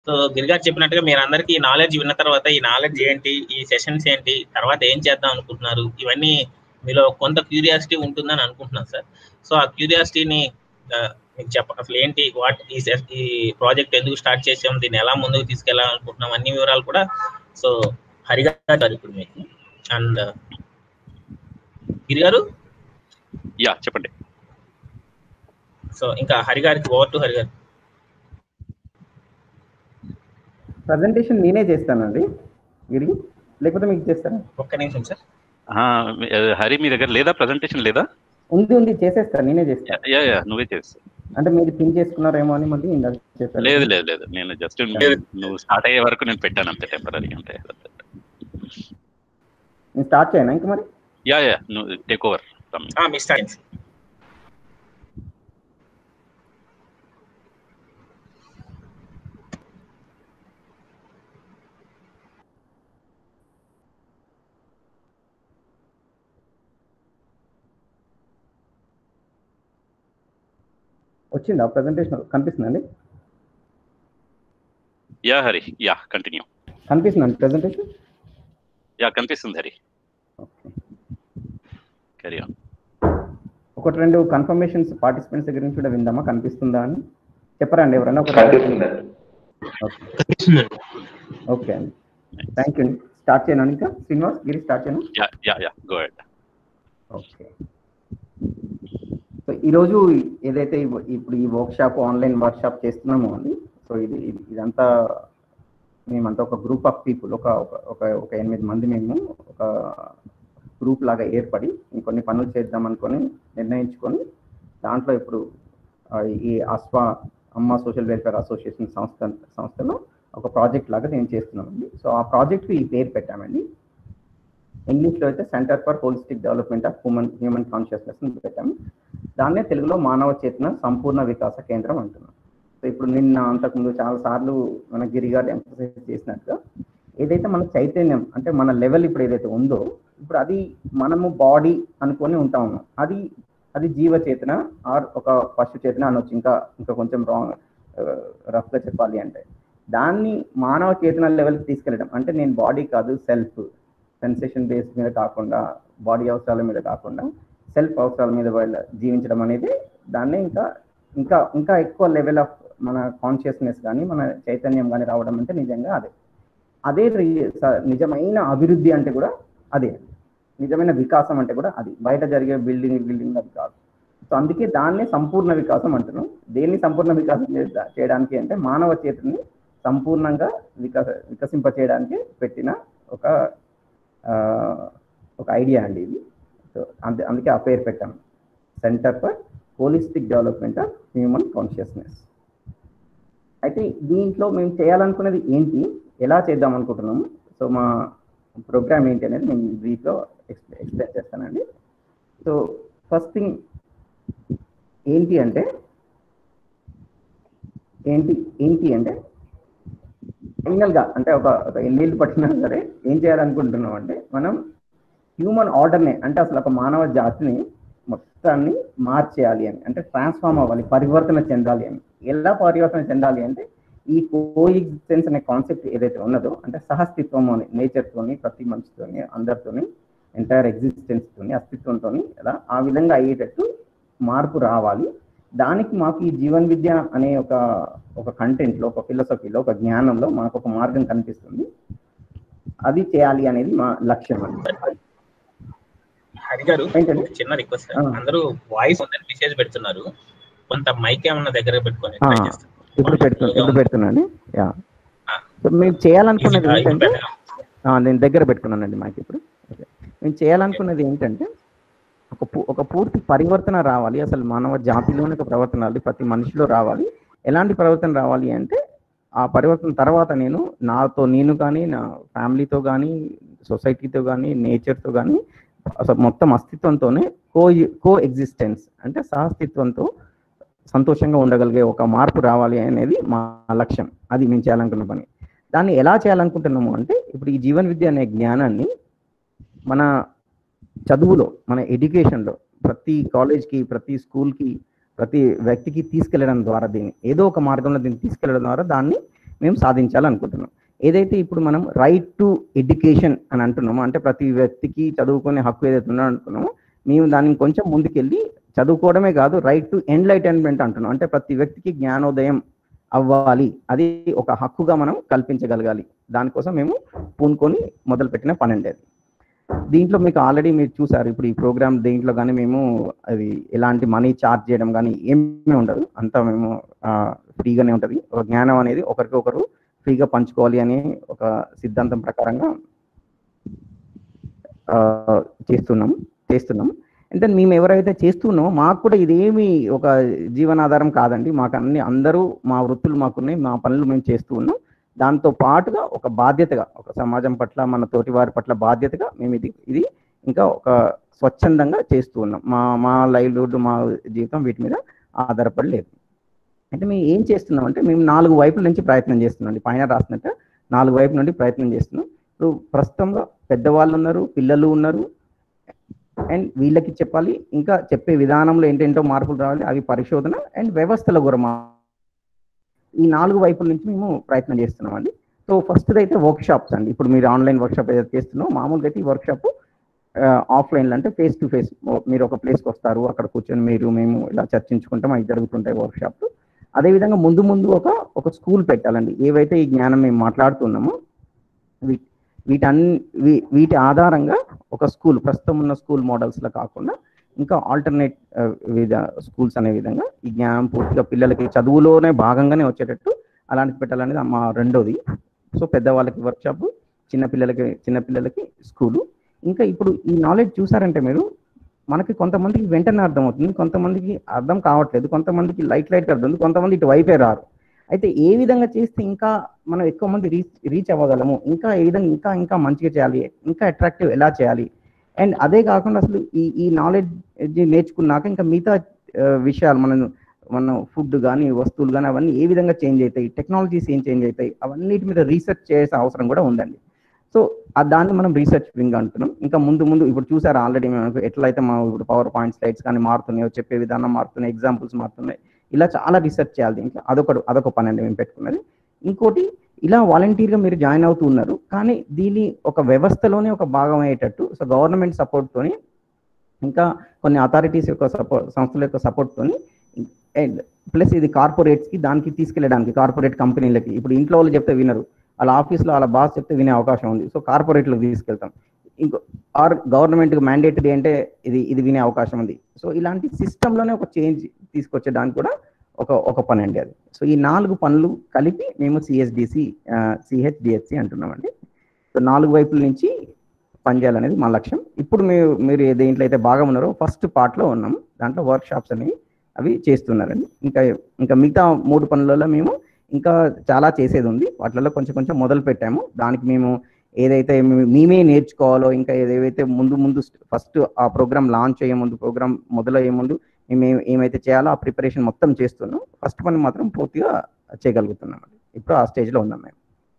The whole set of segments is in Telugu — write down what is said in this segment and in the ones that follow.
సో గిరిగారు చెప్పినట్టుగా మీరు అందరికీ ఈ నాలెడ్జ్ విన్న తర్వాత ఈ నాలెడ్జ్ ఏంటి ఈ సెషన్స్ ఏంటి తర్వాత ఏం చేద్దాం అనుకుంటున్నారు ఇవన్నీ మీలో కొంత క్యూరియాసిటీ ఉంటుందని అనుకుంటున్నాను సార్ సో ఆ క్యూరియాసిటీని మీకు చెప్ప అసలు ఏంటి వాట్ ఈ సె- ఈ ప్రాజెక్ట్ ఎందుకు స్టార్ట్ చేసాం దీన్ని ఎలా ముందుకు తీసుకెళ్ళాలనుకుంటున్నాం అన్ని వివరాలు కూడా సో హరిగా గారు ఇప్పుడు మీకు అండ్ గిరి గారు యా చెప్పండి సో ఇంకా హరి గారికి ఓవర్ టు హరి గారు ప్రజెంటేషన్ నేనే చేస్తానండి గిరి లేకపోతే మీకు చేస్తాను ఒక్క నిమిషం సార్ ఆ, హరి మీ దగ్గర లేదా ప్రజెంటేషన్ లేదా ఉంది ఉంది చేసేస్తాను నేనే చేస్తాను యా యా నువ్వే చేస్తా అంటే మీరు పిన్ చేసుకున్నారేమో అని మళ్ళీ ఇందాక చెప్పాను లేదు లేదు లేదు నేను జస్ట్ నువ్వు స్టార్ట్ అయ్యే వరకు నేను పెట్టాను అంతే టెంపరీ అంతే నేను స్టార్ట్ చేయనా ఇంకా మరి యా యా నువ్వు టేక్ ఓవర్ మీ స్టార్ట్ వచ్చిందా ప్రజెంటేషన్ కనిపిస్తుందండి యా హరి యా కంటిన్యూ కనిపిస్తుందండి ప్రజెంటేషన్ యా కనిపిస్తుంది హరి క్యారీ ఆన్ ఒకటి రెండు కన్ఫర్మేషన్స్ పార్టిసిపెంట్స్ దగ్గర నుంచి కూడా విందామా కనిపిస్తుందా అని చెప్పరా అండి ఎవరైనా ఒక ఓకే అండి థ్యాంక్ యూ స్టార్ట్ చేయను ఇంకా శ్రీనివాస్ గిరి స్టార్ట్ చేయను yeah yeah yeah go ahead okay so ఈరోజు ఏదైతే ఇవ్- ఇప్పుడు ఈ workshop online workshop చేస్తున్నామో అండి సో ఇది ఇది- ఇదంతా మేమంతా ఒక గ్రూప్ ఆఫ్ పీపుల్ ఒక ఒక- ఒక ఒక ఎనిమిది మంది మేము ఒక గ్రూప్ లాగా ఏర్పడి ఇంకొన్ని పనులు చేద్దాం అనుకొని నిర్ణయించుకొని దాంట్లో ఇప్పుడు ఆ, ఈ అస్వా అమ్మ సోషల్ వెల్ఫేర్ అసోసియేషన్ సంస్థ సంస్థలో ఒక ప్రాజెక్ట్ లాగా నేను చేస్తున్నామండి సో ఆ ప్రాజెక్ట్కి ఈ పేరు పెట్టామండి ఇంగ్లీష్లో అయితే centre for holistic development of human human consciousness అని పెట్టాము దాన్నే తెలుగులో మానవ చేతన సంపూర్ణ వికాస కేంద్రం అంటున్నాం సో ఇప్పుడు నిన్న అంతకుముందు చాలా సార్లు మన గిరి గారు ఎంఫసైజ్ చేసినట్టుగా ఏదైతే మన చైతన్యం అంటే మన లెవెల్ ఇప్పుడు ఏదైతే ఉందో ఇప్పుడు అది మనము బాడీ అనుకొని ఉంటా ఉన్నాం అది అది జీవ చేతన ఆర్ ఒక పశు చేతన అనొచ్చు ఇంకా ఇంకా కొంచెం రాంగ్ రఫ్గా చెప్పాలి అంటే దాన్ని మానవ చేతన లెవెల్కి తీసుకెళ్ళడం అంటే నేను బాడీ కాదు సెల్ఫ్ సెన్సేషన్ బేస్ మీద కాకుండా బాడీ అవసరాల మీద కాకుండా సెల్ఫ్ అవసరాల మీద వాళ్ళ జీవించడం అనేది దాన్ని ఇంకా ఇంకా ఇంకా ఎక్కువ లెవెల్ ఆఫ్ మన కాన్షియస్నెస్ కానీ మన చైతన్యం కానీ రావడం అంటే నిజంగా అదే అదే రి- స- నిజమైన అభివృద్ధి అంటే కూడా అదే నిజమైన వికాసం అంటే కూడా అది బయట జరిగే బిల్డింగ్ బిల్డింగ్ అది కాదు సో అందుకే దాన్నే సంపూర్ణ వికాసం అంటున్నాం దేన్ని సంపూర్ణ వికాసం చేద్దా- చేయడానికి అంటే మానవ చేతిని సంపూర్ణంగా వికాస వికసింప చేయడానికి పెట్టిన ఒక ఆ, ఒక ఐడియా అండి ఇది సో అందు అందుకే ఆ పేరు పెట్టాం centre for holistic development of human consciousness అయితే దీంట్లో మేము చేయాలనుకున్నది ఏంటి ఎలా చేద్దాం అనుకుంటున్నాము సో మా ప్రోగ్రామ్ ఏంటి అనేది నేను బ్రీఫ్లో ఎక్స్ప్లె ఎక్స్ప్లెయిన్ చేస్తానండి సో ఫస్ట్ థింగ్ ఏంటి అంటే ఏంటి ఏంటి అంటే ఫైనల్గా అంటే ఒక ఒక ఎన్నేళ్ళు పట్టినా సరే ఏం చేయాలనుకుంటున్నాం అంటే మనం హ్యూమన్ ఆర్డర్ని అంటే అసలు ఒక మానవ జాతిని మొత్తాన్ని మార్చేయాలి అని అంటే ట్రాన్స్ఫార్మ్ అవ్వాలి పరివర్తన చెందాలి అని ఎలా పరివర్తన చెందాలి అంటే ఈ కోఎగ్జిస్టెన్స్ అనే కాన్సెప్ట్ ఏదైతే ఉన్నదో అంటే సహస్తిత్వం అని నేచర్తోని ప్రతి మనిషితోని అందరితోని ఎంటైర్ ఎగ్జిస్టెన్స్తోని అస్తిత్వంతోని ఎలా ఆ విధంగా అయ్యేటట్టు మార్పు రావాలి దానికి మాకు ఈ జీవన్ విద్య అనే ఒక ఒక కంటెంట్లో ఒక ఫిలసఫీలో ఒక జ్ఞానంలో మాకు ఒక మార్గం కనిపిస్తుంది అది చేయాలి అనేది మా లక్ష్యం అండి హరి గారు ఏంటండి? ఒక చిన్న రిక్వెస్ట్ ఆ. అందరూ వాయిస్ ఉందని మెసేజ్ పెడుతున్నారు కొంత మైక్ ఏమన్నా దగ్గర పెట్టుకొని ఆ, try చేస్తాను. ఇప్పుడు పెడుతున్నా ఇప్పుడు పెడుతున్నాను యా ఆ. సో మేము చేయాలనుకున్నది ఇది- ఏంటంటే ఇది ఆ, నేను దగ్గర పెట్టుకున్నానండి మాకు ఇప్పుడు ఓకే. మేము చేయాలనుకున్నది ఏంటంటే ఒక పూ- ఒక పూర్తి పరివర్తన రావాలి అసలు మానవ జాతిలోని ఒక ప్రవర్తన రావాలి ప్రతి మనిషిలో రావాలి ఎలాంటి పరివర్తన రావాలి అంటే ఆ పరివర్తన తర్వాత నేను నాతో నేను కానీ నా ఫ్యామిలీతో కానీ సొసైటీతో కానీ నేచర్తో కానీ అసలు మొత్తం అస్తిత్వంతోనే కో కో ఎగ్జిస్టెన్స్ అంటే సహస్తిత్వంతో సంతోషంగా ఉండగలిగే ఒక మార్పు రావాలి అనేది మా లక్ష్యం అది మేము చేయాలనుకున్న పని దాన్ని ఎలా చేయాలనుకుంటున్నాము అంటే ఇప్పుడు ఈ జీవన విద్య అనే జ్ఞానాన్ని మన చదువులో మన ఎడ్యుకేషన్లో ప్రతి కాలేజ్కి ప్రతి స్కూల్కి ప్రతి వ్యక్తికి తీసుకెళ్లడం ద్వారా దీన్ని ఏదో ఒక మార్గంలో దీన్ని తీసుకెళ్లడం ద్వారా దాన్ని మేము సాధించాలనుకుంటున్నాం ఏదైతే ఇప్పుడు మనం రైట్ టు ఎడ్యుకేషన్ అని అంటున్నామో అంటే ప్రతి వ్యక్తికి చదువుకునే హక్కు ఏదైతే ఉందో అనుకున్నామో మేము దాన్ని కొంచెం ముందుకెళ్ళి చదువుకోవడమే కాదు రైట్ టు ఎన్లైటైన్మెంట్ అంటున్నాం అంటే ప్రతి వ్యక్తికి జ్ఞానోదయం అవ్వాలి అది ఒక హక్కుగా మనం కల్పించగలగాలి దానికోసం మేము పూనుకొని మొదలుపెట్టిన పని అండి అది దీంట్లో మీకు ఆల్రెడీ మీరు చూసారు ఇప్పుడు ఈ ప్రోగ్రామ్ దీంట్లో కానీ మేము అది ఎలాంటి మనీ ఛార్జ్ చేయడం కానీ ఏమీ ఉండదు అంతా మేము ఫ్రీగానే ఉంటుంది ఒక జ్ఞానం అనేది ఒకరికి ఒకరు ఫ్రీగా పంచుకోవాలి అని ఒక సిద్ధాంతం ప్రకారంగా ఆ, చేస్తున్నాం చేస్తున్నాం అంటే మేము ఎవరైతే చేస్తున్నామో మాకు కూడా ఇదేమి ఒక జీవనాధారం కాదండి మాకు అన్ని అందరూ మా వృత్తులు మాకున్నాయి మా పనులు మేము చేస్తూ ఉన్నాం దాంతో పాటుగా ఒక బాధ్యతగా ఒక సమాజం పట్ల మన తోటి వారి పట్ల బాధ్యతగా మేము ఇది ఇది ఇంకా ఒక స్వచ్ఛందంగా చేస్తూ ఉన్నాం మా మా లైవ్లీహుడ్ మా జీవితం వీటి మీద ఆధారపడి లేదు అంటే మేము ఏం చేస్తున్నాం అంటే మేము నాలుగు వైపుల నుంచి ప్రయత్నం చేస్తున్నాం అండి పైన రాసినట్టు నాలుగు వైపుల నుండి ప్రయత్నం చేస్తున్నాం ఇప్పుడు ప్రస్తుతంలో పెద్దవాళ్ళు ఉన్నారు పిల్లలు ఉన్నారు అండ్ వీళ్ళకి చెప్పాలి ఇంకా చెప్పే విధానంలో ఏంటేంటో మార్పులు రావాలి అవి పరిశోధన అండ్ వ్యవస్థల కూడా మా ఈ నాలుగు వైపుల నుంచి మేము ప్రయత్నం చేస్తున్నాం అండి సో ఫస్ట్ అయితే వర్క్ షాప్స్ అండి ఇప్పుడు మీరు ఆన్లైన్ వర్క్ షాప్ ఏదైతే చేస్తున్నారో మామూలుగా అయితే ఈ వర్క్ షాప్ ఆఫ్లైన్లో అంటే ఫేస్ టు ఫేస్ మీరు ఒక ప్లేస్కి వస్తారు అక్కడ కూర్చొని మీరు మేము ఇలా చర్చించుకుంటాం అవి జరుగుతుంటాయి వర్క్ షాప్ అదేవిధంగా ముందు ముందు ఒక ఒక స్కూల్ పెట్టాలండి ఏవైతే ఈ జ్ఞానం మేము మాట్లాడుతున్నామో వీ- వీటన్ని వీ- వీటి ఆధారంగా ఒక స్కూల్ ప్రస్తుతం ఉన్న స్కూల్ మోడల్స్లో కాకుండా ఇంకా ఆల్టర్నేట్ వివిధ స్కూల్స్ అనే విధంగా ఈ జ్ఞానం పూర్తిగా పిల్లలకి చదువులోనే భాగంగానే వచ్చేటట్టు అలాంటి పెట్టాలనేది మా రెండోది సో పెద్దవాళ్ళకి వర్క్షాప్ చిన్నపిల్లలకి చిన్నపిల్లలకి స్కూలు ఇంకా ఇప్పుడు ఈ నాలెడ్జ్ చూసారంటే మీరు మనకి కొంతమందికి వెంటనే అర్థమవుతుంది కొంతమందికి అర్థం కావట్లేదు కొంతమందికి లైట్ లైట్ అర్థం ఉంది కొంతమంది ఇటు వైపే రారు అయితే ఏ విధంగా చేస్తే ఇంకా మనం ఎక్కువ మంది రీచ్ రీచ్ అవ్వగలము ఇంకా ఏ విధంగా ఇంకా ఇంకా మంచిగా చేయాలి ఇంకా అట్రాక్టివ్ ఎలా చేయాలి అండ్ అదే కాకుండా అసలు ఈ ఈ నాలెడ్జ్ నేర్చుకున్నాక ఇంకా మిగతా ఆ, విషయాలు మనం మన ఫుడ్ కానీ వస్తువులు కానీ అవన్నీ ఏ విధంగా చేంజ్ అవుతాయి టెక్నాలజీస్ ఏం చేంజ్ అవుతాయి అవన్నిటి మీద రీసెర్చ్ చేసే అవసరం కూడా ఉందండి సో ఆ దాన్ని మనం రీసెర్చ్ వింగ్ అంటున్నాం ఇంకా ముందు ముందు ఇప్పుడు చూసారు ఆల్రెడీ మనకు ఎట్లయితే మా ఇప్పుడు పవర్ పాయింట్ స్లైడ్స్ కానీ మారుతున్నాయో చెప్పే విధానం మారుతున్నాయి ఎగ్జాంపుల్స్ మారుతున్నాయి ఇలా చాలా రీసెర్చ్ చేయాలి దీంట్లో అదొక అదొక పని అండి మేము పెట్టుకున్నది ఇంకోటి ఇలా వాలంటీర్గా మీరు జాయిన్ అవుతూ ఉన్నారు కానీ దీని ఒక వ్యవస్థలోనే ఒక భాగం అయ్యేటట్టు సో గవర్నమెంట్ సపోర్ట్తోని ఇంకా కొన్ని అథారిటీస్ యొక్క సపోర్ట్ సంస్థల యొక్క సపోర్ట్తోని అండ్ ప్లస్ ఇది కార్పొరేట్స్కి దానికి తీసుకెళ్ళడానికి కార్పొరేట్ కంపెనీలకి ఇప్పుడు ఇంట్లో వాళ్ళు చెప్తే వినరు వాళ్ళ ఆఫీస్లో వాళ్ళ బాస్ చెప్తే వినే అవకాశం ఉంది సో కార్పొరేట్లకు తీసుకెళ్తాం ఇంకో ఆర్ గవర్నమెంట్ మ్యాండేటరీ అంటే ఇది ఇది వినే అవకాశం ఉంది సో ఇలాంటి సిస్టంలోనే ఒక చేంజ్ తీసుకొచ్చేదానికి కూడా ఒక ఒక పని అండి అది సో ఈ నాలుగు పనులు కలిపి మేము సిఎస్డిసి సిహెచ్డిఎస్సి అంటున్నామండి సో నాలుగు వైపుల నుంచి పనిచేయాలనేది మా లక్ష్యం ఇప్పుడు మీరు మీరు దేంట్లో అయితే బాగా ఉన్నారో ఫస్ట్ పార్ట్లో ఉన్నాం దాంట్లో వర్క్ షాప్స్ అనేవి అవి చేస్తున్నారండి ఇంకా ఇంకా మిగతా మూడు పనులలో మేము ఇంకా చాలా చేసేది ఉంది వాటిలలో కొంచెం కొంచెం మొదలు పెట్టాము దానికి మేము ఏదైతే మేము- మేమే నేర్చుకోవాలో ఇంకా ఏదైతే ముందు ముందు ఫస్ట్ ఆ ప్రోగ్రామ్ లాంచ్ అయ్యే ముందు ప్రోగ్రామ్ మొదలయ్యే ముందు మేము ఏ- ఏమైతే చేయాలో ఆ ప్రిపరేషన్ మొత్తం చేస్తున్నాం ఫస్ట్ పని మాత్రం పూర్తిగా చేయగలుగుతున్నాం అండి ఇప్పుడు ఆ స్టేజ్లో ఉన్నాం మేము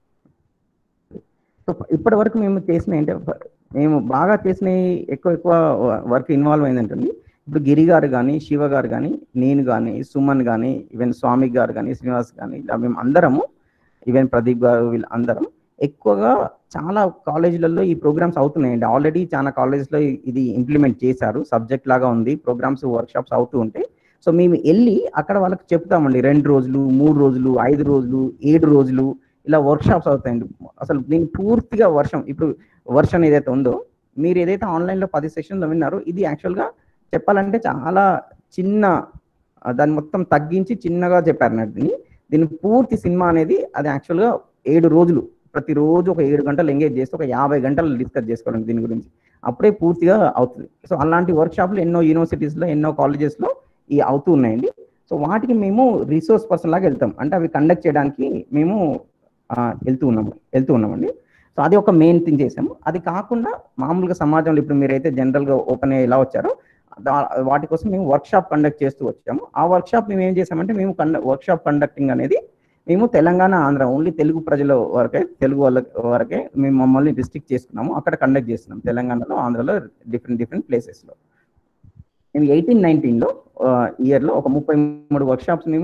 సో ఇప్పటి వరకు మేము చేసిన ఏంటంటే మేము బాగా చేసిన ఎక్కువ ఎక్కువ వర్క్ ఇన్వాల్వ్ అయిందంటుంది ఇప్పుడు గిరి గారు కానీ శివ గారు కానీ నేను కానీ సుమన్ కానీ ఈవెన్ స్వామి గారు కానీ శ్రీనివాస్ కానీ ఇలా మేము అందరము ఈవెన్ ప్రదీప్ గారు వీళ్ళు అందరం ఎక్కువగా చాలా కాలేజీలలో ఈ ప్రోగ్రామ్స్ అవుతున్నాయండి ఆల్రెడీ చాలా కాలేజెస్లో ఇది ఇంప్లిమెంట్ చేశారు సబ్జెక్ట్ లాగా ఉంది ప్రోగ్రామ్స్ వర్క్షాప్స్ అవుతూ ఉంటాయి సో మేము వెళ్ళి అక్కడ వాళ్ళకి చెప్తామండి రెండు రోజులు మూడు రోజులు ఐదు రోజులు ఏడు రోజులు ఇలా వర్క్షాప్స్ అవుతాయండి అసలు దీని పూర్తిగా వర్షం ఇప్పుడు వర్షన్ ఏదైతే ఉందో మీరు ఏదైతే ఆన్లైన్లో పది సెషన్లో విన్నారో ఇది యాక్చువల్గా చెప్పాలంటే చాలా చిన్న ఆ, దాన్ని మొత్తం తగ్గించి చిన్నగా చెప్పారు నాకు దీన్ని దీని పూర్తి సినిమా అనేది అది యాక్చువల్గా ఏడు రోజులు ప్రతిరోజు ఒక ఏడు గంటలు ఎంగేజ్ చేస్తే ఒక యాభై గంటలు డిస్కస్ చేసుకోవాలి దీని గురించి అప్పుడే పూర్తిగా అవుతుంది సో అలాంటి వర్క్షాప్లు ఎన్నో యూనివర్సిటీస్లో ఎన్నో కాలేజెస్లో ఈ అవుతూ ఉన్నాయండి సో వాటికి మేము రిసోర్స్ పర్సన్ లాగా వెళ్తాం అంటే అవి కండక్ట్ చేయడానికి మేము ఆ, వెళ్తూ ఉన్నాము వెళ్తూ ఉన్నామండి సో అది ఒక మెయిన్ థింగ్ చేసాము అది కాకుండా మామూలుగా సమాజంలో ఇప్పుడు మీరైతే జనరల్గా ఓపెన్ అయ్యి ఎలా వచ్చారో దా- వాటి కోసం మేము వర్క్షాప్ కండక్ట్ చేస్తూ వచ్చాము ఆ వర్క్షాప్ మేము ఏం చేసామంటే మేము కండ వర్క్షాప్ కండక్టింగ్ అనేది మేము తెలంగాణ ఆంధ్ర ఓన్లీ తెలుగు ప్రజల వరకే తెలుగు వాళ్ళ వరకే మేము మమ్మల్ని డిస్ట్రిక్ట్ చేసుకున్నాము అక్కడ కండక్ట్ చేస్తున్నాం తెలంగాణలో ఆంధ్రలో డిఫరెంట్ డిఫరెంట్ ప్లేసెస్లో మేము ఎయిటీన్ నైన్టీన్లో ఇయర్లో ఒక ముప్పై మూడు వర్క్షాప్స్ మేము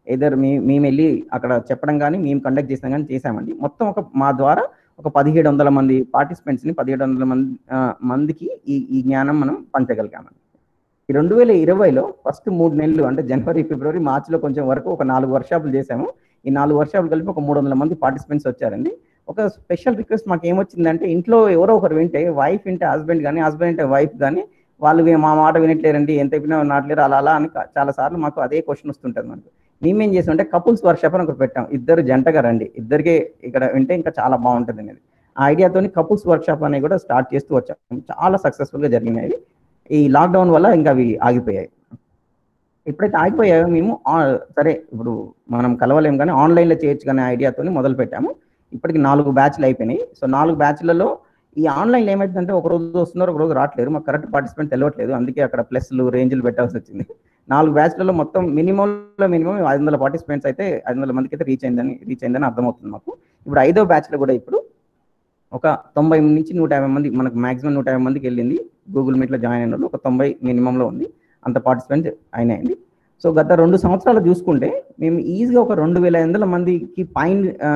ఏదర్ మీ మేము వెళ్ళి అక్కడ చెప్పడం కానీ మేము కండక్ట్ చేసాం కానీ చేసామండి మొత్తం ఒక మా ద్వారా ఒక పదిహేడు వందల మంది పార్టిసిపెంట్స్ని పదిహేడు వందల మంది ఆ, మందికి ఈ ఈ జ్ఞానం మనం పంచగలిగామండి ఈ రెండు వేల ఇరవైలో ఫస్ట్ మూడు నెలలు అంటే జనవరి ఫిబ్రవరి మార్చిలో కొంచెం వరకు ఒక నాలుగు వర్క్షాపులు చేసాము ఈ నాలుగు వర్షాలు కలిపి ఒక మూడు వందల మంది పార్టిసిపెంట్స్ వచ్చారండి ఒక స్పెషల్ రిక్వెస్ట్ మాకు ఏమొచ్చిందంటే ఇంట్లో ఎవరో ఒకరు వింటే వైఫ్ వింటే హస్బెండ్ కానీ హస్బెండ్ అంటే వైఫ్ కానీ వాళ్ళు వీ- మా మాట వినట్లేరండి ఎంత చెప్పినా నాట్లేరు అలా అలా అని కా- చాలా సార్లు మాకు అదే క్వశ్చన్ వస్తుంటుంది మనకు మేమేం చేసామంటే కపుల్స్ వర్క్షాప్ అని ఒకటి పెట్టాం ఇద్దరు జంటగా రండి ఇద్దరికి ఇక్కడ వింటే ఇంకా చాలా బాగుంటుంది అనేది ఆ ఐడియాతోని కపుల్స్ వర్క్షాప్ అనేవి కూడా స్టార్ట్ చేస్తూ వచ్చాం చాలా సక్సెస్ఫుల్ గా జరిగినాయి ఈ లాక్డౌన్ వల్ల ఇంకా అవి ఆగిపోయాయి ఎప్పుడైతే ఆగిపోయాయో మేము ఆ- సరే ఇప్పుడు మనం కలవలేం కానీ ఆన్లైన్లో చేయొచ్చు కానీ ఐడియాతోని మొదలు పెట్టాము ఇప్పటికి నాలుగు బ్యాచ్లు అయిపోయినాయి సో నాలుగు బ్యాచ్లలో ఈ ఆన్లైన్లో ఏమైందంటే ఒక రోజు వస్తున్నారు ఒక రోజు రావట్లేదు మాకు కరెక్ట్ పార్టిసిపెంట్ తెలియట్లేదు అందుకే అక్కడ ప్లస్లు రేంజ్లు పెట్టాల్సి వచ్చింది నాలుగు బ్యాచ్లలో మొత్తం మినిమంలో మినిమం ఐదు వందల పార్టిసిపెంట్స్ అయితే ఐదు వందల మందికి అయితే రీచ్ అయిందని రీచ్ అయిందని అర్థమవుతుంది మాకు ఇప్పుడు ఐదో బ్యాచ్లో కూడా ఇప్పుడు ఒక తొంభై నుంచి నూట యాభై మంది మనకు మాక్సిమం నూట యాభై మందికి వెళ్ళింది గూగుల్ మీట్లో జాయిన్ అయిన వాళ్ళు ఒక తొంభై మినిమంలో ఉంది అంత పార్టిసిపెంట్ అయినాయండి సో గత రెండు సంవత్సరాలు చూసుకుంటే మేము ఈజీగా ఒక రెండు వేల ఐదు వందల మందికి పైన ఆ,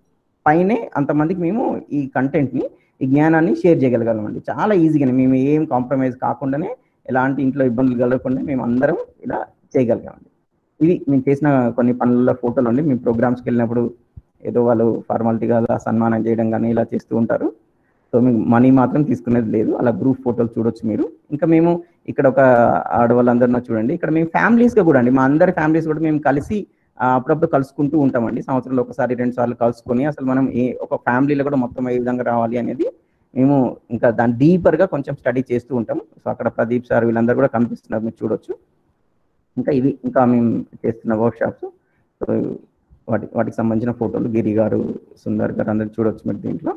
పైనే అంతమందికి మేము ఈ కంటెంట్ని ఈ జ్ఞానాన్ని షేర్ చేయగలగాలండి చాలా ఈజీగానే మేము ఏం కాంప్రమైజ్ కాకుండానే ఎలాంటి ఇంట్లో ఇబ్బందులు కలగకుండా మేము అందరం ఇలా చేయగలిగామండి ఇది మేము చేసిన కొన్ని పనుల ఫోటోలు అండి మేము ప్రోగ్రామ్స్కి వెళ్ళినప్పుడు ఏదో వాళ్ళు ఫార్మాలిటీగా అలా సన్మానం చేయడం కానీ ఇలా చేస్తూ ఉంటారు సో మీకు మనీ మాత్రం తీసుకునేది లేదు అలా గ్రూప్ ఫోటోలు చూడొచ్చు మీరు ఇంకా మేము ఇక్కడ ఒక ఆడవాళ్ళందరినీ చూడండి ఇక్కడ మేము ఫ్యామిలీస్గా కూడా అండి మా అందరి ఫ్యామిలీస్ కూడా మేము కలిసి ఆ, అప్పుడప్పుడు కలుసుకుంటూ ఉంటామండి సంవత్సరంలో ఒకసారి రెండు సార్లు కలుసుకొని అసలు మనం ఏ ఒక ఫ్యామిలీలో కూడా మొత్తం ఏ విధంగా రావాలి అనేది మేము ఇంకా దాని డీపర్ గా కొంచెం స్టడీ చేస్తూ ఉంటాం సో అక్కడ ప్రదీప్ సార్ వీళ్ళందరూ కూడా కనిపిస్తున్నారు మీరు చూడొచ్చు ఇంకా ఇవి ఇంకా మేము చేస్తున్న వర్క్ షాప్స్ సో వాటి వాటికి సంబంధించిన ఫోటోలు గిరి గారు సుందర్ గారు అందరు చూడొచ్చు మీరు దీంట్లో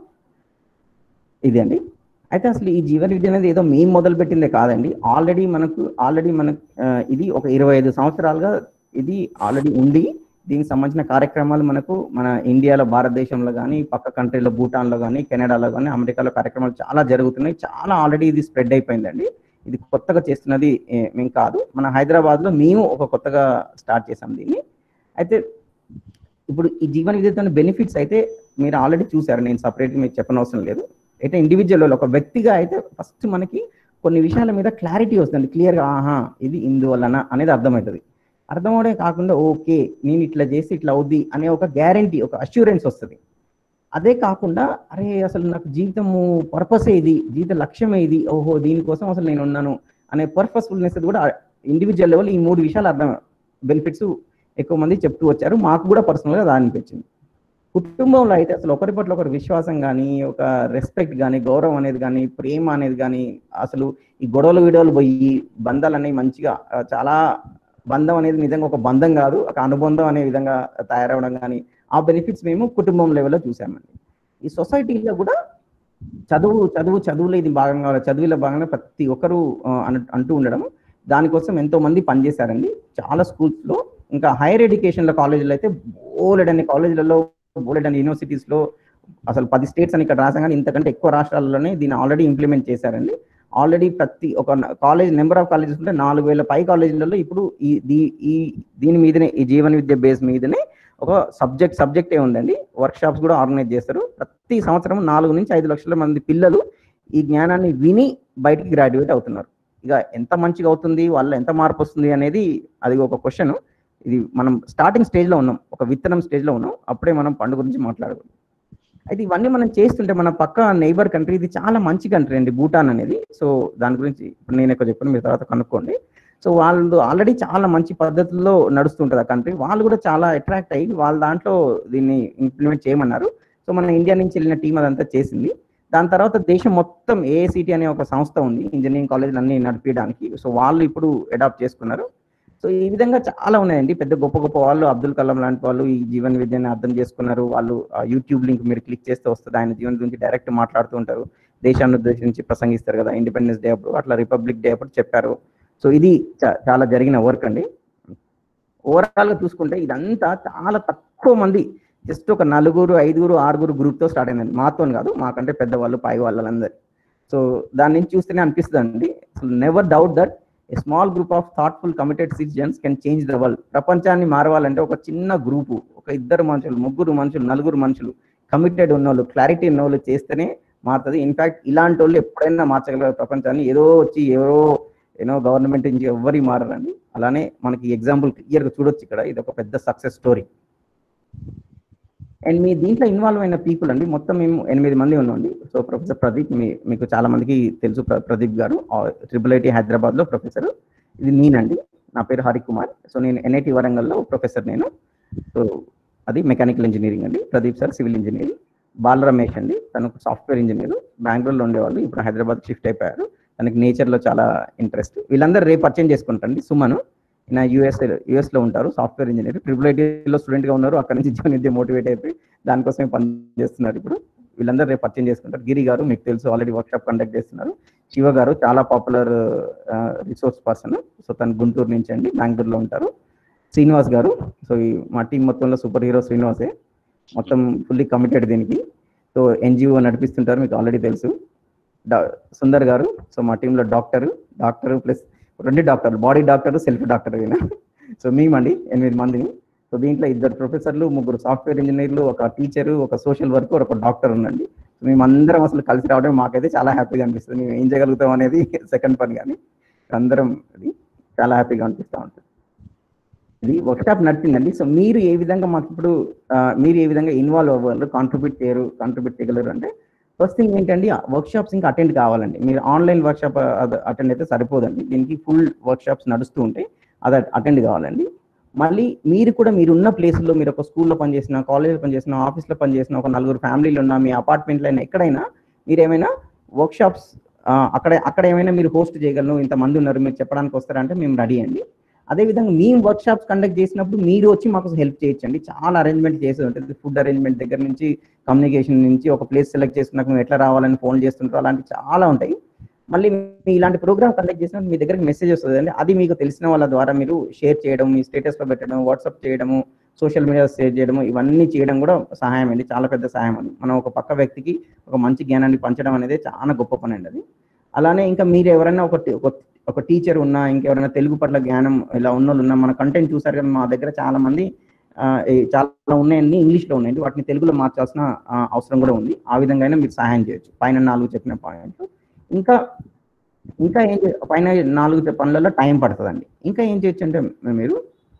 ఇది అండి అయితే అసలు ఈ జీవన విద్య అనేది ఏదో మేము మొదలు పెట్టిందే కాదండి ఆల్రెడీ మనకు ఆల్రెడీ మనకు ఆ, ఇది ఒక ఇరవై ఐదు సంవత్సరాలుగా ఇది ఆల్రెడీ ఉంది దీనికి సంబంధించిన కార్యక్రమాలు మనకు మన ఇండియాలో భారతదేశంలో కానీ పక్క కంట్రీలో భూటాన్లో కానీ కెనడాలో కానీ అమెరికాలో కార్యక్రమాలు చాలా జరుగుతున్నాయి చాలా ఆల్రెడీ ఇది స్ప్రెడ్ అయిపోయిందండి ఇది కొత్తగా చేస్తున్నది ఏ, మేము కాదు మన హైదరాబాద్లో మేము ఒక కొత్తగా స్టార్ట్ చేసాం దీన్ని అయితే ఇప్పుడు ఈ జీవన విద్యతో బెనిఫిట్స్ అయితే మీరు ఆల్రెడీ చూసారు నేను సపరేట్ మీకు చెప్పనవసరం లేదు అయితే ఇండివిజువల్ ఒక వ్యక్తిగా అయితే ఫస్ట్ మనకి కొన్ని విషయాల మీద క్లారిటీ వస్తుంది క్లియర్గా ఆహా ఇది ఇందువలన అనేది అర్థమవుతుంది అర్థమవడే కాకుండా ఓకే నేను ఇట్లా చేసి ఇట్లా అవుద్ది అనే ఒక గ్యారంటీ ఒక అష్యూరెన్స్ వస్తుంది అదే కాకుండా అరే అసలు నాకు జీవితము పర్పస్ ఇది జీవిత లక్ష్యం ఇది ఓహో దీనికోసం అసలు నేను ఉన్నాను అనే పర్పస్ఫుల్నెస్ కూడా ఇండివిజువల్ లెవెల్ ఈ మూడు విషయాలు అర్థం బెనిఫిట్స్ ఎక్కువ మంది చెప్తూ వచ్చారు మాకు కూడా పర్సనల్గా అది అనిపించింది కుటుంబంలో అయితే అసలు ఒకరి పట్ల ఒకరి విశ్వాసం కానీ ఒక రెస్పెక్ట్ కానీ గౌరవం అనేది కానీ ప్రేమ అనేది కానీ అసలు ఈ గొడవలు విడవలు పోయి బంధాలు అనేవి మంచిగా ఆ, చాలా బంధం అనేది నిజంగా ఒక బంధం కాదు ఒక అనుబంధం అనే విధంగా తయారవడం కానీ ఆ బెనిఫిట్స్ మేము కుటుంబం లెవెల్లో చూసామండి ఈ సొసైటీలో కూడా చదువు చదువు చదువులో ఇది భాగంగా కావాలి చదువులో భాగంగా ప్రతి ఒక్కరూ ఆ, అను- అంటూ ఉండడం దానికోసం ఎంతో మంది పనిచేశారండి చాలా schools లో ఇంకా హైయర్ ఎడ్యుకేషన్లో కాలేజీలో అయితే బోలెడ్ అనే కాలేజీలలో బోలెడ్ అనే యూనివర్సిటీస్లో అసలు పది స్టేట్స్ అని ఇక్కడ రాసాం కానీ ఇంతకంటే ఎక్కువ రాష్ట్రాల్లోనే దీన్ని ఆల్రెడీ ఇంప్లిమెంట్ చేశారండి ఆల్రెడీ ప్రతి ఒక కాలేజ్ నెంబర్ ఆఫ్ కాలేజెస్ ఉంటే నాలుగు వేల పై కాలేజీలలో ఇప్పుడు ఈ దీ- ఈ దీని మీదనే ఈ జీవన విద్య బేస్ మీదనే ఒక సబ్జెక్ట్ సబ్జెక్టే ఉందండి వర్క్ షాప్స్ కూడా ఆర్గనైజ్ చేస్తారు ప్రతి సంవత్సరం నాలుగు నుంచి ఐదు లక్షల మంది పిల్లలు ఈ జ్ఞానాన్ని విని బయటికి గ్రాడ్యుయేట్ అవుతున్నారు ఇక ఎంత మంచిగా అవుతుంది వాళ్ళ ఎంత మార్పు వస్తుంది అనేది అది ఒక క్వశ్చన్ ఇది మనం స్టార్టింగ్ స్టేజ్లో ఉన్నాం ఒక విత్తనం స్టేజ్లో ఉన్నాం అప్పుడే మనం పండు గురించి మాట్లాడుకుందాం అయితే ఇవన్నీ మనం చేస్తుంటే మన పక్క నైబర్ కంట్రీ ఇది చాలా మంచి కంట్రీ అండి భూటాన్ అనేది సో దాని గురించి ఇప్పుడు నేను ఎక్కువ చెప్పాను మీరు తర్వాత కనుక్కోండి సో వాళ్ళు ఆల్రెడీ చాలా మంచి పద్ధతుల్లో నడుస్తుంటుంది ఆ కంట్రీ వాళ్ళు కూడా చాలా అట్రాక్ట్ అయ్యి వాళ్ళ దాంట్లో దీన్ని ఇంప్లిమెంట్ చేయమన్నారు సో మన ఇండియా నుంచి వెళ్ళిన టీం అదంతా చేసింది దాని తర్వాత దేశం మొత్తం ఏఐసిటి అనే ఒక సంస్థ ఉంది ఇంజనీరింగ్ కాలేజీలు అన్ని నడిపించడానికి సో వాళ్ళు ఇప్పుడు అడాప్ట్ చేసుకున్నారు సో ఈ విధంగా చాలా ఉన్నాయండి పెద్ద గొప్ప గొప్ప వాళ్ళు అబ్దుల్ కలాం లాంటి వాళ్ళు ఈ జీవన విద్యని అర్థం చేసుకున్నారు వాళ్ళు యూట్యూబ్ లింక్ మీరు క్లిక్ చేస్తే వస్తుంది ఆయన జీవన గురించి డైరెక్ట్ మాట్లాడుతూ ఉంటారు దేశాన్ని ఉద్దేశించి ప్రసంగిస్తారు కదా ఇండిపెండెన్స్ డే అప్పుడు అట్లా రిపబ్లిక్ డే అప్పుడు చెప్పారు సో ఇది చా- చాలా జరిగిన వర్క్ అండి ఓవరాల్ గా చూసుకుంటే ఇదంతా చాలా తక్కువ మంది జస్ట్ ఒక నలుగురు ఐదుగురు ఆరుగురు group తో స్టార్ట్ అయిందండి మాతో కాదు మాకంటే పెద్దవాళ్ళు పై వాళ్ళందరూ సో దాని నుంచి చూస్తేనే అనిపిస్తుంది అండి అసలు never doubt that a small group of thoughtful committed citizens can change the world ప్రపంచాన్ని మారవాలంటే ఒక చిన్న గ్రూపు ఒక ఇద్దరు మనుషులు ముగ్గురు మనుషులు నలుగురు మనుషులు కమిటెడ్ ఉన్నోళ్ళు క్లారిటీ ఉన్నోళ్ళు చేస్తేనే మారుతుంది ఇన్ఫాక్ట్ ఇలాంటి వాళ్ళు ఎప్పుడైనా మార్చగలరు ప్రపంచాన్ని ఏదో వచ్చి ఎవరో ఏదో గవర్నమెంట్ నుంచి ఎవరి మారరండి అలానే మనకి ఎగ్జాంపుల్ క్లియర్గా చూడొచ్చు ఇక్కడ ఇది ఒక పెద్ద సక్సెస్ స్టోరీ అండ్ మీ దీంట్లో ఇన్వాల్వ్ అయిన పీపుల్ అండి మొత్తం మేము ఎనిమిది మంది ఉన్నాండి సో ప్రొఫెసర్ ప్రదీప్ మీ మీకు చాలా మందికి తెలుసు ప్ర- ప్రదీప్ గారు ట్రిపుల్ ఐటీ హైదరాబాద్ లో ప్రొఫెసర్ ఇది నేనండి నా పేరు హరికుమార్ సో నేను ఎన్ఐటి వరంగల్లో ప్రొఫెసర్ నేను సో అది మెకానికల్ ఇంజనీరింగ్ అండి Pradeep sir civil engineering Bala Ramesh అండి తను సాఫ్ట్వేర్ ఇంజనీర్ బెంగళూరులో ఉండేవాళ్ళు ఇప్పుడు హైదరాబాద్ షిఫ్ట్ అయిపోయారు తనకి నేచర్ లో చాలా ఇంట్రెస్ట్ వీళ్ళందరూ రేపు పరిచయం చేసుకుంటారండి సుమను ఈయన యూఎస్ యూఎస్ లో ఉంటారు సాఫ్ట్వేర్ ఇంజనీర్ ట్రిపుల్ ఐటీలో స్టూడెంట్ గా ఉన్నారు అక్కడ నుంచి జాయిన్ అయితే మోటివేట్ అయిపోయి దానికోసమే పని చేస్తున్నారు ఇప్పుడు వీళ్ళందరూ రేపు పరిచయం చేసుకుంటారు గిరి గారు మీకు తెలుసు ఆల్రెడీ వర్క్ షాప్ కండక్ట్ చేస్తున్నారు శివ గారు చాలా పాపులర్ రిసోర్స్ పర్సన్ సో తను గుంటూరు నుంచి అండి బెంగళూరులో ఉంటారు శ్రీనివాస్ గారు సో ఈ మా టీం మొత్తంలో సూపర్ హీరో శ్రీనివాసే మొత్తం ఫుల్లీ కమిటెడ్ దీనికి సో ఎన్జిఓ నడిపిస్తుంటారు మీకు ఆల్రెడీ తెలుసు డా- సుందర్ గారు సో మా టీంలో డాక్టర్ డాక్టర్ ప్లస్ రెండు డాక్టర్లు బాడీ డాక్టర్ సెల్ఫ్ డాక్టర్ ఈయన సో మేమండి ఎనిమిది మందిని సో దీంట్లో ఇద్దరు ప్రొఫెసర్లు ముగ్గురు సాఫ్ట్వేర్ ఇంజనీర్లు ఒక టీచరు ఒక సోషల్ వర్కర్ ఒక డాక్టర్ ఉందండి సో మేమందరం అసలు కలిసి రావడం మాకైతే చాలా హ్యాపీగా అనిపిస్తుంది మేము ఏం చేయగలుగుతాం అనేది సెకండ్ పని కానీ అందరం అది చాలా హ్యాపీగా అనిపిస్తూ ఉంటుంది ఇది వర్క్షాప్ నడిచిందండి సో మీరు ఏ విధంగా మాకు ఇప్పుడు ఆ, మీరు ఏ విధంగా ఇన్వాల్వ్ అవ్వాలి కాంట్రిబ్యూట్ చేయరు కాంట్రిబ్యూట్ చేయగలరు అంటే ఫస్ట్ థింగ్ ఏంటండి వర్క్ షాప్స్ ఇంకా అటెండ్ కావాలండి మీరు ఆన్లైన్ వర్క్ షాప్ అటెండ్ అయితే సరిపోదండి దీనికి ఫుల్ వర్క్ షాప్స్ నడుస్తూ ఉంటాయి అది అటెండ్ కావాలండి మళ్ళీ మీరు కూడా మీరు ఉన్న ప్లేస్లో మీరు ఒక స్కూల్లో పనిచేసిన కాలేజ్లో పనిచేసిన ఆఫీస్లో పనిచేసిన ఒక నలుగురు ఫ్యామిలీలు ఉన్న మీ అపార్ట్మెంట్లో అయినా ఎక్కడైనా మీరు ఏమైనా వర్క్ షాప్స్ అక్కడ అక్కడ ఏమైనా మీరు హోస్ట్ చేయగలను ఇంతమంది ఉన్నారు మీరు చెప్పడానికి వస్తారంటే మేము రెడీ అండి అదేవిధంగా మేము వర్క్ షాప్స్ కండక్ట్ చేసినప్పుడు మీరు వచ్చి మాకు హెల్ప్ చేయొచ్చండి చాలా అరేంజ్మెంట్ చేసి ఉంటుంది ఫుడ్ అరేంజ్మెంట్ దగ్గర నుంచి కమ్యూనికేషన్ నుంచి ఒక ప్లేస్ సెలెక్ట్ చేసుకున్నాక మేము ఎట్లా రావాలని ఫోన్ చేస్తుంటారు అలాంటి చాలా ఉంటాయి మళ్ళీ మీ ఇలాంటి ప్రోగ్రామ్ కండక్ట్ చేసినప్పుడు మీ దగ్గరికి మెసేజ్ వస్తుంది అండి అది మీకు తెలిసిన వాళ్ళ ద్వారా మీరు షేర్ చేయడం మీ స్టేటస్లో పెట్టడం వాట్సాప్ చేయడము సోషల్ మీడియా షేర్ చేయడము ఇవన్నీ చేయడం కూడా సహాయం అండి చాలా పెద్ద సహాయం అండి మనం ఒక పక్క వ్యక్తికి ఒక మంచి జ్ఞానాన్ని పంచడం అనేది చాలా గొప్ప పని అండి అది అలానే ఇంకా మీరు ఎవరైనా ఒక ఒక ఒక టీచర్ ఉన్నా ఇంకెవరైనా తెలుగు పట్ల జ్ఞానం ఇలా ఉన్న వాళ్ళు ఉన్నా మన కంటెంట్ చూసారు కానీ మా దగ్గర చాలా మంది ఆ, ఈ చాలా ఉన్నాయండి ఇంగ్లీష్లో ఉన్నాయండి వాటిని తెలుగులో మార్చాల్సిన ఆ, అవసరం కూడా ఉంది ఆ విధంగా అయినా మీరు సహాయం చేయొచ్చు పైన నాలుగు చెప్పిన పాయింట్లు ఇంకా ఇంకా ఏం చే- పైన నాలుగు చెప్ప- పనులలో టైం పడుతుందండి ఇంకా ఏం చేయొచ్చు అంటే మీరు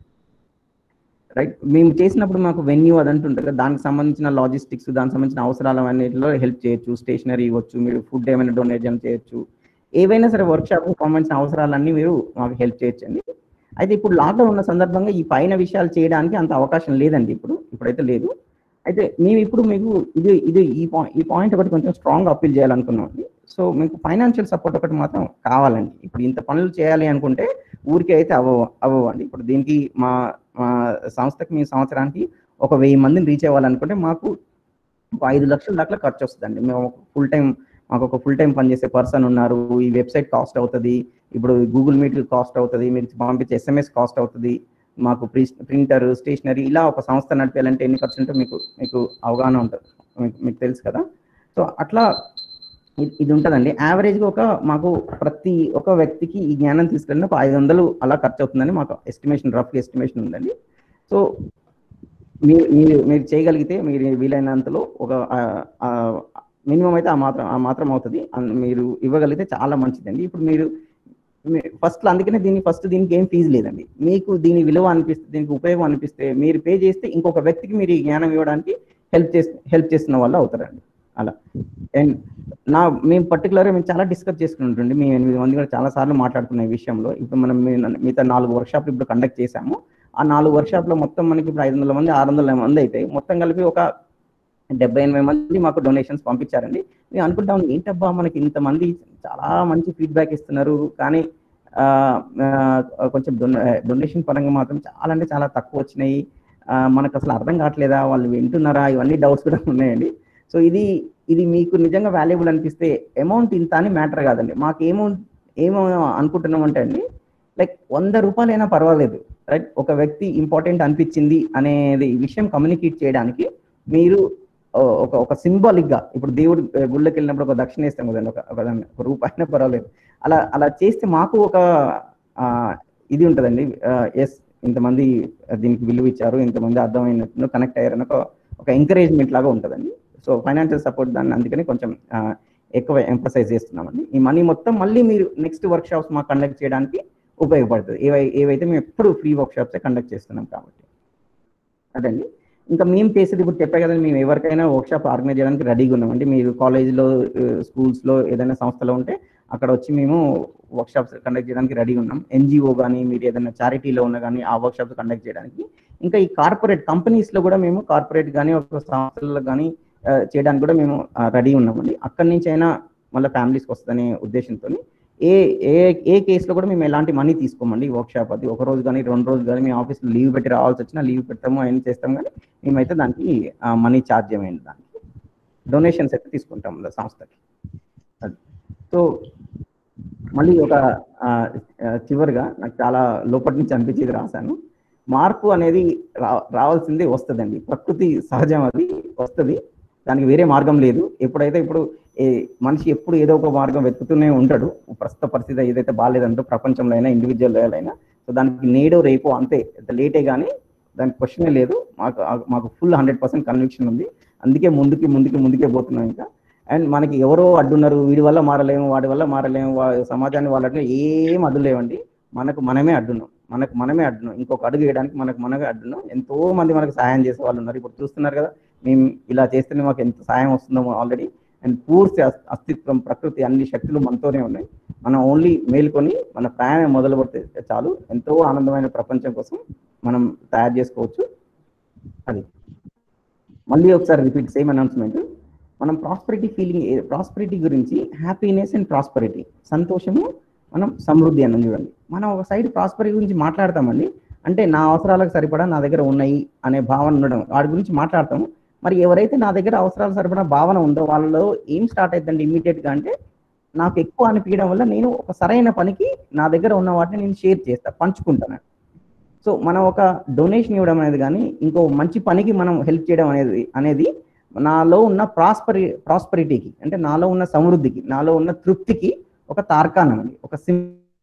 రైట్ మేము చేసినప్పుడు మాకు వెన్యూ అదంటూ ఉంటుంది కదా దానికి సంబంధించిన లాజిస్టిక్స్ దానికి సంబంధించిన అవసరాలు అన్నిటిలో హెల్ప్ చేయొచ్చు స్టేషనరీ ఇవ్వచ్చు మీరు ఫుడ్ ఏమైనా డొనేషన్ చేయొచ్చు ఏవైనా సరే వర్క్ షాప్ సంబంధించిన అవసరాలన్నీ మీరు మాకు హెల్ప్ చేయొచ్చండి అయితే ఇప్పుడు లాక్డౌన్ ఉన్న సందర్భంగా ఈ పైన విషయాలు చేయడానికి అంత అవకాశం లేదండి ఇప్పుడు ఇప్పుడైతే లేదు అయితే మేము ఇప్పుడు మీకు ఇది ఇది ఈ పాయింట్ ఈ పాయింట్ ఒకటి కొంచెం స్ట్రాంగ్ అప్పీల్ చేయాలనుకున్నాం అండి సో మీకు ఫైనాన్షియల్ సపోర్ట్ ఒకటి మాత్రం కావాలండి ఇప్పుడు ఇంత పనులు చేయాలి అనుకుంటే ఊరికే అయితే అవ్వవు అవ్వండి ఇప్పుడు దీనికి మా మా సంస్థకి మీ సంవత్సరానికి ఒక వెయ్యి మందిని రీచ్ అవ్వాలనుకుంటే మాకు ఒక ఐదు లక్షల దాకా ఖర్చు వస్తుందండి మేము ఒక ఫుల్ టైం మాకు ఒక ఫుల్ టైం పనిచేసే పర్సన్ ఉన్నారు ఈ వెబ్సైట్ కాస్ట్ అవుతుంది ఇప్పుడు గూగుల్ మీట్ కాస్ట్ అవుతుంది మీరు పంపించే ఎస్ఎంఎస్ కాస్ట్ అవుతుంది మాకు ప్రింటర్ స్టేషనరీ ఇలా ఒక సంస్థ నడిపేయాలంటే ఎన్ని ఖర్చు ఉంటే మీకు మీకు అవగాహన ఉంటుంది మీకు మీకు తెలుసు కదా సో అట్లా ఇ- ఇది ఉంటుందండి యావరేజ్గా ఒక మాకు ప్రతి ఒక్క వ్యక్తికి ఈ జ్ఞానం తీసుకెళ్ళిన ఒక ఐదు వందలు అలా ఖర్చు అవుతుందని మాకు ఎస్టిమేషన్ రఫ్ ఎస్టిమేషన్ ఉందండి సో మీరు మీరు మీరు చేయగలిగితే మీరు వీలైనంతలో ఒక మినిమం అయితే ఆ మాత్రం ఆ మాత్రం అవుతుంది అన్- మీరు ఇవ్వగలిగితే చాలా మంచిదండి ఇప్పుడు మీరు ఫస్ట్ అందుకనే దీన్ని ఫస్ట్ దీనికి ఏం ఫీజు లేదండి మీకు దీని విలువ అనిపిస్తే దీనికి ఉపయోగం అనిపిస్తే మీరు పే చేస్తే ఇంకొక వ్యక్తికి మీరు ఈ జ్ఞానం ఇవ్వడానికి హెల్ప్ చేసి హెల్ప్ చేస్తున్న వాళ్ళు అవుతారండి అలా అండ్ నా మేము పర్టికులర్గా మేము చాలా డిస్కస్ చేసుకుంటుండే మేము ఎనిమిది మంది కూడా చాలా సార్లు మాట్లాడుకున్న ఈ విషయంలో ఇప్పుడు మనం మీ- మిగతా నాలుగు వర్క్షాప్లు ఇప్పుడు కండక్ట్ చేశాము ఆ నాలుగు వర్క్షాప్లో మొత్తం మనకి ఇప్పుడు ఐదు వందల మంది ఆరు వందల మంది అయితే మొత్తం కలిపి ఒక డెబ్బై ఎనభై మంది మాకు డొనేషన్స్ పంపించారండి మేము అనుకుంటాం ఏంటబ్బా మనకి ఇంతమంది చాలా మంచి ఫీడ్బ్యాక్ ఇస్తున్నారు కానీ ఆ, ఆ, కొంచెం డొనేషన్ పరంగా మాత్రం చాలా అంటే చాలా తక్కువ వచ్చినాయి ఆ, మనకు అసలు అర్థం కావట్లేదా వాళ్ళు వింటున్నారా ఇవన్నీ డౌట్స్ కూడా ఉన్నాయండి సో ఇది ఇది మీకు నిజంగా వాల్యుబుల్ అనిపిస్తే అమౌంట్ ఇంత అని మ్యాటర్ కాదండి మాకు ఏమో ఏమో అనుకుంటున్నాం అంటే అండి లైక్ వంద రూపాయలైనా పర్వాలేదు రైట్ ఒక వ్యక్తి ఇంపార్టెంట్ అనిపించింది అనేది ఈ విషయం కమ్యూనికేట్ చేయడానికి మీరు ఓ, ఒక ఒక సింబాలిక్ గా ఇప్పుడు దేవుడు ఆ, గుళ్ళకి వెళ్ళినప్పుడు ఒక దక్షిణ ఇస్తాం కదండి ఒక ఒక దాన్ని, ఒక రూపాయినా పర్వాలేదు అలా అలా చేస్తే మాకు ఒక ఇది ఉంటుందండి ఎస్ ఇంతమంది దీనికి విలువ ఇచ్చారు ఇంతమంది అర్థమైనట్టు కనెక్ట్ అయ్యారని ఒక ఒక ఎంకరేజ్మెంట్ లాగా ఉంటుందండి సో ఫైనాన్షియల్ సపోర్ట్ దాన్ని అందుకని కొంచెం ఆ, ఎక్కువ ఎంఫసైజ్ చేస్తున్నామండి ఈ మనీ మొత్తం మళ్ళీ మీరు నెక్స్ట్ వర్క్ షాప్స్ మాకు కండక్ట్ చేయడానికి ఉపయోగపడుతుంది ఏవై ఏవైతే మేము ఎప్పుడు ఫ్రీ వర్క్ షాప్స్ కండక్ట్ చేస్తున్నాం కాబట్టి అదండి ఇంకా మేము చేసేది ఇప్పుడు చెప్పే కదండి మేము ఎవరికైనా వర్క్ షాప్ ఆర్గనైజ్ చేయడానికి రెడీగా ఉన్నామండి మీరు కాలేజ్లో స్కూల్స్లో ఏదైనా సంస్థలో ఉంటే అక్కడ వచ్చి మేము వర్క్ షాప్స్ కండక్ట్ చేయడానికి రెడీగా ఉన్నాం ఎన్జిఓ కానీ మీరు ఏదైనా చారిటీలో ఉన్న కానీ ఆ వర్క్ షాప్స్ కండక్ట్ చేయడానికి ఇంకా ఈ కార్పొరేట్ కంపెనీస్లో కూడా మేము కార్పొరేట్ కానీ ఒక సంస్థల్లో కానీ ఆ, చేయడానికి కూడా మేము రెడీ ఉన్నామండి అక్కడి నుంచి అయినా మళ్ళీ ఫ్యామిలీస్కి వస్తుందనే ఉద్దేశంతో ఏ ఏ ఏ కేసులో కూడా మేము ఎలాంటి మనీ తీసుకోమండి వర్క్ షాప్ అది ఒక రోజు కానీ రెండు రోజులు కానీ మీ ఆఫీస్లో లీవ్ పెట్టి రావాల్సి వచ్చినా లీవ్ పెడతాము అయినా చేస్తాం కానీ మేమైతే దానికి మనీ ఛార్జ్ చేయమండి దానికి డొనేషన్స్ అయితే తీసుకుంటాం అలా సంస్థకి అది సో మళ్ళీ ఒక ఆ, ఆ, చివరిగా నాకు చాలా లోపటి నుంచి అనిపించేది రాశాను మార్పు అనేది రా రావాల్సిందే వస్తుందండి ప్రకృతి సహజం అది వస్తుంది దానికి వేరే మార్గం లేదు ఎప్పుడైతే ఇప్పుడు ఏ మనిషి ఎప్పుడు ఏదో ఒక మార్గం వెతుకుతూనే ఉంటాడు ప్రస్తుత పరిస్థితి ఏదైతే బాగాలేదంటో ప్రపంచంలో అయినా ఇండివిజువల్ లెవెల్ అయినా సో దానికి నేడో రేపో అంతే లేటే కానీ దానికి క్వశ్చనే లేదు మాకు మాకు ఫుల్ హండ్రెడ్ పర్సెంట్ కన్విక్షన్ ఉంది అందుకే ముందుకి ముందుకి ముందుకే పోతున్నాం ఇంకా అండ్ మనకి ఎవరో అడ్డున్నారు వీడి వల్ల మారలేము వాడి వల్ల మారలేము వా- సమాజాన్ని వాళ్ళకి ఏం అడ్డులేవండి మనకు మనమే అడ్డున్నాం మనకు మనమే అడ్డున్నాం ఇంకొక అడుగు వేయడానికి మనకు మనమే అడ్డున్నాం ఎంతో మంది మనకు సహాయం చేసే వాళ్ళు ఉన్నారు ఇప్పుడు చూస్తున్నారు కదా మేము ఇలా చేస్తేనే మాకు ఎంత సహాయం వస్తుందో ఆల్రెడీ అండ్ పూర్తి అస్- అస్తిత్వం ప్రకృతి అన్ని శక్తులు మనతోనే ఉన్నాయి మనం ఓన్లీ మేల్కొని మన ప్రయాణం మొదలు పెడితే చాలు ఎంతో ఆనందమైన ప్రపంచం కోసం మనం తయారు చేసుకోవచ్చు అది మళ్ళీ ఒకసారి రిపీట్ సేమ్ అనౌన్స్మెంట్ మనం ప్రాస్పరిటీ ఫీలింగ్ ప్రాస్పరిటీ గురించి హ్యాపీనెస్ అండ్ ప్రాస్పరిటీ సంతోషము మనం సమృద్ధి అన్నది చూడండి మనం ఒక సైడ్ ప్రాస్పరిటీ గురించి మాట్లాడతామండి అంటే నా అవసరాలకు సరిపడా నా దగ్గర ఉన్నాయి అనే భావన ఉండడం వాటి గురించి మాట్లాడతాము మరి ఎవరైతే నా దగ్గర అవసరాలు సరిపడా భావన ఉందో వాళ్ళలో ఏం స్టార్ట్ అవుతుందండి ఇమీడియట్ గా అంటే నాకు ఎక్కువ అనిపించడం వల్ల నేను ఒక సరైన పనికి నా దగ్గర ఉన్న వాటిని నేను షేర్ చేస్తా పంచుకుంటాను సో మనం ఒక డొనేషన్ ఇవ్వడం అనేది కానీ ఇంకో మంచి పనికి మనం హెల్ప్ చేయడం అనేది అనేది నాలో ఉన్న ప్రాస్పరి ప్రాస్పరిటీకి అంటే నాలో ఉన్న సమృద్ధికి నాలో ఉన్న తృప్తికి ఒక తార్కాణం అండి ఒక సిమ్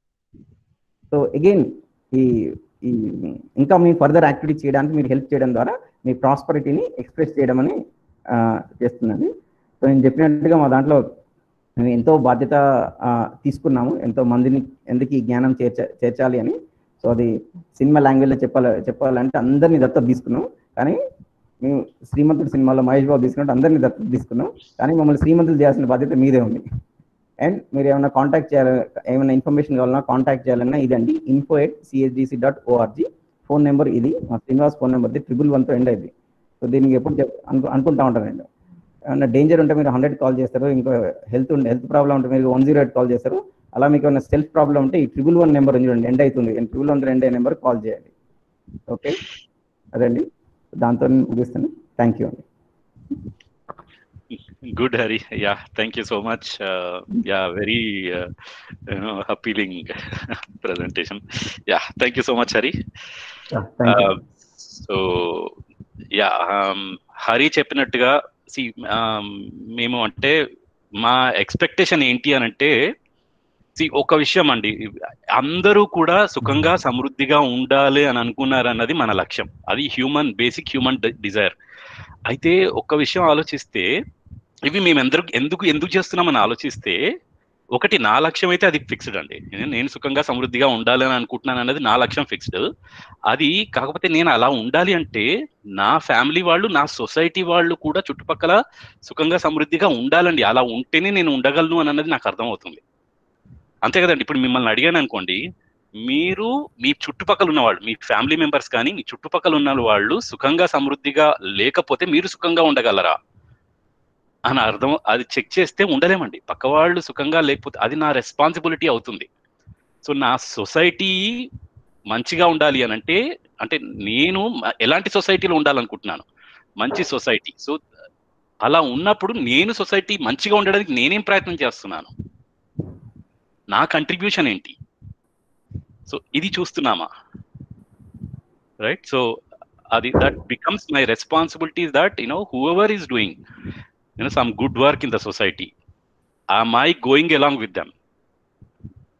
సో అగైన్ ఈ ఈ ఇంకా మీ ఫర్దర్ యాక్టివిటీ చేయడానికి మీరు హెల్ప్ చేయడం ద్వారా మీ ప్రాస్పరిటీని ఎక్స్ప్రెస్ చేయడం అని ఆ, చేస్తుందండి సో నేను చెప్పినట్టుగా మా దాంట్లో మేము ఎంతో బాధ్యత ఆ, తీసుకున్నాము ఎంతో మందిని ఎందుకు ఈ జ్ఞానం చేర్చ చేర్చాలి అని సో అది సినిమా లాంగ్వేజ్లో చెప్పాలి చెప్పాలంటే అందరినీ దత్తత తీసుకున్నాం కానీ మేము శ్రీమంతుడు సినిమాలో మహేష్ బాబు తీసుకున్నట్టు అందరినీ దత్తత తీసుకున్నాం కానీ మమ్మల్ని శ్రీమంతులు చేయాల్సిన బాధ్యత మీదే ఉంది అండ్ మీరు ఏమైనా కాంటాక్ట్ చేయాలి ఏమైనా ఇన్ఫర్మేషన్ కావాలన్నా కాంటాక్ట్ చేయాలన్నా ఇదండి info at CSDC dot ORG phone number ఇది మా శ్రీనివాస్ ఫోన్ నెంబర్ ట్రిపుల్ వన్తో ఎండ్ అయింది సో దీనికి ఎప్పుడు చెప్ అను అనుకుంటా ఉంటానండి ఏమన్నా డేంజర్ ఉంటే మీరు హండ్రెడ్ కాల్ చేస్తారు ఇంకో హెల్త్ ఉంటే హెల్త్ ప్రాబ్లం ఉంటే మీరు వన్ జీరో ఎయిట్ కాల్ చేస్తారు అలా మీకు ఏమైనా సెల్ఫ్ ప్రాబ్లం ఉంటే ఈ ట్రిపుల్ వన్ నెంబర్ ఉంది చూడండి ఎండ్ అవుతుంది ట్రిపుల్ వన్ ఎండ్ అయ్యే నెంబర్ కాల్ చేయండి ఓకే అదండి దాంతో ముగిస్తాను థ్యాంక్ యూ అండి Good, Hari. Yeah, thank you so much. Uh, yeah, very uh, you know appealing presentation. Yeah, thank you so much, Hari. Thank you Uh, so yeah Hari చెప్పినట్టుగా సి మేము అంటే మా ఎక్స్పెక్టేషన్ ఏంటి అని అంటే సి ఒక విషయం అండి అందరూ కూడా సుఖంగా సమృద్ధిగా ఉండాలి అని అనుకున్నారు అన్నది మన లక్ష్యం అది హ్యూమన్ బేసిక్ హ్యూమన్ డిజైర్ అయితే ఒక్క విషయం ఆలోచిస్తే ఇవి మేము ఎందుకు ఎందుకు ఎందుకు చేస్తున్నామని ఆలోచిస్తే ఒకటి నా లక్ష్యం అయితే అది ఫిక్స్డ్ అండి నేను- నేను సుఖంగా సమృద్ధిగా ఉండాలి అని అనుకుంటున్నాను అనేది నా లక్ష్యం ఫిక్స్డ్ అది కాకపోతే నేను అలా ఉండాలి అంటే నా ఫ్యామిలీ వాళ్ళు నా సొసైటీ వాళ్ళు కూడా చుట్టుపక్కల సుఖంగా సమృద్ధిగా ఉండాలండి అలా ఉంటేనే నేను ఉండగలను అని అన్నది నాకు అర్థమవుతుంది అంతే కదండి ఇప్పుడు మిమ్మల్ని అడిగాను అనుకోండి మీరు మీ చుట్టుపక్కల ఉన్నవాళ్ళు మీ ఫ్యామిలీ మెంబర్స్ కానీ మీ చుట్టుపక్కల ఉన్న వాళ్ళు సుఖంగా సమృద్ధిగా లేకపోతే మీరు సుఖంగా ఉండగలరా అని అర్థం అది చెక్ చేస్తే ఉండలేమండి పక్క వాళ్ళు సుఖంగా లేకపోతే అది నా రెస్పాన్సిబిలిటీ అవుతుంది సో నా సొసైటీ మంచిగా ఉండాలి అని అంటే అంటే నేను మ- ఎలాంటి సొసైటీలో ఉండాలనుకుంటున్నాను మంచి సొసైటీ సో అలా ఉన్నప్పుడు నేను సొసైటీ మంచిగా ఉండడానికి నేనేం ప్రయత్నం చేస్తున్నాను నా కంట్రిబ్యూషన్ ఏంటి సో ఇది చూస్తున్నామా రైట్ సో అది that becomes my responsibility that you know whoever is doing you know some good work in the society am I going along with them?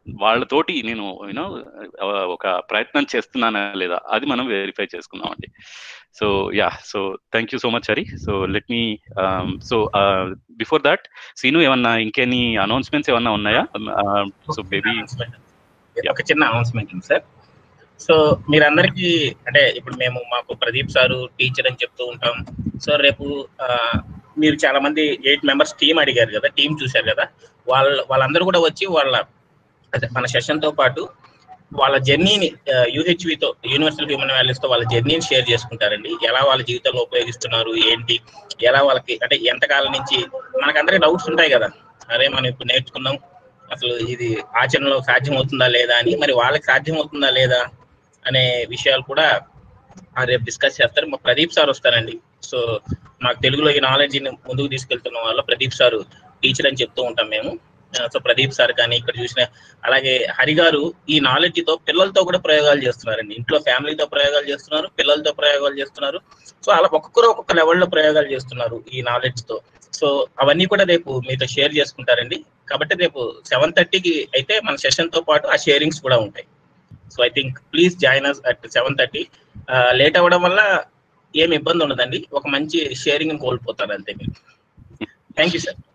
వాళ్ళతోటి నేను యూనో ఒక ప్రయత్నం చేస్తున్నానా లేదా అది మనం వెరిఫై చేసుకుందాం అండి so yeah so thank you so much Hari so let me so before that Seenu ఏమన్నా ఇంకెన్ని అనౌన్స్మెంట్స్ ఏమన్నా ఉన్నాయా సో బేబీ ఒక చిన్న అనౌన్స్మెంట్ ఉంది సార్ సో మీరందరికీ అంటే ఇప్పుడు మేము మాకు ప్రదీప్ సారు టీచర్ అని చెప్తూ ఉంటాం సో రేపు ఆ, మీరు చాలా మంది ఎయిట్ మెంబర్స్ టీం అడిగారు కదా టీం చూశారు కదా వాళ్ళ వాళ్ళందరూ కూడా వచ్చి వాళ్ళ అదే మన సెషన్ తో పాటు వాళ్ళ జర్నీని యూహెచ్వితో యూనివర్సల్ హ్యూమన్ వాల్యూస్ తో వాళ్ళ జర్నీని షేర్ చేసుకుంటారండి ఎలా వాళ్ళ జీవితంలో ఉపయోగిస్తున్నారు ఏంటి ఎలా వాళ్ళకి అంటే ఎంతకాలం నుంచి మనకందరికి డౌట్స్ ఉంటాయి కదా అరే మనం ఇప్పుడు నేర్చుకున్నాం అసలు ఇది ఆచరణలో సాధ్యం అవుతుందా లేదా అని మరి వాళ్ళకి సాధ్యం అవుతుందా లేదా అనే విషయాలు కూడా ఆ రేపు డిస్కస్ చేస్తారు మా ప్రదీప్ సార్ వస్తారండి సో మాకు తెలుగులో ఈ నాలెడ్జ్ ముందుకు తీసుకెళ్తున్న వాళ్ళు ప్రదీప్ సార్ టీచర్ అని చెప్తూ ఉంటాం మేము ఆ, సో ప్రదీప్ సార్ కానీ ఇక్కడ చూసిన అలాగే హరి గారు ఈ నాలెడ్జ్ తో పిల్లలతో కూడా ప్రయోగాలు చేస్తున్నారండి ఇంట్లో ఫ్యామిలీతో ప్రయోగాలు చేస్తున్నారు పిల్లలతో ప్రయోగాలు చేస్తున్నారు సో అలా ఒక్కొక్కరు ఒక్కొక్క లెవెల్లో ప్రయోగాలు చేస్తున్నారు ఈ నాలెడ్జ్ తో సో అవన్నీ కూడా రేపు మీతో షేర్ చేసుకుంటారండి కాబట్టి రేపు సెవెన్ థర్టీకి అయితే మన సెషన్ తో పాటు ఆ షేరింగ్స్ కూడా ఉంటాయి so I think please join us at seven thirty late అవ్వడం వల్ల ఏమి ఇబ్బంది ఉండదండి ఒక మంచి షేరింగ్ కోల్పోతారు అంతే మీరు thank you sir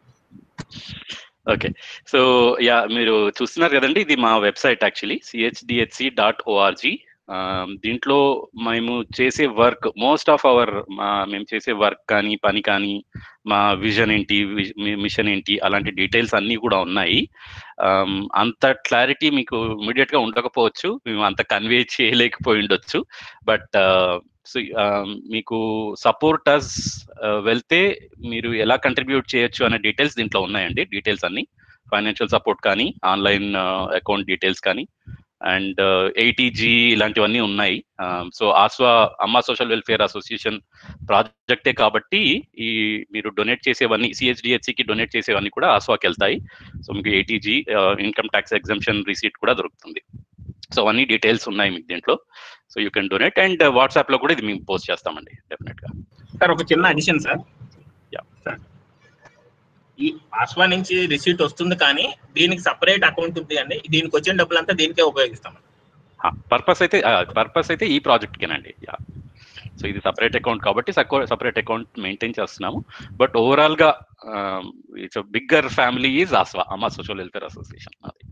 okay so yeah మీరు చూస్తున్నారు కదండి ఇది మా website actually CHDHC dot ORG దీంట్లో మేము చేసే వర్క్ మోస్ట్ ఆఫ్ అవర్ మా మేము చేసే వర్క్ కానీ పని కానీ మా విజన్ ఏంటి మిషన్ ఏంటి అలాంటి డీటెయిల్స్ అన్నీ కూడా ఉన్నాయి Um, అంత క్లారిటీ మీకు ఇమీడియట్ గా ఉండకపోవచ్చు మేము అంత కన్వే చేయలేకపోయి ఉండొచ్చు బట్ సో మీకు సపోర్టర్స్ వెళ్తే మీరు ఎలా కంట్రిబ్యూట్ చేయొచ్చు అనే డీటెయిల్స్ దీంట్లో ఉన్నాయండి డీటెయిల్స్ అన్ని ఫైనాన్షియల్ సపోర్ట్ కానీ ఆన్లైన్ అకౌంట్ డీటెయిల్స్ కానీ అండ్ ఏటీజీ ఇలాంటివన్నీ ఉన్నాయి so ఆస్వా Amma social welfare association ప్రాజెక్టే కాబట్టి ఈ మీరు డొనేట్ చేసేవన్నీ సిహెచ్డిహెచ్సికి డొనేట్ చేసేవన్నీ కూడా ఆస్వాకి వెళ్తాయి సో మీకు eighty G income tax exemption receipt కూడా దొరుకుతుంది సో అవన్నీ డీటెయిల్స్ ఉన్నాయి మీకు దీంట్లో so you can donate and WhatsApp లో కూడా ఇది మేము పోస్ట్ చేస్తామండి డెఫినెట్ గా సార్ ఒక చిన్న అడిషన్ సార్ Yeah. సార్ ఈ ఆస్వా నుంచి రిసీట్ వస్తుంది కానీ దీనికి సపరేట్ అకౌంట్ ఉంది అండి దీనికి వచ్చిన డబ్బులంతా దీనికే ఉపయోగిస్తాం పర్పస్ అయితే పర్పస్ అయితే ఈ ప్రాజెక్ట్ కేనండి యా సో ఇది సపరేట్ అకౌంట్ కాబట్టి సపరేట్ అకౌంట్ మెయింటైన్ చేస్తున్నాము బట్ ఓవరాల్ గా ఇట్స్ బిగ్గర్ ఫ్యామిలీ ఈజ్ ఆస్వా అమ్మా సోషల్ వెల్ఫేర్ అసోసియేషన్ అది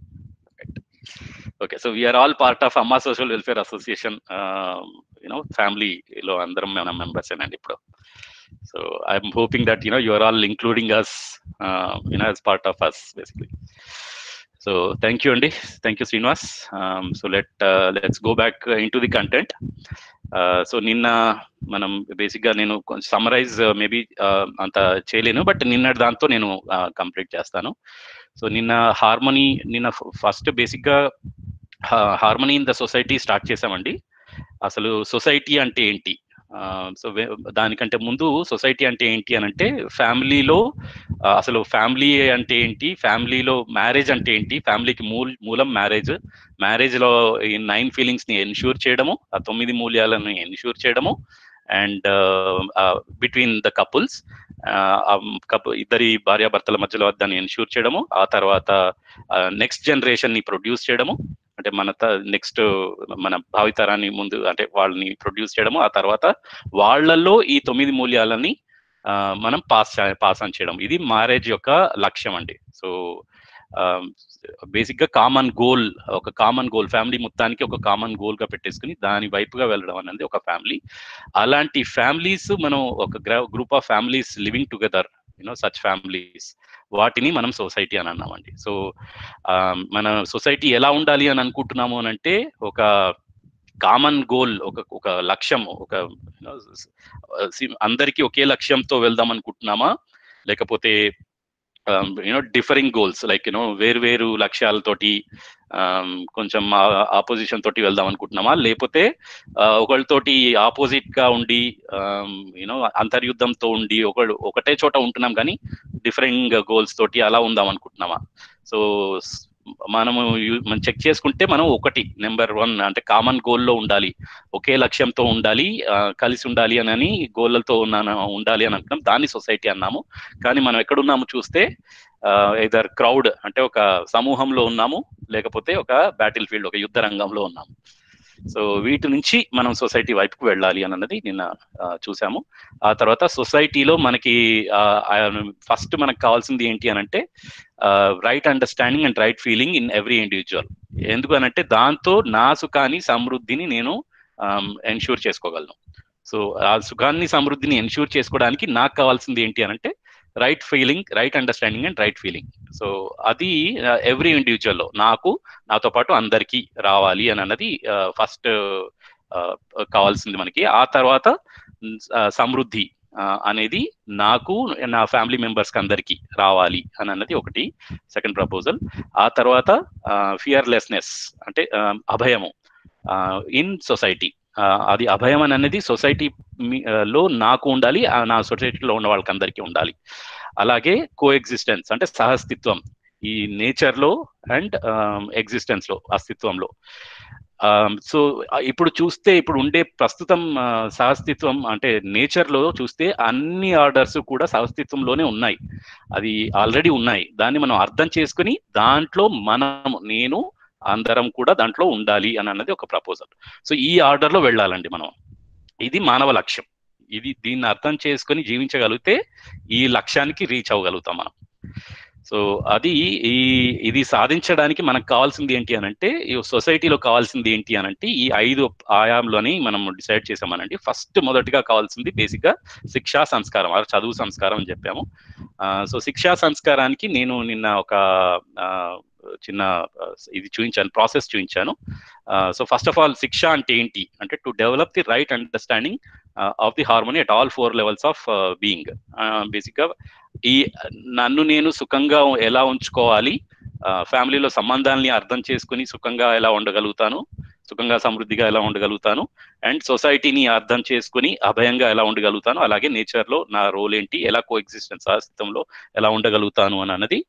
okay so we're all part of Amma social welfare association you know ఫ్యామిలీలో అందరం మన మెంబర్స్ అండి ఇప్పుడు so I'm hoping that you know you are all including us you know as part of us basically so thank you అండి thank you Srinivas so let let's go back in to the content so నిన్న మనం బేసిక్ గా నేను సమరైజ్ మేబీ అంత చేయలేను బట్ నిన్న దాంతో నేను కంప్లీట్ చేస్తాను సో నిన్న హార్మోనీ నిన్న ఫస్ట్ బేసిక్ గా harmony in the society start చేసామండి అసలు సొసైటీ అంటే ఏంటి సో దానికంటే ముందు సొసైటీ అంటే ఏంటి అని అంటే ఫ్యామిలీలో అసలు ఫ్యామిలీ అంటే ఏంటి ఫ్యామిలీలో మ్యారేజ్ అంటే ఏంటి ఫ్యామిలీకి మూల్ మూలం మ్యారేజ్ మ్యారేజ్ లో ఈ నైన్ ఫీలింగ్స్ ని ఎన్ష్యూర్ చేయడము ఆ తొమ్మిది మూల్యాలను ఎన్ష్యూర్ చేయడము అండ్ బిట్వీన్ ద కపుల్స్ కపు ఇద్దరి భార్యాభర్తల మధ్యలో దాన్ని ఎన్ష్యూర్ చేయడము ఆ తర్వాత నెక్స్ట్ జనరేషన్ ని ప్రొడ్యూస్ చేయడము అంటే మన నెక్స్ట్ మన భావితరాన్ని ముందు అంటే వాళ్ళని ప్రొడ్యూస్ చేయడము ఆ తర్వాత వాళ్ళల్లో ఈ తొమ్మిది మూల్యాలని మనం పాస్ పాస్ ఆన్ చేయడం ఇది మ్యారేజ్ యొక్క లక్ష్యం అండి సో బేసిక్ గా కామన్ గోల్ ఒక కామన్ గోల్ ఫ్యామిలీ మొత్తానికి ఒక కామన్ గోల్ గా పెట్టేసుకుని దాని వైపుగా వెళ్ళడం అనేది ఒక ఫ్యామిలీ అలాంటి ఫ్యామిలీస్ మనం ఒక group of families living together you know such families వాటిని మనం సొసైటీ అని అన్నామండి సో మన సొసైటీ ఎలా ఉండాలి అని అనుకుంటున్నాము అని అంటే ఒక కామన్ గోల్ ఒక ఒక లక్ష్యం ఒక అందరికీ ఒకే లక్ష్యంతో వెళ్దాం అనుకుంటున్నామా లేకపోతే you know differing goals like you know వేరు వేరు లక్ష్యాలతోటి కొంచెం ఆపోజిషన్ తోటి వెళ్దాం అనుకుంటున్నామా లేకపోతే ఒకళ్ళతోటి ఆపోజిట్ గా ఉండి యూనో అంతర్యుద్ధంతో ఉండి ఒకళ్ళు ఒకటే చోట ఉంటున్నాం కానీ డిఫరెంట్ గోల్స్ తోటి అలా ఉందాం అనుకుంటున్నామా సో మనము మనం చెక్ చేసుకుంటే మనం ఒకటి నెంబర్ వన్ అంటే కామన్ గోల్లో ఉండాలి ఒకే లక్ష్యంతో ఉండాలి కలిసి ఉండాలి అని గోళ్ళతో ఉన్నాను ఉండాలి అని అంటున్నాం దాన్ని సొసైటీ అన్నాము కానీ మనం ఎక్కడున్నాము చూస్తే ఇదర్ క్రౌడ్ అంటే ఒక సమూహంలో ఉన్నాము లేకపోతే ఒక బ్యాటిల్ ఫీల్డ్ ఒక యుద్ధ రంగంలో ఉన్నాము సో వీటి నుంచి మనం సొసైటీ వైపుకు వెళ్ళాలి అన్నది నిన్న చూసాము ఆ తర్వాత సొసైటీలో మనకి ఫస్ట్ మనకు కావాల్సింది ఏంటి అని అంటే right understanding and right feeling in every individual ఎందుకు అనంటే దాంతో నా సుఖాన్ని సమృద్ధిని నేను ఎన్ష్యూర్ చేసుకోగలను సో ఆ సుఖాన్ని సమృద్ధిని ఎన్ష్యూర్ చేసుకోవడానికి నాకు కావాల్సింది ఏంటి అని అంటే right feeling right understanding and right feeling so అది ఎవ్రీ ఇండివిజువల్లో నాకు నాతో పాటు అందరికీ రావాలి అని అన్నది ఫస్ట్ కావాల్సింది మనకి ఆ తర్వాత సమృద్ధి అనేది నాకు నా ఫ్యామిలీ మెంబర్స్కి అందరికీ రావాలి అని అన్నది ఒకటి సెకండ్ ప్రపోజల్ ఆ తర్వాత ఫియర్లెస్నెస్ అంటే అభయము ఇన్ సొసైటీ అది అభయం అని అనేది సొసైటీ లో నాకు ఉండాలి నా సొసైటీలో ఉన్న వాళ్ళకి అందరికీ ఉండాలి అలాగే కో ఎగ్జిస్టెన్స్ అంటే సహస్తిత్వం ఈ నేచర్లో అండ్ ఎగ్జిస్టెన్స్లో అస్తిత్వంలో సో ఇప్పుడు చూస్తే ఇప్పుడు ఉండే ప్రస్తుతం సహస్తిత్వం అంటే నేచర్లో చూస్తే అన్ని ఆర్డర్స్ కూడా సహస్తిత్వంలోనే ఉన్నాయి అది ఆల్రెడీ ఉన్నాయి దాన్ని మనం అర్థం చేసుకుని దాంట్లో మనం నేను అందరం కూడా దాంట్లో ఉండాలి అని అన్నది ఒక ప్రపోజల్ సో ఈ ఆర్డర్లో వెళ్ళాలండి మనం ఇది మానవ లక్ష్యం ఇది దీన్ని అర్థం చేసుకొని జీవించగలిగితే ఈ లక్ష్యానికి రీచ్ అవ్వగలుగుతాం మనం సో అది ఈ ఇది సాధించడానికి మనకు కావాల్సింది ఏంటి అని అంటే ఈ సొసైటీలో కావాల్సింది ఏంటి అని అంటే ఈ ఐదు ఆయాంలోని మనం డిసైడ్ చేసామనండి ఫస్ట్ మొదటిగా కావాల్సింది బేసిక్గా శిక్షా సంస్కారం చదువు సంస్కారం అని చెప్పాము సో శిక్షా సంస్కారానికి నేను నిన్న ఒక చిన్న ఇది చూపించాను ప్రాసెస్ చూపించాను సో ఫస్ట్ ఆఫ్ ఆల్ శిక్ష అంటే ఏంటి అంటే to develop the right understanding of the harmony at all four levels of being బేసిక్గా ఈ నన్ను నేను సుఖంగా ఎలా ఉంచుకోవాలి ఫ్యామిలీలో సంబంధాలని అర్థం చేసుకుని సుఖంగా ఎలా ఉండగలుగుతాను సుఖంగా సమృద్ధిగా ఎలా ఉండగలుగుతాను అండ్ సొసైటీని అర్థం చేసుకుని అభయంగా ఎలా ఉండగలుగుతాను అలాగే నేచర్లో నా రోల్ ఏంటి ఎలా కో ఎగ్జిస్టెన్స్ అస్తిత్వంలో ఎలా ఉండగలుగుతాను అని అన్నది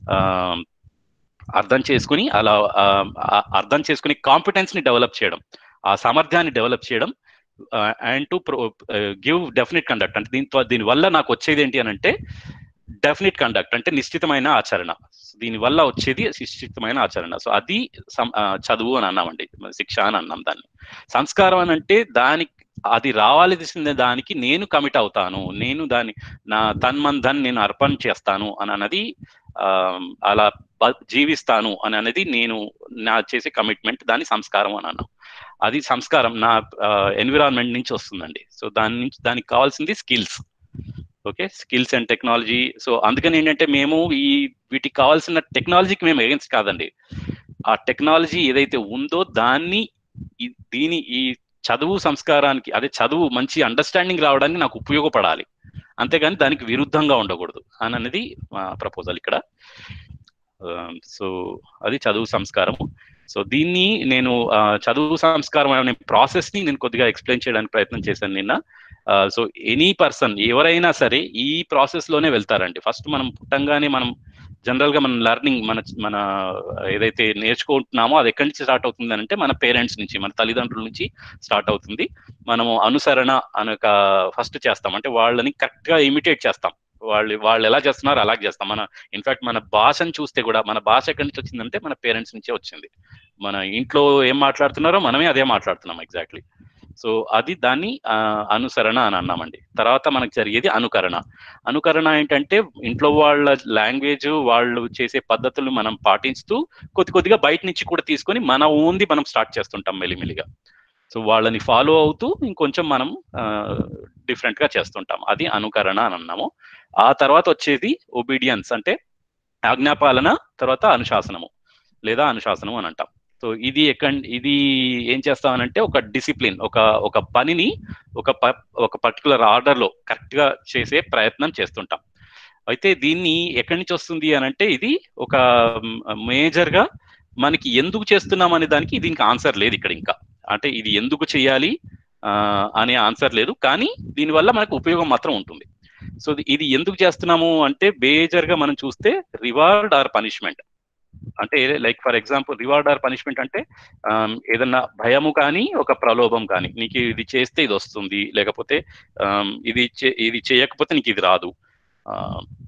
అర్థం చేసుకుని అలా అర్థం చేసుకుని కాంపిటెన్స్ ని డెవలప్ చేయడం ఆ సామర్థ్యాన్ని డెవలప్ చేయడం and to give definite conduct అంటే దీంతో దీనివల్ల నాకు వచ్చేది ఏంటి అని అంటే డెఫినెట్ కండక్ట్ అంటే నిశ్చితమైన ఆచరణ దీనివల్ల వచ్చేది నిశ్చితమైన ఆచరణ సో అది చదువు అని అన్నామండి శిక్ష అని అన్నాం దాన్ని సంస్కారం అని అంటే దానికి అది రావాల్సిన దానికి నేను కమిట్ అవుతాను నేను దాని నా తన్మంధన్ నేను అర్పణ చేస్తాను అని అన్నది అలా జీవిస్తాను అని అనేది నేను నా చేసే కమిట్మెంట్ దాని సంస్కారం అని అన్నాం అది సంస్కారం నా ఎన్విరాన్మెంట్ నుంచి వస్తుందండి సో దాని నుంచి దానికి కావాల్సింది skills okay skills and technology so అందుకని ఏంటంటే మేము ఈ వీటికి కావాల్సిన టెక్నాలజీకి మేము ఎగెన్స్ట్ కాదండి ఆ టెక్నాలజీ ఏదైతే ఉందో దాన్ని దీని ఈ చదువు సంస్కారానికి అదే చదువు మంచి అండర్స్టాండింగ్ రావడానికి నాకు ఉపయోగపడాలి అంతేగాని దానికి విరుద్ధంగా ఉండకూడదు అని అనేది ప్రపోజల్ ఇక్కడ సో అది చదువు సంస్కారము సో దీన్ని నేను చదువు సంస్కారం అనే ప్రాసెస్ ని నేను కొద్దిగా ఎక్స్ప్లెయిన్ చేయడానికి ప్రయత్నం చేశాను నిన్న సో ఎనీ పర్సన్ ఎవరైనా సరే ఈ ప్రాసెస్ లోనే వెళ్తారండి ఫస్ట్ మనం పుట్టంగానే మనం జనరల్ గా మన లెర్నింగ్ మన మన ఏదైతే నేర్చుకుంటున్నామో అది ఎక్కడి నుంచి స్టార్ట్ అవుతుంది అంటే మన పేరెంట్స్ నుంచి మన తల్లిదండ్రుల నుంచి స్టార్ట్ అవుతుంది మనము అనుసరణ అనొక ఫస్ట్ చేస్తాం అంటే వాళ్ళని కరెక్ట్ గా ఇమిటేట్ చేస్తాం వాళ్ళు వాళ్ళు ఎలా చేస్తున్నారు అలాగే చేస్తాం మన ఇన్ఫాక్ట్ మన భాషను చూస్తే కూడా మన భాష ఎక్కడి నుంచి వచ్చిందంటే మన పేరెంట్స్ నుంచే వచ్చింది మన ఇంట్లో ఏం మాట్లాడుతున్నారో మనమే అదే మాట్లాడుతున్నాం ఎగ్జాక్ట్లీ సో అది దాన్ని అనుసరణ అని అన్నామండి తర్వాత మనకు జరిగేది అనుకరణ అనుకరణ ఏంటంటే ఇంట్లో వాళ్ళ లాంగ్వేజ్ వాళ్ళు చేసే పద్ధతులు మనం పాటిస్తూ కొద్ది కొద్దిగా బయట నుంచి కూడా తీసుకొని మన ఓన్ది మనం స్టార్ట్ చేస్తుంటాం మెల్లిమెల్లిగా సో వాళ్ళని ఫాలో అవుతూ ఇంకొంచెం మనం డిఫరెంట్ గా చేస్తుంటాం అది అనుకరణ అని అన్నాము ఆ తర్వాత వచ్చేది ఒబీడియన్స్ అంటే ఆజ్ఞాపాలన తర్వాత అనుశాసనము లేదా అనుశాసనం అని అంటాం సో ఇది ఎక్కడ ఇది ఏం చేస్తామనంటే ఒక డిసిప్లిన్ ఒక ఒక పనిని ఒక ఒక పర్టికులర్ ఆర్డర్లో కరెక్ట్గా చేసే ప్రయత్నం చేస్తుంటాం అయితే దీన్ని ఎక్కడి నుంచి వస్తుంది అని అంటే ఇది ఒక మేజర్గా మనకి ఎందుకు చేస్తున్నాం అనే దానికి దీనికి ఆన్సర్ లేదు ఇక్కడ ఇంకా అంటే ఇది ఎందుకు చేయాలి అనే ఆన్సర్ లేదు కానీ దీనివల్ల మనకు ఉపయోగం మాత్రం ఉంటుంది సో ఇది ఎందుకు చేస్తున్నాము అంటే మేజర్గా మనం చూస్తే రివార్డ్ ఆర్ పనిష్మెంట్ అంటే like for example reward or punishment అంటే ఏదన్నా భయము కానీ ఒక ప్రలోభం కానీ నీకు ఇది చేస్తే ఇది వస్తుంది లేకపోతే ఇది ఇది చేయకపోతే నీకు ఇది రాదు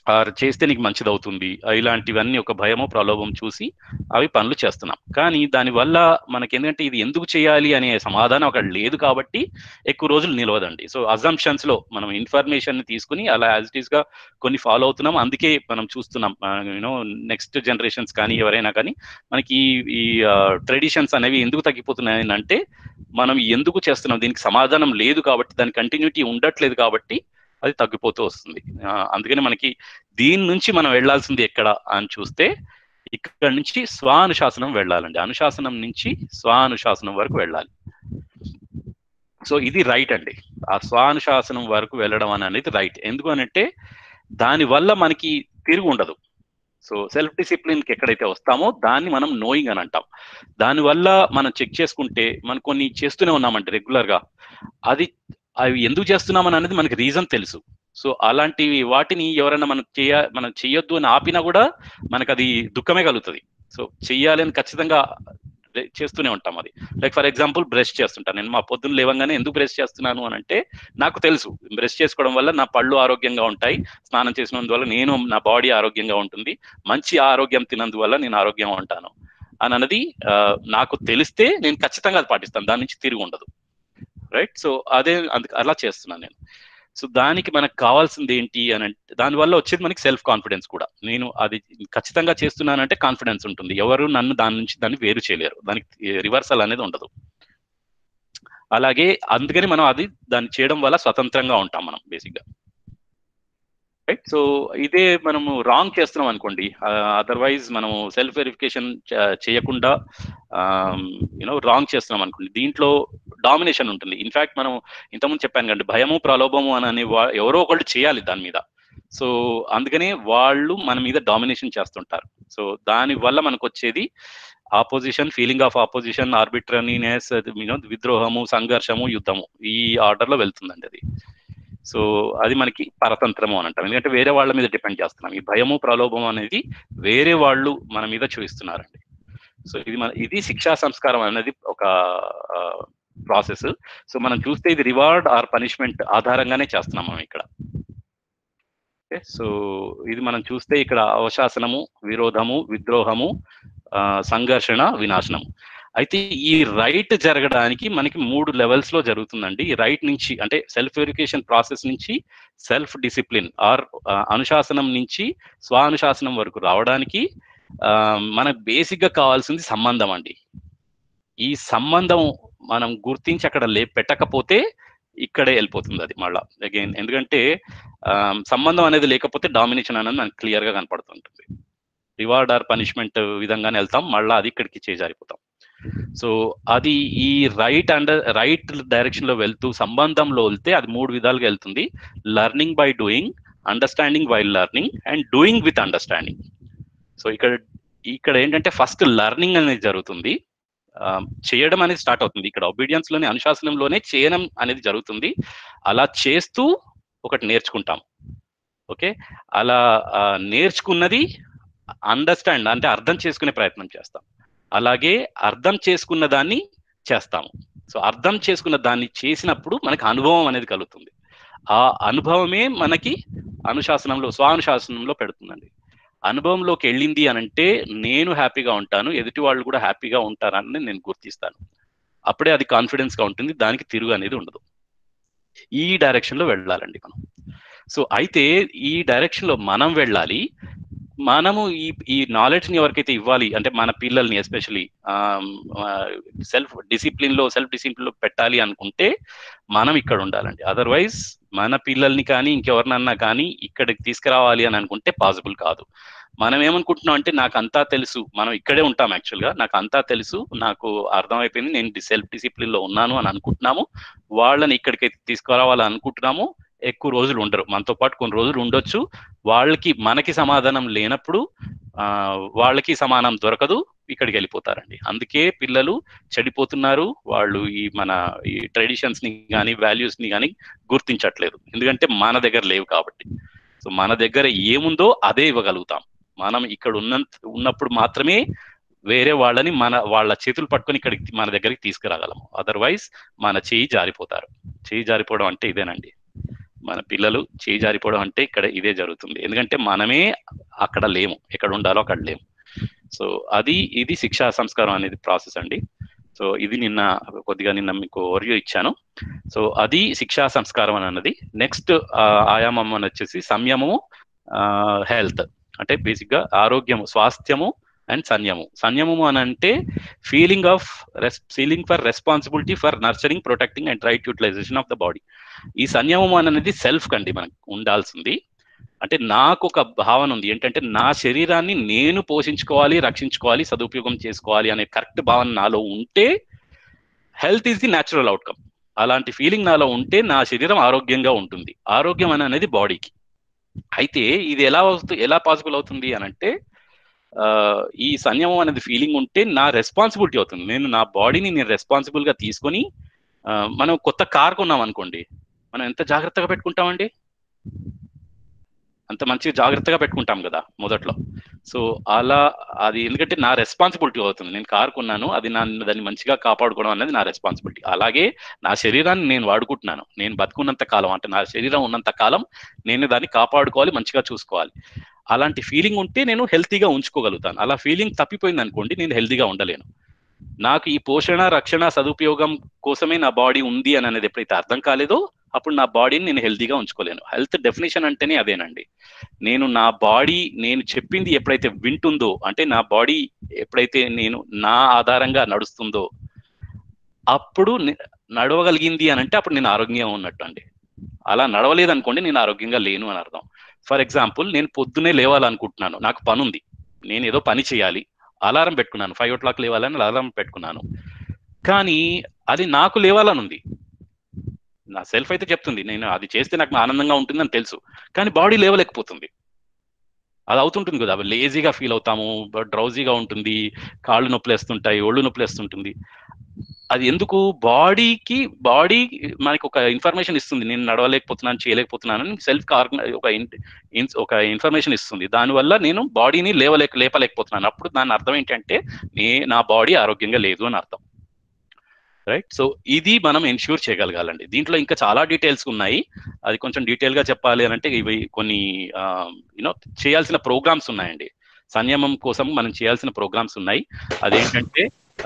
ఆర్ చేస్తే నీకు మంచిది అవుతుంది ఇలాంటివన్నీ ఒక భయమో ప్రలోభం చూసి అవి పనులు చేస్తున్నాం కానీ దానివల్ల మనకి ఏంటంటే ఇది ఎందుకు చేయాలి అనే సమాధానం అక్కడ లేదు కాబట్టి ఎక్కువ రోజులు నిలవదండి సో అజంప్షన్స్ లో మనం ఇన్ఫర్మేషన్ ని తీసుకుని అలా యాజ్ ఇట్ ఈస్ గా కొన్ని ఫాలో అవుతున్నాం అందుకే మనం చూస్తున్నాం యూనో నెక్స్ట్ జనరేషన్స్ కానీ ఎవరైనా కానీ మనకి ఈ ట్రెడిషన్స్ అనేవి ఎందుకు తగ్గిపోతున్నాయి అంటే మనం ఎందుకు చేస్తున్నాం దీనికి సమాధానం లేదు కాబట్టి దాని కంటిన్యూటీ ఉండట్లేదు కాబట్టి అది తగ్గిపోతూ వస్తుంది అందుకని మనకి దీని నుంచి మనం వెళ్లాల్సింది ఎక్కడ అని చూస్తే ఇక్కడ నుంచి స్వానుశాసనం వెళ్ళాలండి అనుశాసనం నుంచి స్వానుశాసనం వరకు వెళ్ళాలి సో ఇది రైట్ అండి ఆ స్వానుశాసనం వరకు వెళ్ళడం అనేది రైట్ ఎందుకు అనంటే దానివల్ల మనకి తిరిగి ఉండదు సో సెల్ఫ్ డిసిప్లిన్కి ఎక్కడైతే వస్తామో దాన్ని మనం నోయింగ్ అని అంటాం దానివల్ల మనం చెక్ చేసుకుంటే మనం కొన్ని చేస్తూనే ఉన్నామంటే రెగ్యులర్గా అది అవి ఎందుకు చేస్తున్నామని అనేది మనకి రీజన్ తెలుసు సో అలాంటి వాటిని ఎవరైనా మనం చేయ మనం చెయ్యొద్దు అని ఆపినా కూడా మనకు అది దుఃఖమే కలుగుతుంది సో చెయ్యాలి అని ఖచ్చితంగా చేస్తూనే ఉంటాం అది లైక్ ఫర్ ఎగ్జాంపుల్ బ్రష్ చేస్తుంటాను నేను మా పొద్దున్న లేవంగానే ఎందుకు బ్రష్ చేస్తున్నాను అని అంటే నాకు తెలుసు బ్రష్ చేసుకోవడం వల్ల నా పళ్ళు ఆరోగ్యంగా ఉంటాయి స్నానం చేసినందువల్ల నేను నా బాడీ ఆరోగ్యంగా ఉంటుంది మంచి ఆరోగ్యం తిన్నందువల్ల నేను ఆరోగ్యంగా ఉంటాను అని అన్నది నాకు తెలిస్తే నేను ఖచ్చితంగా అది పాటిస్తాను దాని నుంచి తిరిగి ఉండదు రైట్ సో అదే అలా చేస్తున్నాను నేను సో దానికి మనకు కావాల్సింది ఏంటి అని అంటే దానివల్ల వచ్చేది మనకి సెల్ఫ్ కాన్ఫిడెన్స్ కూడా నేను అది ఖచ్చితంగా చేస్తున్నానంటే కాన్ఫిడెన్స్ ఉంటుంది ఎవరు నన్ను దాని నుంచి దాన్ని వేరు చేయలేరు దానికి రివర్సల్ అనేది ఉండదు అలాగే అందుకని మనం అది దాన్ని చేయడం వల్ల స్వతంత్రంగా ఉంటాం మనం బేసిక్గా రైట్ సో ఇదే మనము రాంగ్ చేస్తున్నాం అనుకోండి అదర్వైజ్ మనము సెల్ఫ్ వెరిఫికేషన్ చేయకుండా యూనో రాంగ్ చేస్తున్నాం అనుకోండి దీంట్లో డామినేషన్ ఉంటుంది ఇన్ఫాక్ట్ మనం ఇంతకుముందు చెప్పాను కండి భయము ప్రలోభము అని ఎవరో ఒకళ్ళు చేయాలి దాని మీద సో అందుకనే వాళ్ళు మన మీద డామినేషన్ చేస్తుంటారు సో దాని వల్ల మనకు వచ్చేది opposition feeling of opposition arbitrariness విద్రోహము సంఘర్షము యుద్ధము ఈ ఆర్డర్లో వెళ్తుందండి అది సో అది మనకి పరతంత్రము అని అంటాం ఎందుకంటే వేరే వాళ్ళ మీద డిపెండ్ చేస్తున్నాం ఈ భయము ప్రలోభం అనేది వేరే వాళ్ళు మన మీద చూపిస్తున్నారండి సో ఇది మన ఇది శిక్షా సంస్కారం అనేది ఒక ప్రాసెస్ సో మనం చూస్తే ఇది రివార్డ్ ఆర్ పనిష్మెంట్ ఆధారంగానే చేస్తున్నాం మనం ఇక్కడ సో ఇది మనం చూస్తే ఇక్కడ అవశాసనము విరోధము విద్రోహము సంఘర్షణ వినాశనము అయితే ఈ రైట్ జరగడానికి మనకి మూడు లెవెల్స్ లో జరుగుతుందండి ఈ రైట్ నుంచి అంటే సెల్ఫ్ వెరిఫికేషన్ ప్రాసెస్ నుంచి సెల్ఫ్ డిసిప్లిన్ ఆర్ అనుశాసనం నుంచి స్వానుశాసనం వరకు రావడానికి మనకు బేసిక్ గా కావాల్సింది సంబంధం అండి ఈ సంబంధం మనం గుర్తించి అక్కడ లే పెట్టకపోతే ఇక్కడే వెళ్ళిపోతుంది అది మళ్ళా అగైన్ ఎందుకంటే సంబంధం అనేది లేకపోతే డామినేషన్ అనేది మనకు క్లియర్ గా కనపడుతుంటుంది రివార్డ్ ఆర్ పనిష్మెంట్ విధంగానే వెళ్తాం మళ్ళీ అది ఇక్కడికి చేజారిపోతాం సో అది ఈ రైట్ అండర్ రైట్ డైరెక్షన్ లో వెళ్తూ సంబంధంలో వెళ్తే అది మూడు విధాలుగా వెళ్తుంది learning by doing understanding while learning and doing with understanding so ఇక్కడ ఇక్కడ ఏంటంటే ఫస్ట్ లర్నింగ్ అనేది జరుగుతుంది చేయడం అనేది స్టార్ట్ అవుతుంది ఇక్కడ ఒబీడియన్స్ లోనే అనుశాసనంలోనే చేయడం అనేది జరుగుతుంది అలా చేస్తూ ఒకటి నేర్చుకుంటాం ఓకే అలా నేర్చుకున్నది అండర్స్టాండ్ అంటే అర్థం చేసుకునే ప్రయత్నం చేస్తాం అలాగే అర్థం చేసుకున్న దాన్ని చేస్తాము సో అర్థం చేసుకున్న దాన్ని చేసినప్పుడు మనకి అనుభవం అనేది కలుగుతుంది ఆ అనుభవమే మనకి అనుశాసనంలో స్వానుశాసనంలో పెడుతుందండి అనుభవంలోకి వెళ్ళింది అని అంటే నేను హ్యాపీగా ఉంటాను ఎదుటి వాళ్ళు కూడా హ్యాపీగా ఉంటారని నేను గుర్తిస్తాను అప్పుడే అది కాన్ఫిడెన్స్ గా ఉంటుంది దానికి తిరుగు అనేది ఉండదు ఈ డైరెక్షన్ లో వెళ్ళాలండి మనం సో అయితే ఈ డైరెక్షన్ లో మనం వెళ్ళాలి మనము ఈ ఈ నాలెడ్జ్ ని ఎవరికైతే ఇవ్వాలి అంటే మన పిల్లల్ని ఎస్పెషలీ సెల్ఫ్ డిసిప్లిన్ లో సెల్ఫ్ డిసిప్లిన్ లో పెట్టాలి అనుకుంటే మనం ఇక్కడ ఉండాలండి అదర్వైజ్ మన పిల్లల్ని కానీ ఇంకెవరినన్నా కానీ ఇక్కడికి తీసుకురావాలి అని అనుకుంటే పాసిబుల్ కాదు మనం ఏమనుకుంటున్నాం అంటే నాకు అంతా తెలుసు మనం ఇక్కడే ఉంటాం యాక్చువల్గా నాకు అంతా తెలుసు నాకు అర్థమైపోయింది నేను సెల్ఫ్ డిసిప్లిన్ లో ఉన్నాను అని అనుకుంటున్నాము వాళ్ళని ఇక్కడికి తీసుకురావాలని అనుకుంటున్నాము ఎక్కువ రోజులు ఉండరు మనతో పాటు కొన్ని రోజులు ఉండొచ్చు వాళ్ళకి మనకి సమాధానం లేనప్పుడు ఆ వాళ్ళకి సమానం దొరకదు ఇక్కడికి వెళ్ళిపోతారండి అందుకే పిల్లలు చెడిపోతున్నారు వాళ్ళు ఈ మన ఈ ట్రెడిషన్స్ ని కానీ వాల్యూస్ ని కానీ గుర్తించట్లేదు ఎందుకంటే మన దగ్గర లేవు కాబట్టి సో మన దగ్గర ఏముందో అదే ఇవ్వగలుగుతాం మనం ఇక్కడ ఉన్న ఉన్నప్పుడు మాత్రమే వేరే వాళ్ళని మన వాళ్ళ చేతులు పట్టుకొని ఇక్కడికి మన దగ్గరికి తీసుకురాగలము అదర్వైజ్ మన చేయి జారిపోతారు చేయి జారిపోవడం అంటే ఇదేనండి మన పిల్లలు చేయి జారిపోవడం అంటే ఇక్కడ ఇదే జరుగుతుంది ఎందుకంటే మనమే అక్కడ లేము ఎక్కడ ఉండాలో అక్కడ లేము సో అది ఇది శిక్షా సంస్కారం అనేది ప్రాసెస్ అండి సో ఇది నిన్న కొద్దిగా నిన్న మీకు ఓరియో ఇచ్చాను సో అది శిక్షా సంస్కారం అని అన్నది నెక్స్ట్ ఆయామం అని వచ్చేసి సంయమము హెల్త్ అంటే బేసిక్ గా ఆరోగ్యము స్వాస్థ్యము అండ్ సంయమము సంయమము అని అంటే ఫీలింగ్ ఆఫ్ రెస్ feeling for responsibility for nurturing protecting and right utilization of the body ఈ సంయమం అనేది సెల్ఫ్ కండి మనకు ఉండాల్సింది అంటే నాకు ఒక భావన ఉంది ఏంటంటే నా శరీరాన్ని నేను పోషించుకోవాలి రక్షించుకోవాలి సదుపయోగం చేసుకోవాలి అనే కరెక్ట్ భావన నాలో ఉంటే health is the natural outcome అలాంటి ఫీలింగ్ నాలో ఉంటే నా శరీరం ఆరోగ్యంగా ఉంటుంది ఆరోగ్యం అని అనేది బాడీకి అయితే ఇది ఎలా అవుతుంది ఎలా పాసిబుల్ అవుతుంది అని అంటే ఈ సంయమం అనేది ఫీలింగ్ ఉంటే నా రెస్పాన్సిబిలిటీ అవుతుంది నేను నా బాడీని నేను రెస్పాన్సిబుల్ గా తీసుకొని మనం కొత్త కార్ కొన్నాం అనుకోండి మనం ఎంత జాగ్రత్తగా పెట్టుకుంటామండి అంత మంచిగా జాగ్రత్తగా పెట్టుకుంటాం కదా మొదట్లో సో అలా అది ఎందుకంటే నా రెస్పాన్సిబిలిటీ అవుతుంది నేను కారు కొన్నాను అది నా దాన్ని మంచిగా కాపాడుకోవడం అనేది నా రెస్పాన్సిబిలిటీ అలాగే నా శరీరాన్ని నేను వాడుకుంటున్నాను నేను బతుకున్నంత కాలం అంటే నా శరీరం ఉన్నంత కాలం నేను దాన్ని కాపాడుకోవాలి మంచిగా చూసుకోవాలి అలాంటి ఫీలింగ్ ఉంటే నేను హెల్తీగా ఉంచుకోగలుగుతాను అలా ఫీలింగ్ తప్పిపోయింది అనుకోండి నేను హెల్తీగా ఉండలేను నాకు ఈ పోషణ రక్షణ సదుపయోగం కోసమే నా బాడీ ఉంది అని అనేది ఎప్పుడైతే అర్థం కాలేదో అప్పుడు నా బాడీని నేను హెల్తీగా ఉంచుకోలేను హెల్త్ డెఫినేషన్ అంటేనే అదేనండి నేను నా బాడీ నేను చెప్పింది ఎప్పుడైతే వింటుందో అంటే నా బాడీ ఎప్పుడైతే నేను నా ఆధారంగా నడుస్తుందో అప్పుడు నడవగలిగింది అని అంటే అప్పుడు నేను ఆరోగ్యంగా ఉన్నట్టు అండి అలా నడవలేదు అనుకోండి నేను ఆరోగ్యంగా లేను అని అర్థం ఫర్ ఎగ్జాంపుల్ నేను పొద్దునే లేవాలనుకుంటున్నాను నాకు పని ఉంది నేను ఏదో పని చేయాలి అలారం పెట్టుకున్నాను ఫైవ్ ఓ క్లాక్ లేవాలని అలారం పెట్టుకున్నాను కానీ అది నాకు లేవాలని ఉంది నా సెల్ఫ్ అయితే చెప్తుంది నేను అది చేస్తే నాకు ఆనందంగా ఉంటుందని తెలుసు కానీ బాడీ లేవలేకపోతుంది అది అవుతుంటుంది కదా లేజీగా ఫీల్ అవుతాము డ్రౌజీగా ఉంటుంది కాళ్ళు నొప్పులేస్తుంటాయి ఒళ్ళు నొప్పులేస్తుంటుంది అది ఎందుకు బాడీకి బాడీ మనకి ఒక ఇన్ఫర్మేషన్ ఇస్తుంది నేను నడవలేకపోతున్నాను చేయలేకపోతున్నాను అని సెల్ఫ్ ఒక ఒక ఇన్ఫర్మేషన్ ఇస్తుంది దానివల్ల నేను బాడీని లేవలేక లేపలేకపోతున్నాను అప్పుడు దాని అర్థం ఏంటంటే నే నా బాడీ ఆరోగ్యంగా లేదు అని అర్థం రైట్ సో ఇది మనం ఎన్ష్యూర్ చేయగలగాలండి దీంట్లో ఇంకా చాలా డీటెయిల్స్ ఉన్నాయి అది కొంచెం డీటెయిల్ గా చెప్పాలి అని అంటే ఇవి కొన్ని యూనో చేయాల్సిన ప్రోగ్రామ్స్ ఉన్నాయండి సంయమం కోసం మనం చేయాల్సిన ప్రోగ్రామ్స్ ఉన్నాయి అదేంటంటే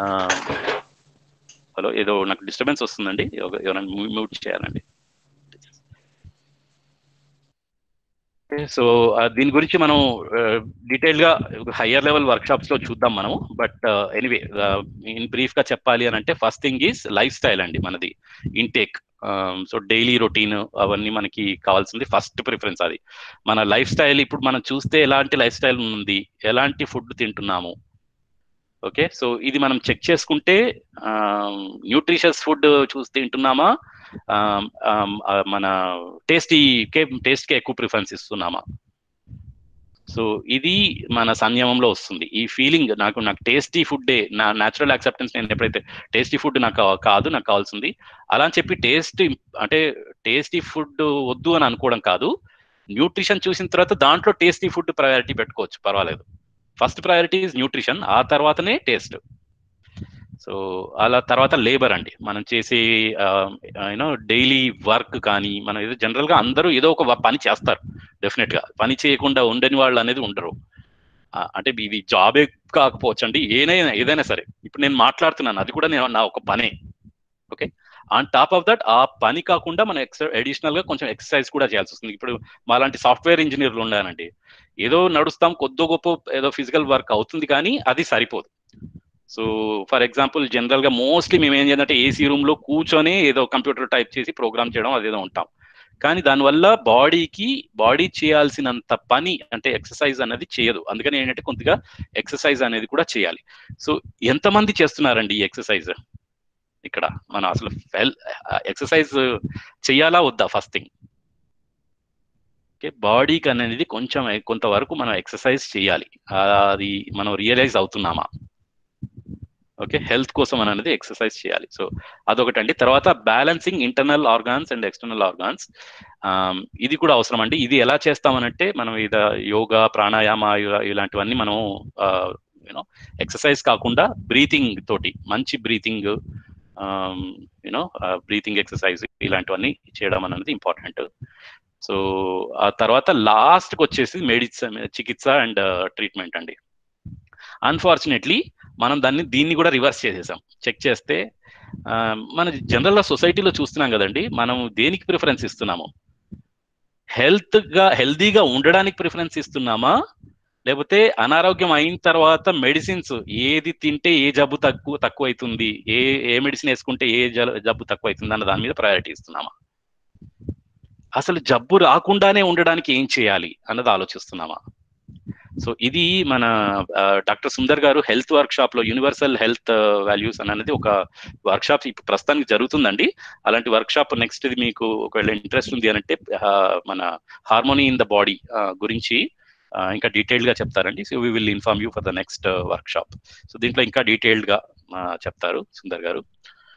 హలో ఏదో నాకు డిస్టర్బెన్స్ వస్తుందండి ఎవరైనా మ్యూట్ చేయాలండి సో దీని గురించి మనం డీటెయిల్ గా హయ్యర్ లెవెల్ వర్క్ షాప్స్ లో చూద్దాం మనం బట్ ఎనీవే ఇన్ బ్రీఫ్ గా చెప్పాలి అని అంటే first thing is lifestyle అండి మనది ఇంటేక్ సో డైలీ రొటీన్ అవన్నీ మనకి కావాల్సింది ఫస్ట్ ప్రిఫరెన్స్ అది మన లైఫ్ స్టైల్ ఇప్పుడు మనం చూస్తే ఎలాంటి లైఫ్ స్టైల్ ఉంది ఎలాంటి ఫుడ్ తింటున్నాము ఓకే సో ఇది మనం చెక్ చేసుకుంటే న్యూట్రిషియస్ ఫుడ్ చూసి తింటున్నామా మన టేస్టీ కే టేస్ట్కే ఎక్కువ ప్రిఫరెన్స్ ఇస్తున్నామా సో ఇది మన సంయమంలో వస్తుంది ఈ ఫీలింగ్ నాకు నాకు టేస్టీ ఫుడ్డే నా న్యాచురల్ యాక్సెప్టెన్స్ నేను ఎప్పుడైతే టేస్టీ ఫుడ్ నాకు కాదు నాకు కావాల్సింది అలా అని చెప్పి టేస్ట్ అంటే టేస్టీ ఫుడ్ వద్దు అని అనుకోవడం కాదు న్యూట్రిషన్ చూసిన తర్వాత దాంట్లో టేస్టీ ఫుడ్ ప్రయారిటీ పెట్టుకోవచ్చు పర్వాలేదు ఫస్ట్ ప్రయారిటీ ఇస్ న్యూట్రిషన్ ఆ తర్వాతనే టేస్ట్ సో అలా తర్వాత లేబర్ అండి మనం చేసే యూనో డైలీ వర్క్ కానీ మనం ఏదో జనరల్ గా అందరూ ఏదో ఒక పని చేస్తారు డెఫినెట్ గా పని చేయకుండా ఉండని వాళ్ళు అనేది ఉండరు అంటే ఇది జాబే కాకపోవచ్చు అండి ఏదైనా ఏదైనా సరే ఇప్పుడు నేను మాట్లాడుతున్నాను అది కూడా నేను నా ఒక పనే okay on top of that ఆ పని కాకుండా మనం ఎక్స్ట్రా అడిషనల్ గా కొంచెం ఎక్సర్సైజ్ కూడా చేయాల్సి వస్తుంది ఇప్పుడు మాలాంటి సాఫ్ట్వేర్ ఇంజనీర్లు ఉన్నానండి ఏదో నడుస్తాం కొద్ది గొప్ప ఏదో ఫిజికల్ వర్క్ అవుతుంది కానీ అది సరిపోదు సో ఫర్ ఎగ్జాంపుల్ జనరల్ గా మోస్ట్లీ మేము ఏం చేయాలంటే ఏసీ రూమ్ లో కూర్చొని ఏదో కంప్యూటర్ టైప్ చేసి ప్రోగ్రామ్ చేయడం అదేదో ఉంటాం కానీ దానివల్ల బాడీకి బాడీ చేయాల్సినంత పని అంటే ఎక్సర్సైజ్ అనేది చేయదు అందుకని ఏంటంటే కొద్దిగా ఎక్సర్సైజ్ అనేది కూడా చేయాలి సో ఎంతమంది చేస్తున్నారండి ఈ ఎక్సర్సైజ్ ఇక్కడ మనం అసలు ఎక్సర్సైజ్ చేయాలా వద్దా ఫస్ట్ థింగ్ ఓకే బాడీకి అనేది కొంచెం కొంతవరకు మనం ఎక్సర్సైజ్ చేయాలి అది మనం రియలైజ్ అవుతున్నామా ఓకే హెల్త్ కోసం అనేది ఎక్సర్సైజ్ చేయాలి సో అదొకటి అండి తర్వాత balancing internal organs and external organs ఇది కూడా అవసరం అండి ఇది ఎలా చేస్తామనంటే మనం ఇది యోగా ప్రాణాయామ ఇలాంటివన్నీ మనం యూనో ఎక్సర్సైజ్ కాకుండా బ్రీతింగ్ తోటి మంచి బ్రీతింగ్ యూనో బ్రీతింగ్ ఎక్సర్సైజ్ ఇలాంటివన్నీ చేయడం అనేది ఇంపార్టెంట్ సో ఆ తర్వాత లాస్ట్కి వచ్చేసి మెడిసిన్ చికిత్స అండ్ ట్రీట్మెంట్ అండి అన్ఫార్చునేట్లీ మనం దాన్ని దీన్ని కూడా రివర్స్ చేసేసాం చెక్ చేస్తే మన జనరల్గా సొసైటీలో చూస్తున్నాం కదండి మనం దేనికి ప్రిఫరెన్స్ ఇస్తున్నాము హెల్త్ గా హెల్దీగా ఉండడానికి ప్రిఫరెన్స్ ఇస్తున్నామా లేకపోతే అనారోగ్యం అయిన తర్వాత మెడిసిన్స్ ఏది తింటే ఏ జబ్బు తక్కువ తక్కువ అవుతుంది ఏ ఏ మెడిసిన్ వేసుకుంటే ఏ జబ్బు తక్కువ అవుతుంది అన్న దాని మీద ప్రయారిటీ ఇస్తున్నామా అసలు జబ్బు రాకుండానే ఉండడానికి ఏం చేయాలి అన్నది ఆలోచిస్తున్నామా సో ఇది మన డాక్టర్ సుందర్ గారు హెల్త్ వర్క్ షాప్ లో యూనివర్సల్ హెల్త్ వాల్యూస్ అని అనేది ఒక వర్క్ షాప్ ఇప్పుడు ప్రస్తుతానికి జరుగుతుందండి అలాంటి వర్క్ షాప్ నెక్స్ట్ ఇది మీకు ఒకవేళ ఇంట్రెస్ట్ ఉంది అని అంటే మన హార్మోనీ ఇన్ ద బాడీ గురించి ఇంకా డీటెయిల్డ్ గా చెప్తారండి so we will inform you for the next workshop so దీంట్లో ఇంకా డీటెయిల్డ్ గా చెప్తారు సుందర్ గారు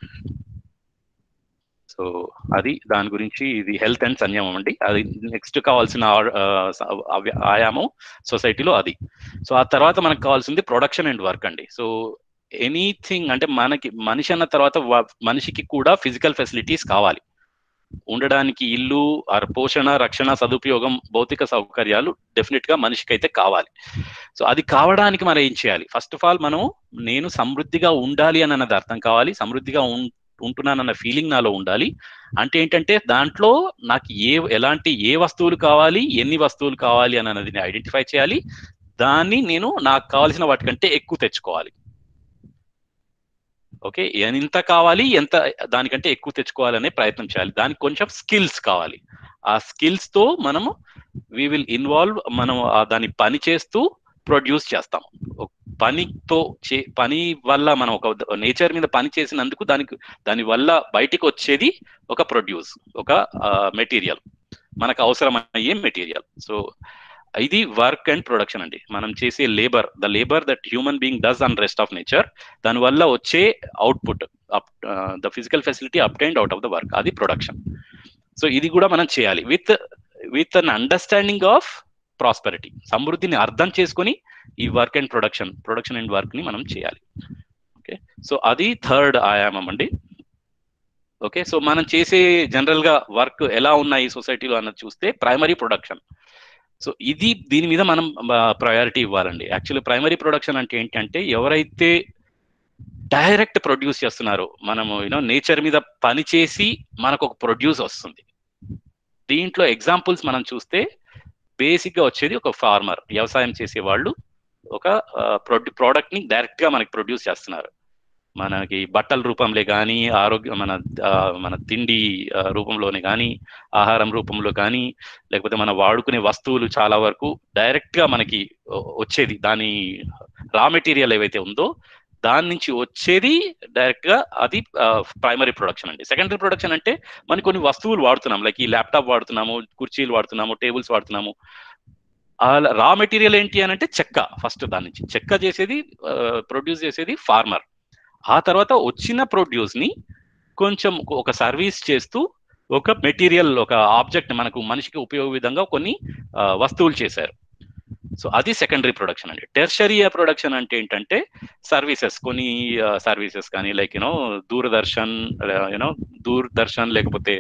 సో అది దాని గురించి ఇది హెల్త్ అండ్ సంయమం అండి అది నెక్స్ట్ కావాల్సిన ఆయామం సొసైటీలో అది సో ఆ తర్వాత మనకు కావాల్సింది ప్రొడక్షన్ అండ్ వర్క్ అండి సో ఎనీథింగ్ అంటే మనకి మనిషి అన్న తర్వాత మనిషికి కూడా ఫిజికల్ ఫెసిలిటీస్ కావాలి ఉండడానికి ఇల్లు పోషణ రక్షణ సదుపయోగం భౌతిక సౌకర్యాలు డెఫినెట్ గా మనిషికి అయితే కావాలి సో అది కావడానికి మనం ఏం చేయాలి ఫస్ట్ ఆఫ్ ఆల్ మనం నేను సమృద్ధిగా ఉండాలి అని అన్నది అర్థం కావాలి సమృద్ధిగా ఉంటున్నానన్న ఫీలింగ్ నాలో ఉండాలి అంటే ఏంటంటే దాంట్లో నాకు ఏ ఎలాంటి ఏ వస్తువులు కావాలి ఎన్ని వస్తువులు కావాలి అని అన్నది ఐడెంటిఫై చేయాలి దాన్ని నేను నాకు కావాల్సిన వాటికంటే ఎక్కువ తెచ్చుకోవాలి ఓకే ఎంత కావాలి ఎంత దానికంటే ఎక్కువ తెచ్చుకోవాలనే ప్రయత్నం చేయాలి దానికి కొంచెం స్కిల్స్ కావాలి ఆ స్కిల్స్ తో మనము వి విల్ ఇన్వాల్వ్ మనం దాన్ని పని చేస్తూ ప్రొడ్యూస్ చేస్తాం పనితో చే పని వల్ల మనం ఒక నేచర్ మీద పని చేసినందుకు దానికి దాని వల్ల బయటికి వచ్చేది ఒక ప్రొడ్యూస్ ఒక మెటీరియల్ మనకు అవసరమయ్యే మెటీరియల్ సో ఇది వర్క్ అండ్ ప్రొడక్షన్ అండి మనం చేసే labour the labour that human being does on rest of nature దానివల్ల వచ్చే output the physical facility obtained out of the work అది ప్రొడక్షన్ సో ఇది కూడా మనం చేయాలి with with an understanding of prosperity సమృద్ధిని అర్థం చేసుకొని ఈ work and production production and work ని మనం చేయాలి ఓకే సో అది థర్డ్ ఆయామం అండి ఓకే సో మనం చేసే జనరల్ గా వర్క్ ఎలా ఉన్నాయి సొసైటీలో అన్నది చూస్తే ప్రైమరీ ప్రొడక్షన్ సో ఇది దీని మీద మనం ప్రయారిటీ ఇవ్వాలండి యాక్చువల్లీ ప్రైమరీ ప్రొడక్షన్ అంటే ఏంటంటే ఎవరైతే డైరెక్ట్ ప్రొడ్యూస్ చేస్తున్నారో మనము యూనో నేచర్ మీద పని చేసి మనకు ఒక ప్రొడ్యూస్ వస్తుంది దీంట్లో ఎగ్జాంపుల్స్ మనం చూస్తే బేసిక్ గా వచ్చేది ఒక ఫార్మర్ వ్యవసాయం చేసే వాళ్ళు ఒక ప్రోడక్ట్ ని డైరెక్ట్ గా మనకి ప్రొడ్యూస్ చేస్తున్నారు మనకి బట్టల రూపంలో కానీ ఆరోగ్య మన మన తిండి రూపంలోనే కానీ ఆహారం రూపంలో కానీ లేకపోతే మన వాడుకునే వస్తువులు చాలా వరకు డైరెక్ట్ గా మనకి వచ్చేది దాని రా మెటీరియల్ ఏవైతే ఉందో దాని నుంచి వచ్చేది డైరెక్ట్ గా అది ప్రైమరీ ప్రొడక్షన్ అండి సెకండరీ ప్రొడక్షన్ అంటే మనం కొన్ని వస్తువులు వాడుతున్నాం లైక్ ఈ ల్యాప్టాప్ వాడుతున్నాము కుర్చీలు వాడుతున్నాము టేబుల్స్ వాడుతున్నాము ఆ రా మెటీరియల్ ఏంటి అని అంటే చెక్క ఫస్ట్ దాని నుంచి చెక్క చేసేది ప్రొడ్యూస్ చేసేది ఫార్మర్ ఆ తర్వాత వచ్చిన ప్రొడ్యూస్ ని కొంచెం ఒక సర్వీస్ చేస్తూ ఒక మెటీరియల్ ఒక ఆబ్జెక్ట్ మనకు మనిషికి ఉపయోగ విధంగా కొన్ని వస్తువులు చేశారు సో అది సెకండరీ ప్రొడక్షన్ అండి టెర్షరీ ప్రొడక్షన్ అంటే ఏంటంటే సర్వీసెస్ కొన్ని సర్వీసెస్ కానీ like you know Doordarshan you know Doordarshan లేకపోతే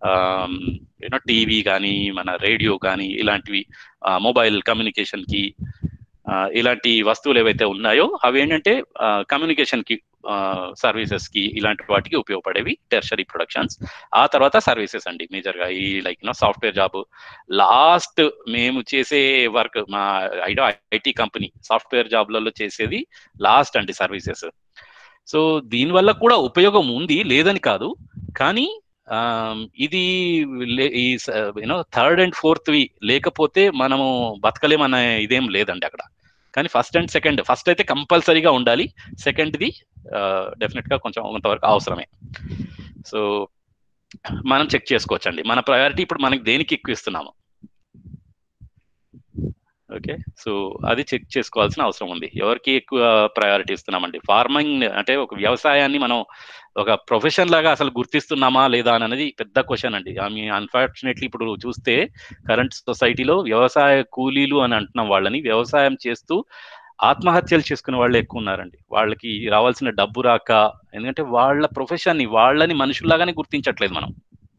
యూనో టీవీ కానీ మన రేడియో కానీ ఇలాంటివి మొబైల్ కమ్యూనికేషన్ కి ఇలాంటి వస్తువులు ఏవైతే ఉన్నాయో అవి ఏంటంటే కమ్యూనికేషన్ కి సర్వీసెస్ కి ఇలాంటి వాటికి ఉపయోగపడేవి టెర్షరీ ప్రొడక్షన్స్ ఆ తర్వాత సర్వీసెస్ అండి మేజర్ గా ఈ like you know software job last మేము చేసే వర్క్ మా ఐడో ఐటీ కంపెనీ సాఫ్ట్వేర్ జాబ్లలో చేసేది లాస్ట్ అండి సర్వీసెస్ సో దీనివల్ల కూడా ఉపయోగం ఉంది లేదని కాదు కానీ ఇది ఈ యూనో థర్డ్ అండ్ ఫోర్త్ వి లేకపోతే మనము బతకలేమన్న ఇదేం లేదండి అక్కడ కానీ ఫస్ట్ అండ్ సెకండ్ ఫస్ట్ అయితే కంపల్సరీగా ఉండాలి సెకండ్ది డెఫినెట్ గా కొంచెం కొంతవరకు అవసరమే సో మనం చెక్ చేసుకోవచ్చండి మన ప్రయారిటీ ఇప్పుడు మనకి దేనికి ఎక్కువ ఇస్తున్నాము ఓకే సో అది చెక్ చేసుకోవాల్సిన అవసరం ఉంది ఎవరికి ఎక్కువ ప్రయారిటీ ఇస్తున్నామండి ఫార్మింగ్ అంటే ఒక వ్యవసాయాన్ని మనం ఒక ప్రొఫెషన్ లాగా అసలు గుర్తిస్తున్నామా లేదా అనేది పెద్ద క్వశ్చన్ అండి ఐ మీన్ అన్ఫార్చునేట్లీ ఇప్పుడు చూస్తే కరెంట్ సొసైటీలో వ్యవసాయ కూలీలు అని అంటున్నాం వాళ్ళని వ్యవసాయం చేస్తూ ఆత్మహత్యలు చేసుకునే వాళ్ళు ఎక్కువ ఉన్నారండి వాళ్ళకి రావాల్సిన డబ్బు రాక ఎందుకంటే వాళ్ళ ప్రొఫెషన్ ని వాళ్ళని మనుషుల్లాగానే గుర్తించట్లేదు మనం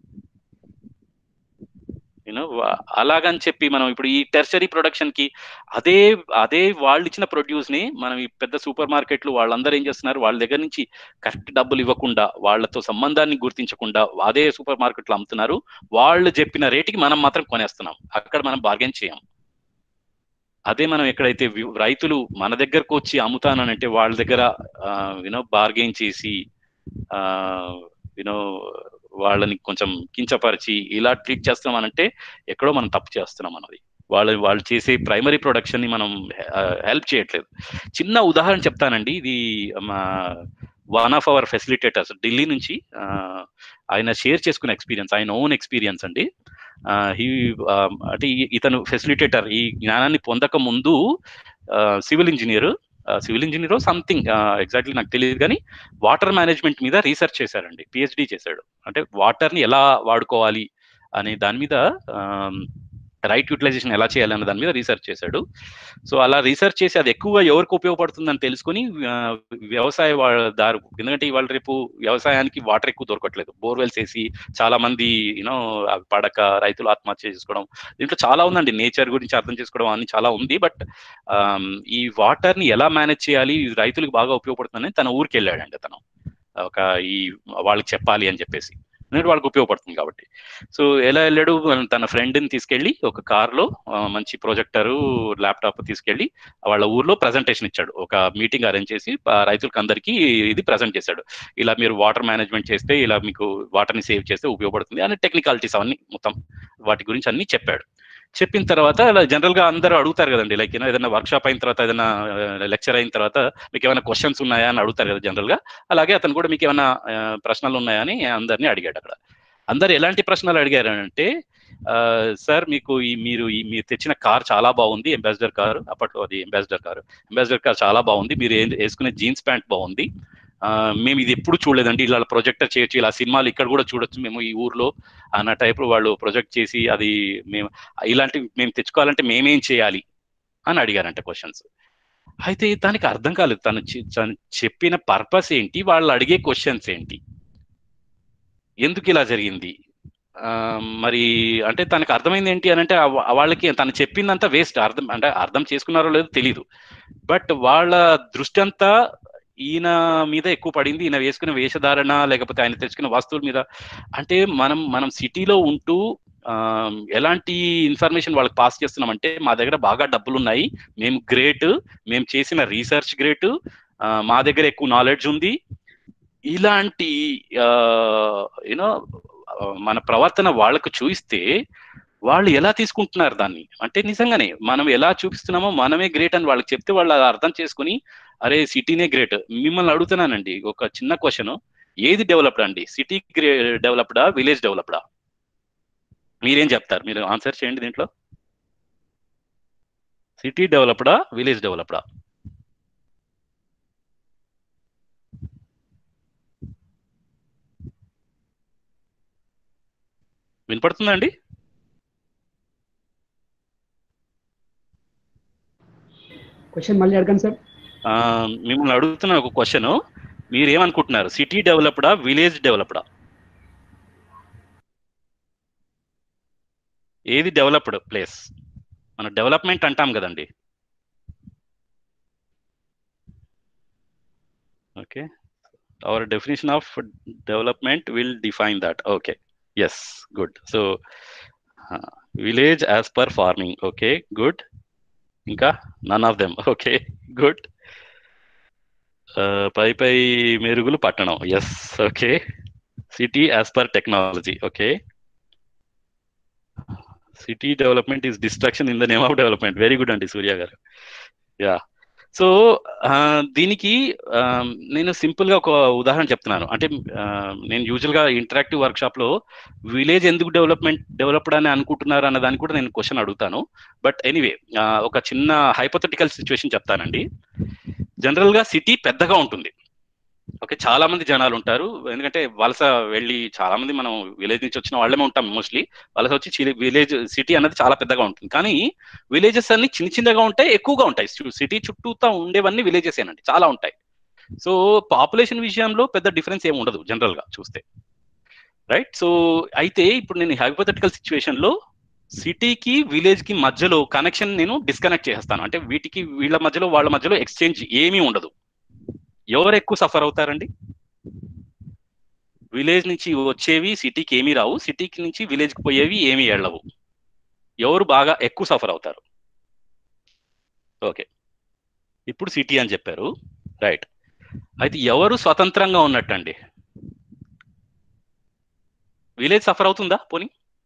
యూనో అలాగని చెప్పి మనం ఇప్పుడు ఈ టెర్షరీ ప్రొడక్షన్ కి అదే అదే వాళ్ళు ఇచ్చిన ప్రొడ్యూస్ ని మనం ఈ పెద్ద సూపర్ మార్కెట్లు వాళ్ళందరూ ఏం చేస్తున్నారు వాళ్ళ దగ్గర నుంచి కరెక్ట్ డబ్బులు ఇవ్వకుండా వాళ్ళతో సంబంధాన్ని గుర్తించకుండా అదే సూపర్ మార్కెట్లు అమ్ముతున్నారు వాళ్ళు చెప్పిన రేటుకి మనం మాత్రం కొనేస్తున్నాం అక్కడ మనం బార్గెన్ చేయం అదే మనం ఎక్కడైతే వి- రైతులు మన దగ్గరకు వచ్చి అమ్ముతానంటే వాళ్ళ దగ్గర యూనో బార్గెన్ చేసి యూనో వాళ్ళని కొంచెం కించపరిచి ఇలా ట్రీట్ చేస్తున్నామనంటే ఎక్కడో మనం తప్పు చేస్తున్నాం అన్నది వాళ్ళు వాళ్ళు చేసే ప్రైమరీ ప్రొడక్షన్ ని మనం హెల్ప్ చేయట్లేదు చిన్న ఉదాహరణ చెప్తానండి ఇది మా one of our facilitators Delhi నుంచి ఆ, ఆయన షేర్ చేసుకున్న ఎక్స్పీరియన్స్ ఆయన ఓన్ ఎక్స్పీరియన్స్ అండి హీ అంటే ఈ- ఇతను ఫెసిలిటేటర్ ఈ జ్ఞానాన్ని పొందక ముందు civil engineer civil engineer something exactly నాకు తెలియదు కానీ వాటర్ మేనేజ్మెంట్ మీద రీసెర్చ్ చేశారండి పిహెచ్డి చేశాడు అంటే వాటర్ని ఎలా వాడుకోవాలి అనే దాని మీద రైట్ యూటిలైజేషన్ ఎలా చేయాలి అనే దాని మీద రీసెర్చ్ చేశాడు సో అలా రీసెర్చ్ చేసి అది ఎక్కువగా ఎవరికి ఉపయోగపడుతుందని తెలుసుకుని ఆ, వ్యవసాయ వా- దారు ఎందుకంటే ఇవాళ రేపు వ్యవసాయానికి వాటర్ ఎక్కువ దొరకట్లేదు బోర్వెల్స్ వేసి చాలా మంది యూనో పడక రైతులు ఆత్మహత్య చేసుకోవడం దీంట్లో చాలా ఉందండి నేచర్ గురించి అర్థం చేసుకోవడం అని చాలా ఉంది బట్ ఈ వాటర్ ని ఎలా మేనేజ్ చేయాలి ఇది రైతులకు బాగా ఉపయోగపడుతుందని తన ఊరికి వెళ్ళాడండి తను ఒక ఈ వాళ్ళకి చెప్పాలి అని చెప్పేసి ఎందుకంటే వాళ్ళకి ఉపయోగపడుతుంది కాబట్టి సో ఎలా వెళ్ళాడు తన ఫ్రెండ్ని తీసుకెళ్ళి ఒక కార్లో మంచి ప్రొజెక్టరు ల్యాప్టాప్ తీసుకెళ్ళి వాళ్ళ ఊర్లో ప్రజెంటేషన్ ఇచ్చాడు ఒక మీటింగ్ అరేంజ్ చేసి ఆ రైతులకు అందరికీ ఇది ప్రజెంట్ చేశాడు ఇలా మీరు వాటర్ మేనేజ్మెంట్ చేస్తే ఇలా మీకు వాటర్ని సేవ్ చేస్తే ఉపయోగపడుతుంది అని టెక్నికాలిటీస్ అవన్నీ మొత్తం వాటి గురించి అన్ని చెప్పాడు చెప్పిన తర్వాత అలా జనరల్ గా అందరూ అడుగుతారు కదండి లైక్ ఏదైనా వర్క్ షాప్ అయిన తర్వాత ఏదైనా లెక్చర్ అయిన తర్వాత మీకు ఏమైనా క్వశ్చన్స్ ఉన్నాయా అని అడుగుతారు కదా జనరల్ గా అలాగే అతను కూడా మీకు ఏమైనా ఆ, ప్రశ్నలు ఉన్నాయా అని అందరినీ అడిగాడు అక్కడ అందరు ఎలాంటి ప్రశ్నలు అడిగారు అంటే సార్ మీకు ఈ మీరు ఈ మీరు తెచ్చిన కార్ చాలా బాగుంది అంబాసిడర్ కార్ అప్పట్లో అది అంబాసిడర్ కార్ అంబాసిడర్ కార్ చాలా బాగుంది మీరు ఏ- వేసుకునే జీన్స్ ప్యాంట్ బాగుంది ఆ, మేము ఇది ఎప్పుడు చూడలేదండి ఇలా ప్రొజెక్టర్ చేయొచ్చు ఇలా సినిమాలు ఇక్కడ కూడా చూడొచ్చు మేము ఈ ఊర్లో అన్న టైప్ వాళ్ళు ప్రొజెక్ట్ చేసి అది మేము ఇలాంటివి మేము తెచ్చుకోవాలంటే మేమేం చేయాలి అని అడిగారంట క్వశ్చన్స్ అయితే దానికి అర్థం కాలేదు తను చె- తను చెప్పిన పర్పస్ ఏంటి వాళ్ళు అడిగే క్వశ్చన్స్ ఏంటి ఎందుకు ఇలా జరిగింది ఆ, మరి అంటే తనకు అర్థమైంది ఏంటి అని అంటే ఆ వా- వాళ్ళకి తను చెప్పిందంతా వేస్ట్ అర్థం అంటే అర్థం చేసుకున్నారో లేదో తెలియదు బట్ వాళ్ళ దృష్టి అంతా ఈయన మీద ఎక్కువ పడింది ఈయన వేసుకునే వేషధారణ లేకపోతే ఆయన తెచ్చుకున్న వస్తువుల మీద అంటే మనం మనం సిటీలో ఉంటూ ఆ, ఎలాంటి ఇన్ఫర్మేషన్ వాళ్ళకి పాస్ చేస్తున్నామంటే మా దగ్గర బాగా డబ్బులు ఉన్నాయి మేము గ్రేట్ మేము చేసిన రీసెర్చ్ గ్రేట్ మా దగ్గర ఎక్కువ నాలెడ్జ్ ఉంది ఇలాంటి యూనో మన ప్రవర్తన వాళ్ళకు చూయిస్తే వాళ్ళు ఎలా తీసుకుంటున్నారు దాన్ని అంటే నిజంగానే మనం ఎలా చూపిస్తున్నామో మనమే గ్రేట్ అని వాళ్ళకి చెప్తే వాళ్ళు అది అర్థం చేసుకుని అరే సిటీనే గ్రేట్ మిమ్మల్ని అడుగుతున్నానండి ఒక చిన్న క్వశ్చన్ ఏది డెవలప్డ్ అండి సిటీ డెవలప్డా విలేజ్ డెవలప్డా మీరేం చెప్తారు మీరు ఆన్సర్ చేయండి దీంట్లో సిటీ డెవలప్డా విలేజ్ డెవలప్డా వినపడుతుందండి క్వశ్చన్ మళ్ళీ అడగండి సార్ ఆ, మిమ్మల్ని అడుగుతున్న ఒక క్వశ్చన్ మీరు ఏమనుకుంటున్నారు సిటీ డెవలప్డా విలేజ్ డెవలప్డా ఏది డెవలప్డ్ ప్లేస్ మన డెవలప్మెంట్ అంటాం కదండి okay our definition of development will define that okay yes good so village as per farming okay good ఇంకా none of them okay good పై పై మెరుగులు పట్టణం yes okay city as per technology okay city development is destruction in the name of development very good అండి సూర్య గారు యా సో దీనికి ఆ, నేను సింపుల్ గా ఒక ఉదాహరణ చెప్తున్నాను అంటే ఆ, నేను యూజువల్ గా ఇంటరాక్టివ్ వర్క్ షాప్ లో విలేజ్ ఎందుకు డెవలప్మెంట్ డెవలప్డ్ అని అనుకుంటున్నారు అన్న దానికి కూడా నేను క్వశ్చన్ అడుగుతాను బట్ ఎనీవే ఒక చిన్న హైపోథెటికల్ సిచ్యువేషన్ చెప్తానండి జనరల్ గా సిటీ పెద్దగా ఉంటుంది ఓకే చాలా మంది జనాలు ఉంటారు ఎందుకంటే వలస వెళ్ళి చాలా మంది మనం విలేజ్ నుంచి వచ్చిన వాళ్ళమే ఉంటాం మోస్ట్లీ వలస వచ్చి విలేజ్ సిటీ అన్నది చాలా పెద్దగా ఉంటుంది కానీ విలేజెస్ అన్ని చిన్న చిన్నగా ఉంటాయి ఎక్కువగా ఉంటాయి సిటీ చుట్టూతా ఉండేవన్నీ విలేజెస్ ఏనండి చాలా ఉంటాయి సో పాపులేషన్ విషయంలో పెద్ద డిఫరెన్స్ ఏమి ఉండదు జనరల్ గా చూస్తే రైట్ సో అయితే ఇప్పుడు నేను హైపోథెటికల్ సిచ్యువేషన్ లో సిటీకి విలేజ్ కి మధ్యలో కనెక్షన్ నేను డిస్కనెక్ట్ చేస్తాను అంటే వీటికి వీళ్ళ మధ్యలో వాళ్ళ మధ్యలో ఎక్స్చేంజ్ ఏమీ ఉండదు ఎవరు ఎక్కువ సఫర్ అవుతారండి విలేజ్ నుంచి వచ్చేవి సిటీకి ఏమీ రావు సిటీకి నుంచి విలేజ్ కి పోయేవి ఏమీ వెళ్ళవు ఎవరు బాగా ఎక్కువ సఫర్ అవుతారు ఓకే ఇప్పుడు సిటీ అని చెప్పారు రైట్ అయితే ఎవరు స్వతంత్రంగా ఉన్నట్టండి విలేజ్ సఫర్ అవుతుందా పోనీ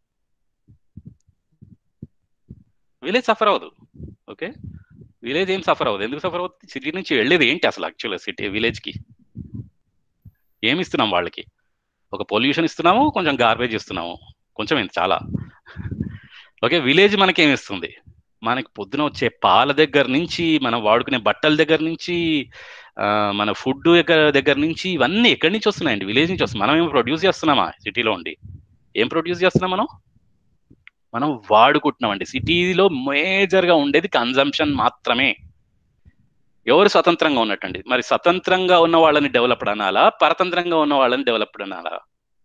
విలేజ్ సఫర్ అవ్వదు ఓకే విలేజ్ ఏం సఫర్ అవ్వదు ఎందుకు సఫర్ అవుతుంది సిటీ నుంచి వెళ్ళేది ఏంటి అసలు యాక్చువల్గా సిటీ విలేజ్కి ఏమి ఇస్తున్నాం వాళ్ళకి ఒక పొల్యూషన్ ఇస్తున్నాము కొంచెం గార్బేజ్ ఇస్తున్నాము కొంచెం ఏంటి చాలా ఓకే విలేజ్ మనకి ఏమి ఇస్తుంది మనకి పొద్దున వచ్చే పాల దగ్గర నుంచి మనం వాడుకునే బట్టల దగ్గర నుంచి మన ఫుడ్ దగ్గర నుంచి ఇవన్నీ ఎక్కడి నుంచి వస్తున్నాయండి విలేజ్ నుంచి వస్తుంది మనం ఏం ప్రొడ్యూస్ చేస్తున్నామా సిటీలో ఉండి ఏం ప్రొడ్యూస్ చేస్తున్నాం మనం మనం వాడుకుంటున్నామండి సిటీలో మేజర్గా ఉండేది కన్జంప్షన్ మాత్రమే ఎవరు స్వతంత్రంగా ఉన్నట్టండి మరి స్వతంత్రంగా ఉన్న వాళ్ళని డెవలప్ అనాలా పరతంత్రంగా ఉన్న వాళ్ళని డెవలప్ అనాలా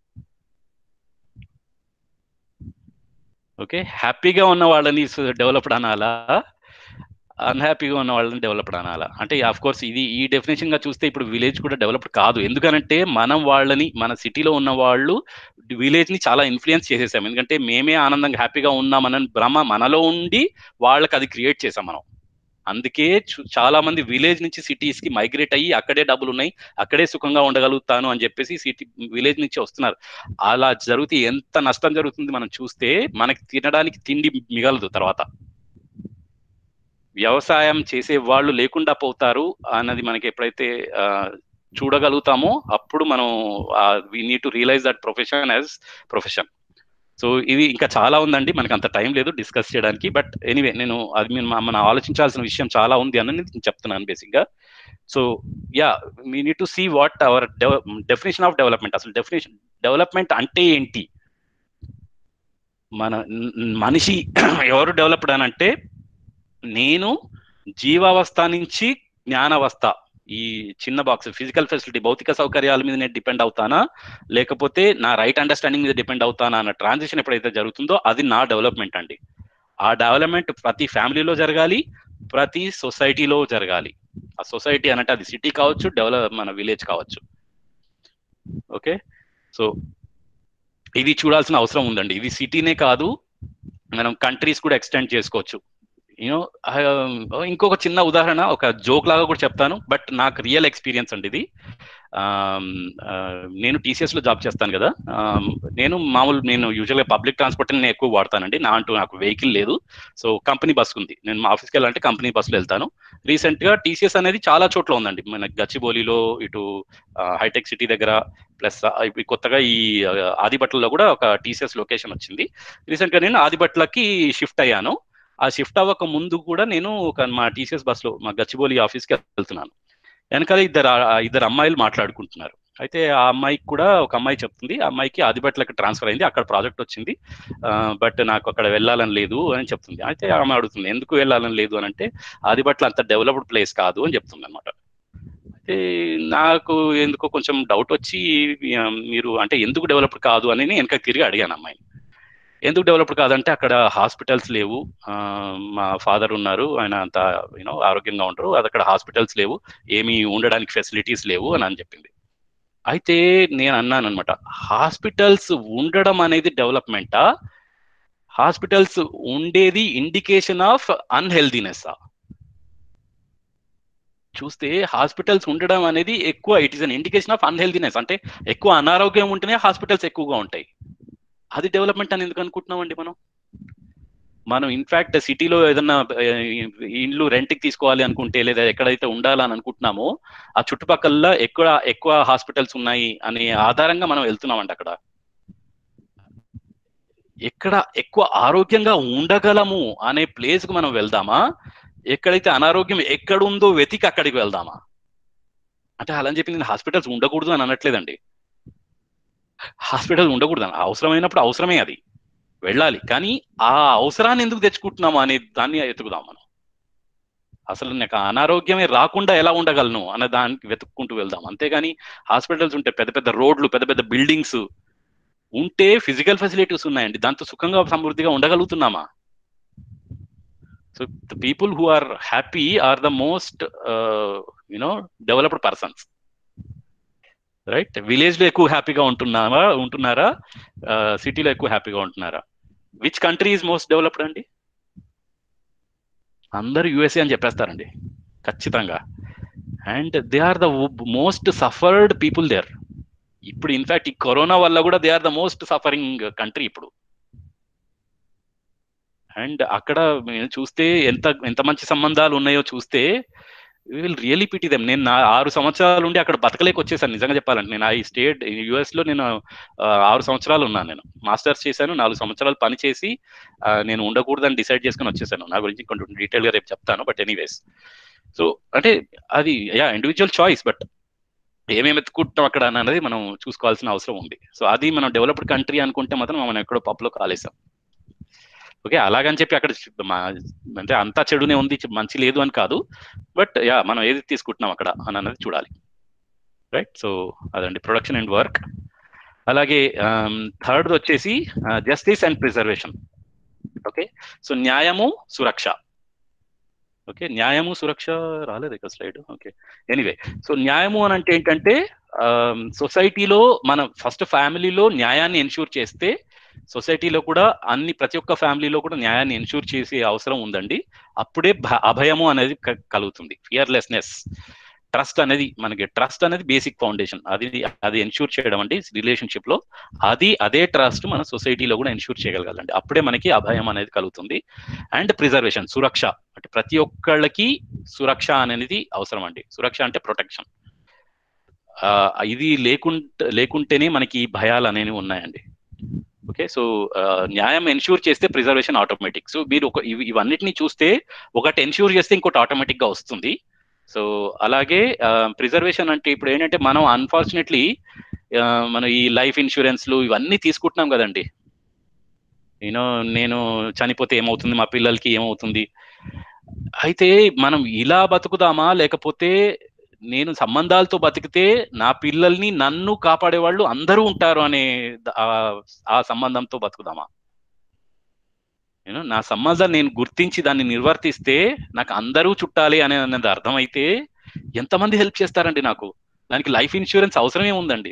ఓకే హ్యాపీగా ఉన్న వాళ్ళని డెవలప్డ్ అనాలా అన్హ్యాపీగా ఉన్న వాళ్ళని డెవలప్డ్ అనాలా అంటే ఆఫ్ కోర్స్ ఇది ఈ డెఫినేషన్ గా చూస్తే ఇప్పుడు విలేజ్ కూడా డెవలప్డ్ కాదు ఎందుకనంటే మనం వాళ్ళని మన సిటీలో ఉన్న వాళ్ళు విలేజ్ ని చాలా ఇన్ఫ్లుయెన్స్ చేసేసాం ఎందుకంటే మేమే ఆనందంగా హ్యాపీగా ఉన్నామని భ్రమ మనలో ఉండి వాళ్ళకి అది క్రియేట్ చేసాం మనం అందుకే చాలా మంది విలేజ్ నుంచి సిటీస్ కి మైగ్రేట్ అయ్యి అక్కడే డబ్బులు ఉన్నాయి అక్కడే సుఖంగా ఉండగలుగుతాను అని చెప్పేసి సిటీ విలేజ్ నుంచి వస్తున్నారు అలా జరిగితే ఎంత నష్టం జరుగుతుంది మనం చూస్తే మనకి తినడానికి తిండి మిగలదు తర్వాత వ్యవసాయం చేసే వాళ్ళు లేకుండా పోతారు అన్నది మనకి ఎప్పుడైతే చూడగలుగుతామో అప్పుడు మనం we need to realise that profession as profession so ఇది ఇంకా చాలా ఉందండి మనకి అంత టైం లేదు డిస్కస్ చేయడానికి బట్ ఎనీవే నేను అది మేము మనం ఆలోచించాల్సిన విషయం చాలా ఉంది అని నేను చెప్తున్నాను బేసిక్గా so yeah we need to see what our definition of development అసలు డెఫినేషన్ డెవలప్మెంట్ అంటే ఏంటి మన మనిషి ఎవరు డెవలప్డ్ అని అంటే నేను జీవావస్థ నుంచి జ్ఞానావస్థ ఈ చిన్న బాక్స్ ఫిజికల్ ఫెసిలిటీ భౌతిక సౌకర్యాల మీద నేను డిపెండ్ అవుతానా లేకపోతే నా రైట్ అండర్స్టాండింగ్ మీద డిపెండ్ అవుతానా అన్న ట్రాన్సిషన్ ఎప్పుడైతే జరుగుతుందో అది నా డెవలప్మెంట్ అండి ఆ డెవలప్మెంట్ ప్రతి ఫ్యామిలీలో జరగాలి ప్రతి సొసైటీలో జరగాలి ఆ సొసైటీ అనంటే అది సిటీ కావచ్చు డెవలప్ మన విలేజ్ కావచ్చు ఓకే సో ఇది చూడాల్సిన అవసరం ఉందండి ఇది సిటీనే కాదు మనం కంట్రీస్ కూడా ఎక్స్టెండ్ చేసుకోవచ్చు యూనో ఇంకొక చిన్న ఉదాహరణ ఒక జోక్ లాగా కూడా చెప్తాను బట్ నాకు రియల్ ఎక్స్పీరియన్స్ అండి ఇది నేను టీసీఎస్ లో జాబ్ చేస్తాను కదా నేను మామూలు నేను యూజువల్గా పబ్లిక్ ట్రాన్స్పోర్ట్ నేను ఎక్కువ వాడతానండి నా అంటూ నాకు వెహికల్ లేదు సో కంపెనీ బస్ ఉంది నేను మా ఆఫీస్కి వెళ్ళాలంటే కంపెనీ బస్సులో వెళ్తాను రీసెంట్ గా టీసీఎస్ అనేది చాలా చోట్ల ఉందండి మన గచ్చిబౌలిలో ఇటు హైటెక్ సిటీ దగ్గర ప్లస్ కొత్తగా ఈ ఆదిబట్లలో కూడా ఒక టీసీఎస్ లొకేషన్ వచ్చింది రీసెంట్ గా నేను ఆదిబట్లకి షిఫ్ట్ అయ్యాను ఆ షిఫ్ట్ అవ్వక ముందు కూడా నేను ఒక మా టీసీఎస్ బస్సులో మా గచ్చిబౌలి ఆఫీస్కి వెళ్తున్నాను వెనకాల ఇద్దరు ఇద్దరు అమ్మాయిలు మాట్లాడుకుంటున్నారు అయితే ఆ అమ్మాయికి కూడా ఒక అమ్మాయి చెప్తుంది ఆ అమ్మాయికి ఆదిబట్లకి ట్రాన్స్ఫర్ అయింది అక్కడ ప్రాజెక్ట్ వచ్చింది బట్ నాకు అక్కడ వెళ్ళాలని లేదు అని చెప్తుంది అయితే ఆమె అడుగుతుంది ఎందుకు వెళ్ళాలని లేదు అని అంటే ఆదిబట్ల అంత డెవలప్డ్ ప్లేస్ కాదు అని చెప్తుంది అనమాట అయితే నాకు ఎందుకో కొంచెం డౌట్ వచ్చి మీరు అంటే ఎందుకు డెవలప్డ్ కాదు అని వెనక తిరిగి అడిగాను అమ్మాయిని ఎందుకు డెవలప్డ్ కాదంటే అక్కడ హాస్పిటల్స్ లేవు మా ఫాదర్ ఉన్నారు ఆయన అంత యూనో ఆరోగ్యంగా ఉంటారు అది అక్కడ హాస్పిటల్స్ లేవు ఏమీ ఉండడానికి ఫెసిలిటీస్ లేవు అని అని చెప్పింది అయితే నేను అన్నాను అనమాట హాస్పిటల్స్ ఉండడం అనేది డెవలప్మెంటా హాస్పిటల్స్ ఉండేది ఇండికేషన్ ఆఫ్ అన్హెల్దీనెస్ చూస్తే హాస్పిటల్స్ ఉండడం అనేది ఎక్కువ it is an indication of unhealthiness అంటే ఎక్కువ అనారోగ్యం ఉంటేనే హాస్పిటల్స్ ఎక్కువగా ఉంటాయి అది డెవలప్మెంట్ అని ఎందుకు అనుకుంటున్నామండి మనం మనం ఇన్ఫాక్ట్ సిటీలో ఏదన్నా ఇండ్లు రెంట్కి తీసుకోవాలి అనుకుంటే లేదా ఎక్కడైతే ఉండాలని అనుకుంటున్నామో ఆ చుట్టుపక్కల ఎక్కువ ఎక్కువ హాస్పిటల్స్ ఉన్నాయి అనే ఆధారంగా మనం వెళ్తున్నామండి అక్కడ ఎక్కడ ఎక్కువ ఆరోగ్యంగా ఉండగలము అనే ప్లేస్కి మనం వెళ్దామా ఎక్కడైతే అనారోగ్యం ఎక్కడుందో వెతికి అక్కడికి వెళ్దామా అంటే అలా అని చెప్పి నేను హాస్పిటల్స్ ఉండకూడదు అని అనట్లేదండి హాస్పిటల్ ఉండకూడదు అని అవసరమైనప్పుడు అవసరమే అది వెళ్ళాలి కానీ ఆ అవసరాన్ని ఎందుకు తెచ్చుకుంటున్నాము అనే దాన్ని ఎతుకుదాం మనం అసలు నాకు అనారోగ్యమే రాకుండా ఎలా ఉండగలను అనే దానికి వెతుక్కుంటూ వెళ్దాం అంతేగాని హాస్పిటల్స్ ఉంటే పెద్ద పెద్ద రోడ్లు పెద్ద పెద్ద బిల్డింగ్స్ ఉంటే ఫిజికల్ ఫెసిలిటీస్ ఉన్నాయండి దాంతో సుఖంగా సమృద్ధిగా ఉండగలుగుతున్నామా so the people who are happy are the most you know developed persons right village లో ఎక్కువ హ్యాపీగా ఉంటున్నారా ఉంటున్నారా సిటీలో ఎక్కువ హ్యాపీగా ఉంటున్నారా which country is most developed అండి అందరూ యుఎస్ఏ అని చెప్పేస్తారండి ఖచ్చితంగా and they are the most suffered people there ఇప్పుడు ఇన్ఫాక్ట్ ఈ కరోనా వల్ల కూడా they are the most suffering country ఇప్పుడు అండ్ అక్కడ చూస్తే ఎంత ఎంత మంచి సంబంధాలు ఉన్నాయో చూస్తే విల్ రియలీ పిటి దెమ్ నేను నా ఆరు సంవత్సరాలు ఉండి అక్కడ బతకలేక వచ్చేసాను నిజంగా చెప్పాలంటే నేను ఈ స్టేట్ యుఎస్ లో నేను ఆరు సంవత్సరాలు ఉన్నాను నేను మాస్టర్స్ చేశాను నాలుగు సంవత్సరాలు పని చేసి నేను ఉండకూడదని డిసైడ్ చేసుకుని వచ్చేసాను నా గురించి కొంచెం డీటెయిల్ గా రేపు చెప్తాను బట్ ఎనీవేస్ సో అంటే అది యా ఇండివిజువల్ చాయిస్ బట్ ఏమేమి ఎత్తుకుంటాం అక్కడ అన్నది మనం చూసుకోవాల్సిన అవసరం ఉంది సో అది మనం డెవలప్డ్ కంట్రీ అనుకుంటే మాత్రం మనం ఎక్కడో పప్పులో కాలేసాం ఓకే అలాగని చెప్పి అక్కడ అంటే అంతా చెడునే ఉంది మంచి లేదు అని కాదు బట్ యా మనం ఏది తీసుకుంటున్నాం అక్కడ అని అన్నది చూడాలి రైట్ సో అదండి ప్రొడక్షన్ అండ్ వర్క్ అలాగే థర్డ్ వచ్చేసి justice and preservation okay so న్యాయము సురక్ష ఓకే న్యాయము సురక్ష రాలేదు ఇక స్లైడ్ ఓకే ఎనీవే సో న్యాయము అని అంటే ఏంటంటే సొసైటీలో మన ఫస్ట్ ఫ్యామిలీలో న్యాయాన్ని ఎన్షూర్ చేస్తే సొసైటీలో కూడా అన్ని ప్రతి ఒక్క ఫ్యామిలీలో కూడా న్యాయాన్ని ఎన్షూర్ చేసే అవసరం ఉందండి అప్పుడే అభయము అనేది కలుగుతుంది ఫియర్లెస్నెస్ ట్రస్ట్ అనేది మనకి ట్రస్ట్ అనేది బేసిక్ ఫౌండేషన్ అది అది ఎన్షూర్ చేయడం అండి రిలేషన్షిప్ లో అది అదే ట్రస్ట్ మన సొసైటీలో కూడా ఎన్షూర్ చేయగలగాలండి అప్పుడే మనకి అభయం అనేది కలుగుతుంది అండ్ ప్రిజర్వేషన్ సురక్ష అంటే ప్రతి ఒక్కళ్ళకి సురక్ష అనేది అవసరం అండి సురక్ష అంటే ప్రొటెక్షన్ ఇది లేకుంటే లేకుంటేనే మనకి భయాలు అనేవి ఉన్నాయండి ఓకే సో న్యాయం ఎన్ష్యూర్ చేస్తే ప్రిజర్వేషన్ ఆటోమేటిక్ సో మీరు ఒక ఇవన్నిటిని చూస్తే ఒకటి ఎన్ష్యూర్ చేస్తే ఇంకోటి ఆటోమేటిక్ గా వస్తుంది సో అలాగే ప్రిజర్వేషన్ అంటే ఇప్పుడు ఏంటంటే మనం అన్ఫార్చునేట్లీ మనం ఈ లైఫ్ ఇన్సూరెన్స్లు ఇవన్నీ తీసుకుంటున్నాం కదండి యూనో నేను చనిపోతే ఏమవుతుంది మా పిల్లలకి ఏమవుతుంది అయితే మనం ఇలా బతుకుదామా లేకపోతే నేను సంబంధాలతో బతికితే నా పిల్లల్ని నన్ను కాపాడే వాళ్ళు అందరూ ఉంటారు అనే ఆ సంబంధంతో బతుకుదామా నేను నా సంబంధాన్ని నేను గుర్తించి దాన్ని నిర్వర్తిస్తే నాకు అందరూ చుట్టాలి అనే అనేది అర్థమైతే ఎంతమంది హెల్ప్ చేస్తారండి నాకు దానికి లైఫ్ ఇన్సూరెన్స్ అవసరమే ఉందండి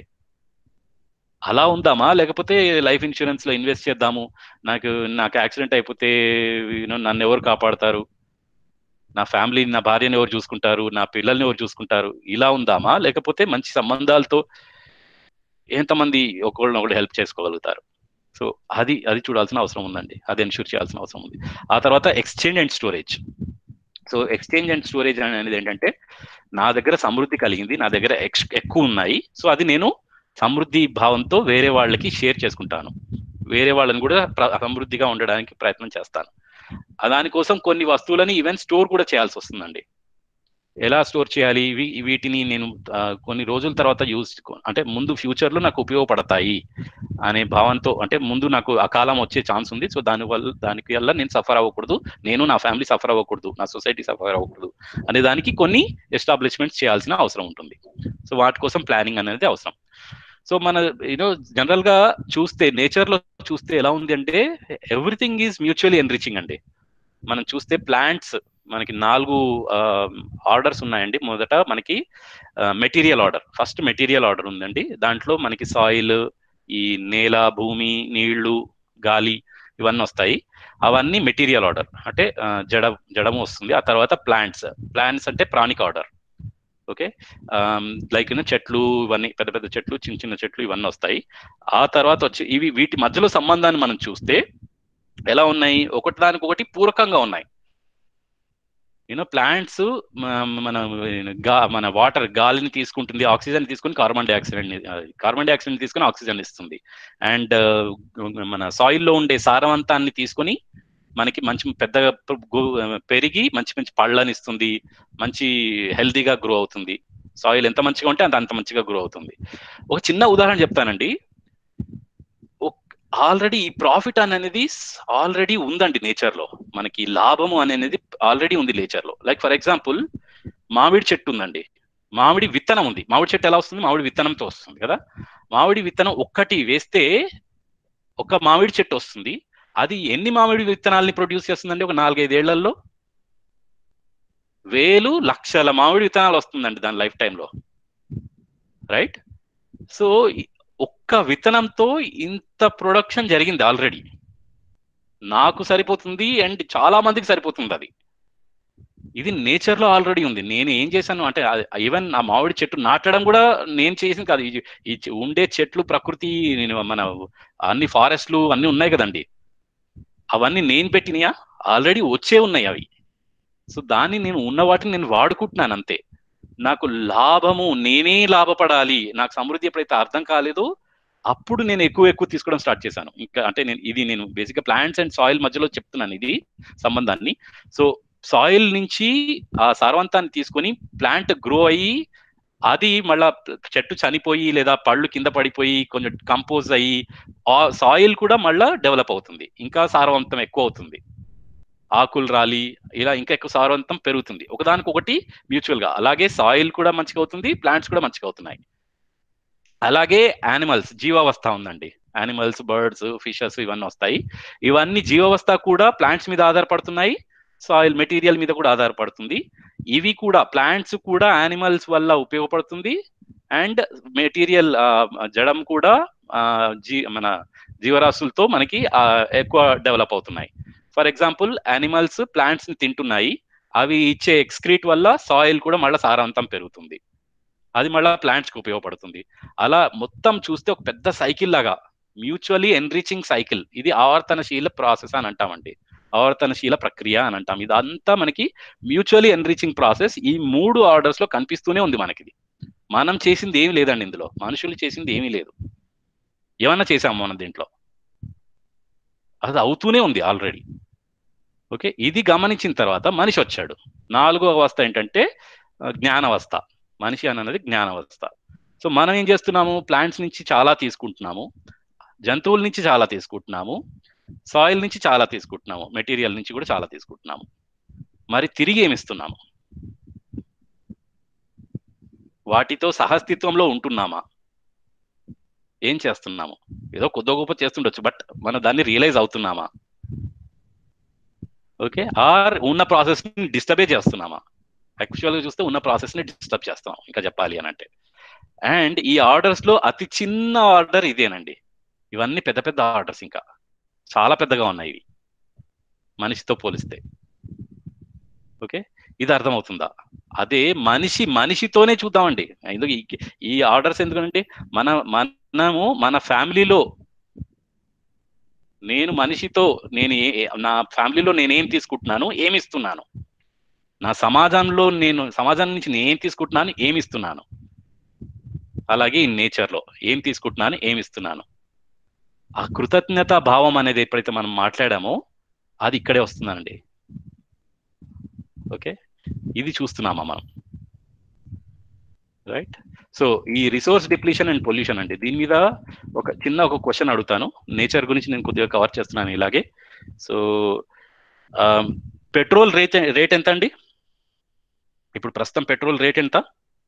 అలా ఉందామా లేకపోతే లైఫ్ ఇన్సూరెన్స్ లో ఇన్వెస్ట్ చేద్దాము నాకు నాకు యాక్సిడెంట్ అయిపోతే నన్ను ఎవరు కాపాడతారు నా ఫ్యామిలీ నా భార్యని ఎవరు చూసుకుంటారు నా పిల్లల్ని ఎవరు చూసుకుంటారు ఇలా ఉందామా లేకపోతే మంచి సంబంధాలతో ఎంతమంది ఒకళ్ళని ఒకళ్ళు హెల్ప్ చేసుకోగలుగుతారు సో అది అది చూడాల్సిన అవసరం ఉందండి అది ఎన్షూర్ చేయాల్సిన అవసరం ఉంది ఆ తర్వాత exchange and storage so exchange and storage అనేది ఏంటంటే నా దగ్గర సమృద్ధి కలిగింది నా దగ్గర ఎక్స్ ఎక్కువ ఉన్నాయి సో అది నేను సమృద్ధి భావంతో వేరే వాళ్ళకి షేర్ చేసుకుంటాను వేరే వాళ్ళని కూడా సమృద్ధిగా ఉండడానికి ప్రయత్నం చేస్తాను దానికోసం కొన్ని వస్తువులని ఈవెన్ స్టోర్ కూడా చేయాల్సి వస్తుందండి ఎలా స్టోర్ చేయాలి వీటిని నేను కొన్ని రోజుల తర్వాత యూజ్ అంటే ముందు ఫ్యూచర్ లో నాకు ఉపయోగపడతాయి అనే భావంతో అంటే ముందు నాకు ఆ కాలం వచ్చే ఛాన్స్ ఉంది సో దాని వల్ల దానికి వల్ల నేను సఫర్ అవ్వకూడదు నేను నా ఫ్యామిలీ సఫర్ అవ్వకూడదు నా సొసైటీ సఫర్ అవ్వకూడదు అనే దానికి కొన్ని ఎస్టాబ్లిష్మెంట్స్ చేయాల్సిన అవసరం ఉంటుంది సో వాటి కోసం ప్లానింగ్ అనేది అవసరం సో మన యూనో జనరల్ గా చూస్తే నేచర్ లో చూస్తే ఎలా ఉంది అంటే ఎవ్రీథింగ్ ఈజ్ మ్యూచువల్లీ ఎన్రిచింగ్ అండి మనం చూస్తే ప్లాంట్స్ మనకి నాలుగు ఆర్డర్స్ ఉన్నాయండి మొదట మనకి material order first material order ఉందండి దాంట్లో మనకి సాయిల్ ఈ నేల భూమి నీళ్లు గాలి ఇవన్నీ వస్తాయి అవన్నీ మెటీరియల్ ఆర్డర్ అంటే జడ జడము వస్తుంది ఆ తర్వాత ప్లాంట్స్ ప్లాంట్స్ అంటే ప్రాణిక్ ఆర్డర్ ఓకే లైక్ చెట్లు ఇవన్నీ పెద్ద పెద్ద చెట్లు చిన్న చిన్న చెట్లు ఇవన్నీ వస్తాయి ఆ తర్వాత వచ్చి ఇవి వీటి మధ్యలో సంబంధాన్ని మనం చూస్తే ఎలా ఉన్నాయి ఒకటి దానికి ఒకటి పూరకంగా ఉన్నాయి యూనో ప్లాంట్స్ మన మన వాటర్ గాలిని తీసుకుంటుంది ఆక్సిజన్ తీసుకుని కార్బన్ డైఆక్సైడ్ కార్బన్ డైఆక్సైడ్ తీసుకుని ఆక్సిజన్ ఇస్తుంది అండ్ మన సాయిల్లో ఉండే సారవంతాన్ని తీసుకొని మనకి మంచి పెద్దగా పెరిగి మంచి మంచి పళ్ళని ఇస్తుంది మంచి హెల్దీగా గ్రో అవుతుంది సాయిల్ ఎంత మంచిగా ఉంటే అంత అంత మంచిగా గ్రో అవుతుంది ఒక చిన్న ఉదాహరణ చెప్తానండి ఆల్రెడీ ఈ ప్రాఫిట్ అనేది ఆల్రెడీ ఉందండి నేచర్ లో మనకి లాభము అనేది ఆల్రెడీ ఉంది నేచర్ లో లైక్ ఫర్ ఎగ్జాంపుల్ మామిడి చెట్టు ఉందండి మామిడి విత్తనం ఉంది మామిడి చెట్టు ఎలా వస్తుంది మామిడి విత్తనంతో వస్తుంది కదా మామిడి విత్తనం ఒక్కటి వేస్తే ఒక మామిడి చెట్టు వస్తుంది అది ఎన్ని మామిడి విత్తనాలని ప్రొడ్యూస్ చేస్తుందండి ఒక నాలుగైదేళ్లలో వేలు లక్షల మామిడి విత్తనాలు వస్తుందండి దాని లైఫ్ టైంలో రైట్ సో ఒక్క విత్తనంతో ఇంత ప్రొడక్షన్ జరిగింది ఆల్రెడీ నాకు సరిపోతుంది అండ్ చాలా మందికి సరిపోతుంది అది ఇది నేచర్ లో ఆల్రెడీ ఉంది నేను ఏం చేశాను అంటే ఈవెన్ ఆ మామిడి చెట్టు నాటడం కూడా నేను చేసింది కాదు ఈ ఉండే చెట్లు ప్రకృతి నేను మన అన్ని ఫారెస్ట్లు అన్ని ఉన్నాయి కదండి అవన్నీ నేను పెట్టినయా ఆల్రెడీ వచ్చే ఉన్నాయి అవి సో దాన్ని నేను ఉన్న వాటిని నేను వాడుకుంటున్నాను అంతే నాకు లాభము నేనే లాభపడాలి నాకు సమృద్ధి ఎప్పుడైతే అర్థం కాలేదో అప్పుడు నేను ఎక్కువ ఎక్కువ తీసుకోవడం స్టార్ట్ చేశాను ఇంకా అంటే నేను ఇది నేను బేసిక్గా ప్లాంట్స్ అండ్ సాయిల్ మధ్యలో చెప్తున్నాను ఇది సంబంధాన్ని సో సాయిల్ నుంచి ఆ సారవంతాన్ని తీసుకొని ప్లాంట్ గ్రో అయ్యి అది మళ్ళా చెట్టు చనిపోయి లేదా పళ్ళు కింద పడిపోయి కొంచెం కంపోజ్ అయ్యి ఆ సాయిల్ కూడా మళ్ళా డెవలప్ అవుతుంది ఇంకా సారవంతం ఎక్కువ అవుతుంది ఆకులు రాలి ఇలా ఇంకా ఎక్కువ సారవంతం పెరుగుతుంది ఒకదానికొకటి మ్యూచువల్ గా అలాగే సాయిల్ కూడా మంచిగా అవుతుంది ప్లాంట్స్ కూడా మంచిగా అవుతున్నాయి అలాగే యానిమల్స్ జీవావస్థ ఉందండి యానిమల్స్ బర్డ్స్ ఫిషెస్ ఇవన్నీ వస్తాయి ఇవన్నీ జీవావస్థ కూడా ప్లాంట్స్ మీద ఆధారపడుతున్నాయి సాయిల్ మెటీరియల్ మీద కూడా ఆధారపడుతుంది ఇవి కూడా ప్లాంట్స్ కూడా యానిమల్స్ వల్ల ఉపయోగపడుతుంది అండ్ మెటీరియల్ జడం కూడా జీ మన జీవరాశులతో మనకి ఎక్కువ డెవలప్ అవుతున్నాయి ఫర్ ఎగ్జాంపుల్ యానిమల్స్ ప్లాంట్స్ ని తింటున్నాయి అవి ఇచ్చే ఎక్స్క్రీట్ వల్ల సాయిల్ కూడా మళ్ళీ సారాంతం పెరుగుతుంది అది మళ్ళీ ప్లాంట్స్ కి ఉపయోగపడుతుంది అలా మొత్తం చూస్తే ఒక పెద్ద సైకిల్ లాగా మ్యూచువలీ ఎన్రిచింగ్ సైకిల్ ఇది ఆవర్తనశీల ప్రాసెస్ అని అంటామండి ఆవర్తనశీల ప్రక్రియ అని అంటాం ఇదంతా మనకి మ్యూచువలీ ఎన్రిచింగ్ ప్రాసెస్ ఈ మూడు ఆర్డర్స్ లో కనిపిస్తూనే ఉంది మనకి మనం చేసింది ఏమీ లేదండి ఇందులో మనుషులు చేసింది ఏమీ లేదు ఏమన్నా చేసాము మనం దీంట్లో అది అవుతూనే ఉంది ఆల్రెడీ ఓకే ఇది గమనించిన తర్వాత మనిషి వచ్చాడు నాలుగో అవస్థ ఏంటంటే జ్ఞానవస్థ మనిషి అన్నది జ్ఞానవస్థ సో మనం ఏం చేస్తున్నాము ప్లాంట్స్ నుంచి చాలా తీసుకుంటున్నాము జంతువుల నుంచి చాలా తీసుకుంటున్నాము సాయిల్ నుంచి చాలా తీసుకుంటున్నాము మెటీరియల్ నుంచి కూడా చాలా తీసుకుంటున్నాము మరి తిరిగి ఏమిస్తున్నాము వాటితో సహస్థిత్వంలో ఉంటున్నామా ఏం చేస్తున్నాము ఏదో కొద్ది గొప్ప చేస్తుండొచ్చు బట్ మనం దాన్ని రియలైజ్ అవుతున్నామా ఓకే ఆర్ ఉన్న ప్రాసెస్ ని డిస్టర్బే చేస్తున్నామా యాక్చువల్గా చూస్తే ఉన్న ప్రాసెస్ ని డిస్టర్బ్ చేస్తాం ఇంకా చెప్పాలి అని అంటే అండ్ ఈ ఆర్డర్స్ లో అతి చిన్న ఆర్డర్ ఇదేనండి ఇవన్నీ పెద్ద పెద్ద ఆర్డర్స్ ఇంకా చాలా పెద్దగా ఉన్నాయి ఇవి మనిషితో పోలిస్తే ఓకే ఇది అర్థమవుతుందా అదే మనిషి మనిషితోనే చూద్దామండి ఎందుకు ఈ ఆర్డర్స్ ఎందుకంటే మన మనము మన ఫ్యామిలీలో నేను మనిషితో నేను నా ఫ్యామిలీలో నేనేం తీసుకుంటున్నాను ఏమి ఇస్తున్నాను నా సమాజంలో నేను సమాజం నుంచి నేను ఏం తీసుకుంటున్నాను ఏమి ఇస్తున్నాను అలాగే ఈ నేచర్లో ఏం తీసుకుంటున్నాను ఏమి ఇస్తున్నాను ఆ కృతజ్ఞత భావం అనేది ఎప్పుడైతే మనం మాట్లాడామో అది ఇక్కడే వస్తుందండి ఓకే ఇది చూస్తున్నామా మనం రైట్ సో ఈ రిసోర్స్ డిప్లీషన్ అండ్ పొల్యూషన్ అండి దీని మీద ఒక చిన్న ఒక క్వశ్చన్ అడుగుతాను నేచర్ గురించి నేను కొద్దిగా కవర్ చేస్తున్నాను ఇలాగే సో పెట్రోల్ రేట్ రేట్ ఎంత అండి ఇప్పుడు ప్రస్తుతం పెట్రోల్ రేట్ ఎంత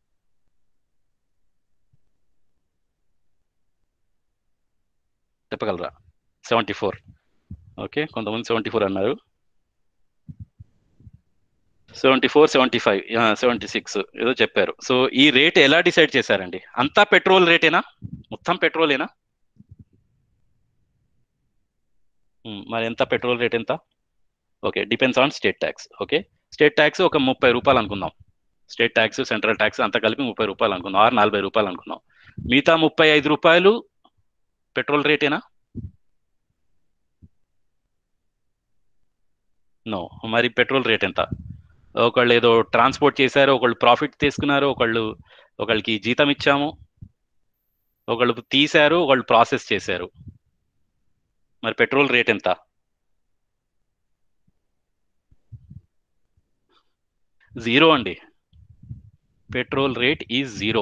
చెప్పగలరా సెవెంటీ ఫోర్ ఓకే కొంతమంది సెవెంటీ ఫోర్ అన్నారు seventy four seventy five seventy six ఏదో చెప్పారు సో ఈ రేట్ ఎలా డిసైడ్ చేశారండి అంతా పెట్రోల్ రేటేనా మొత్తం పెట్రోలేనా మరి ఎంత పెట్రోల్ రేట్ ఎంత okay depends on state tax okay state tax ఒక ముప్పై రూపాయలు అనుకుందాం స్టేట్ ట్యాక్స్ సెంట్రల్ ట్యాక్స్ అంతా కలిపి ముప్పై రూపాయలు అనుకుందాం ఆరు నలభై రూపాయలు అనుకుందాం మిగతా ముప్పై ఐదు రూపాయలు పెట్రోల్ రేటేనా నో మరి పెట్రోల్ రేట్ ఎంత ఒకళ్ళు ఏదో ట్రాన్స్పోర్ట్ చేశారు ఒకళ్ళు ప్రాఫిట్ తీసుకున్నారు ఒకళ్ళు ఒకళ్ళకి జీతం ఇచ్చాము ఒకళ్ళు తీశారు ఒకళ్ళు ప్రాసెస్ చేశారు మరి పెట్రోల్ రేట్ ఎంత జీరో అండి petrol rate is zero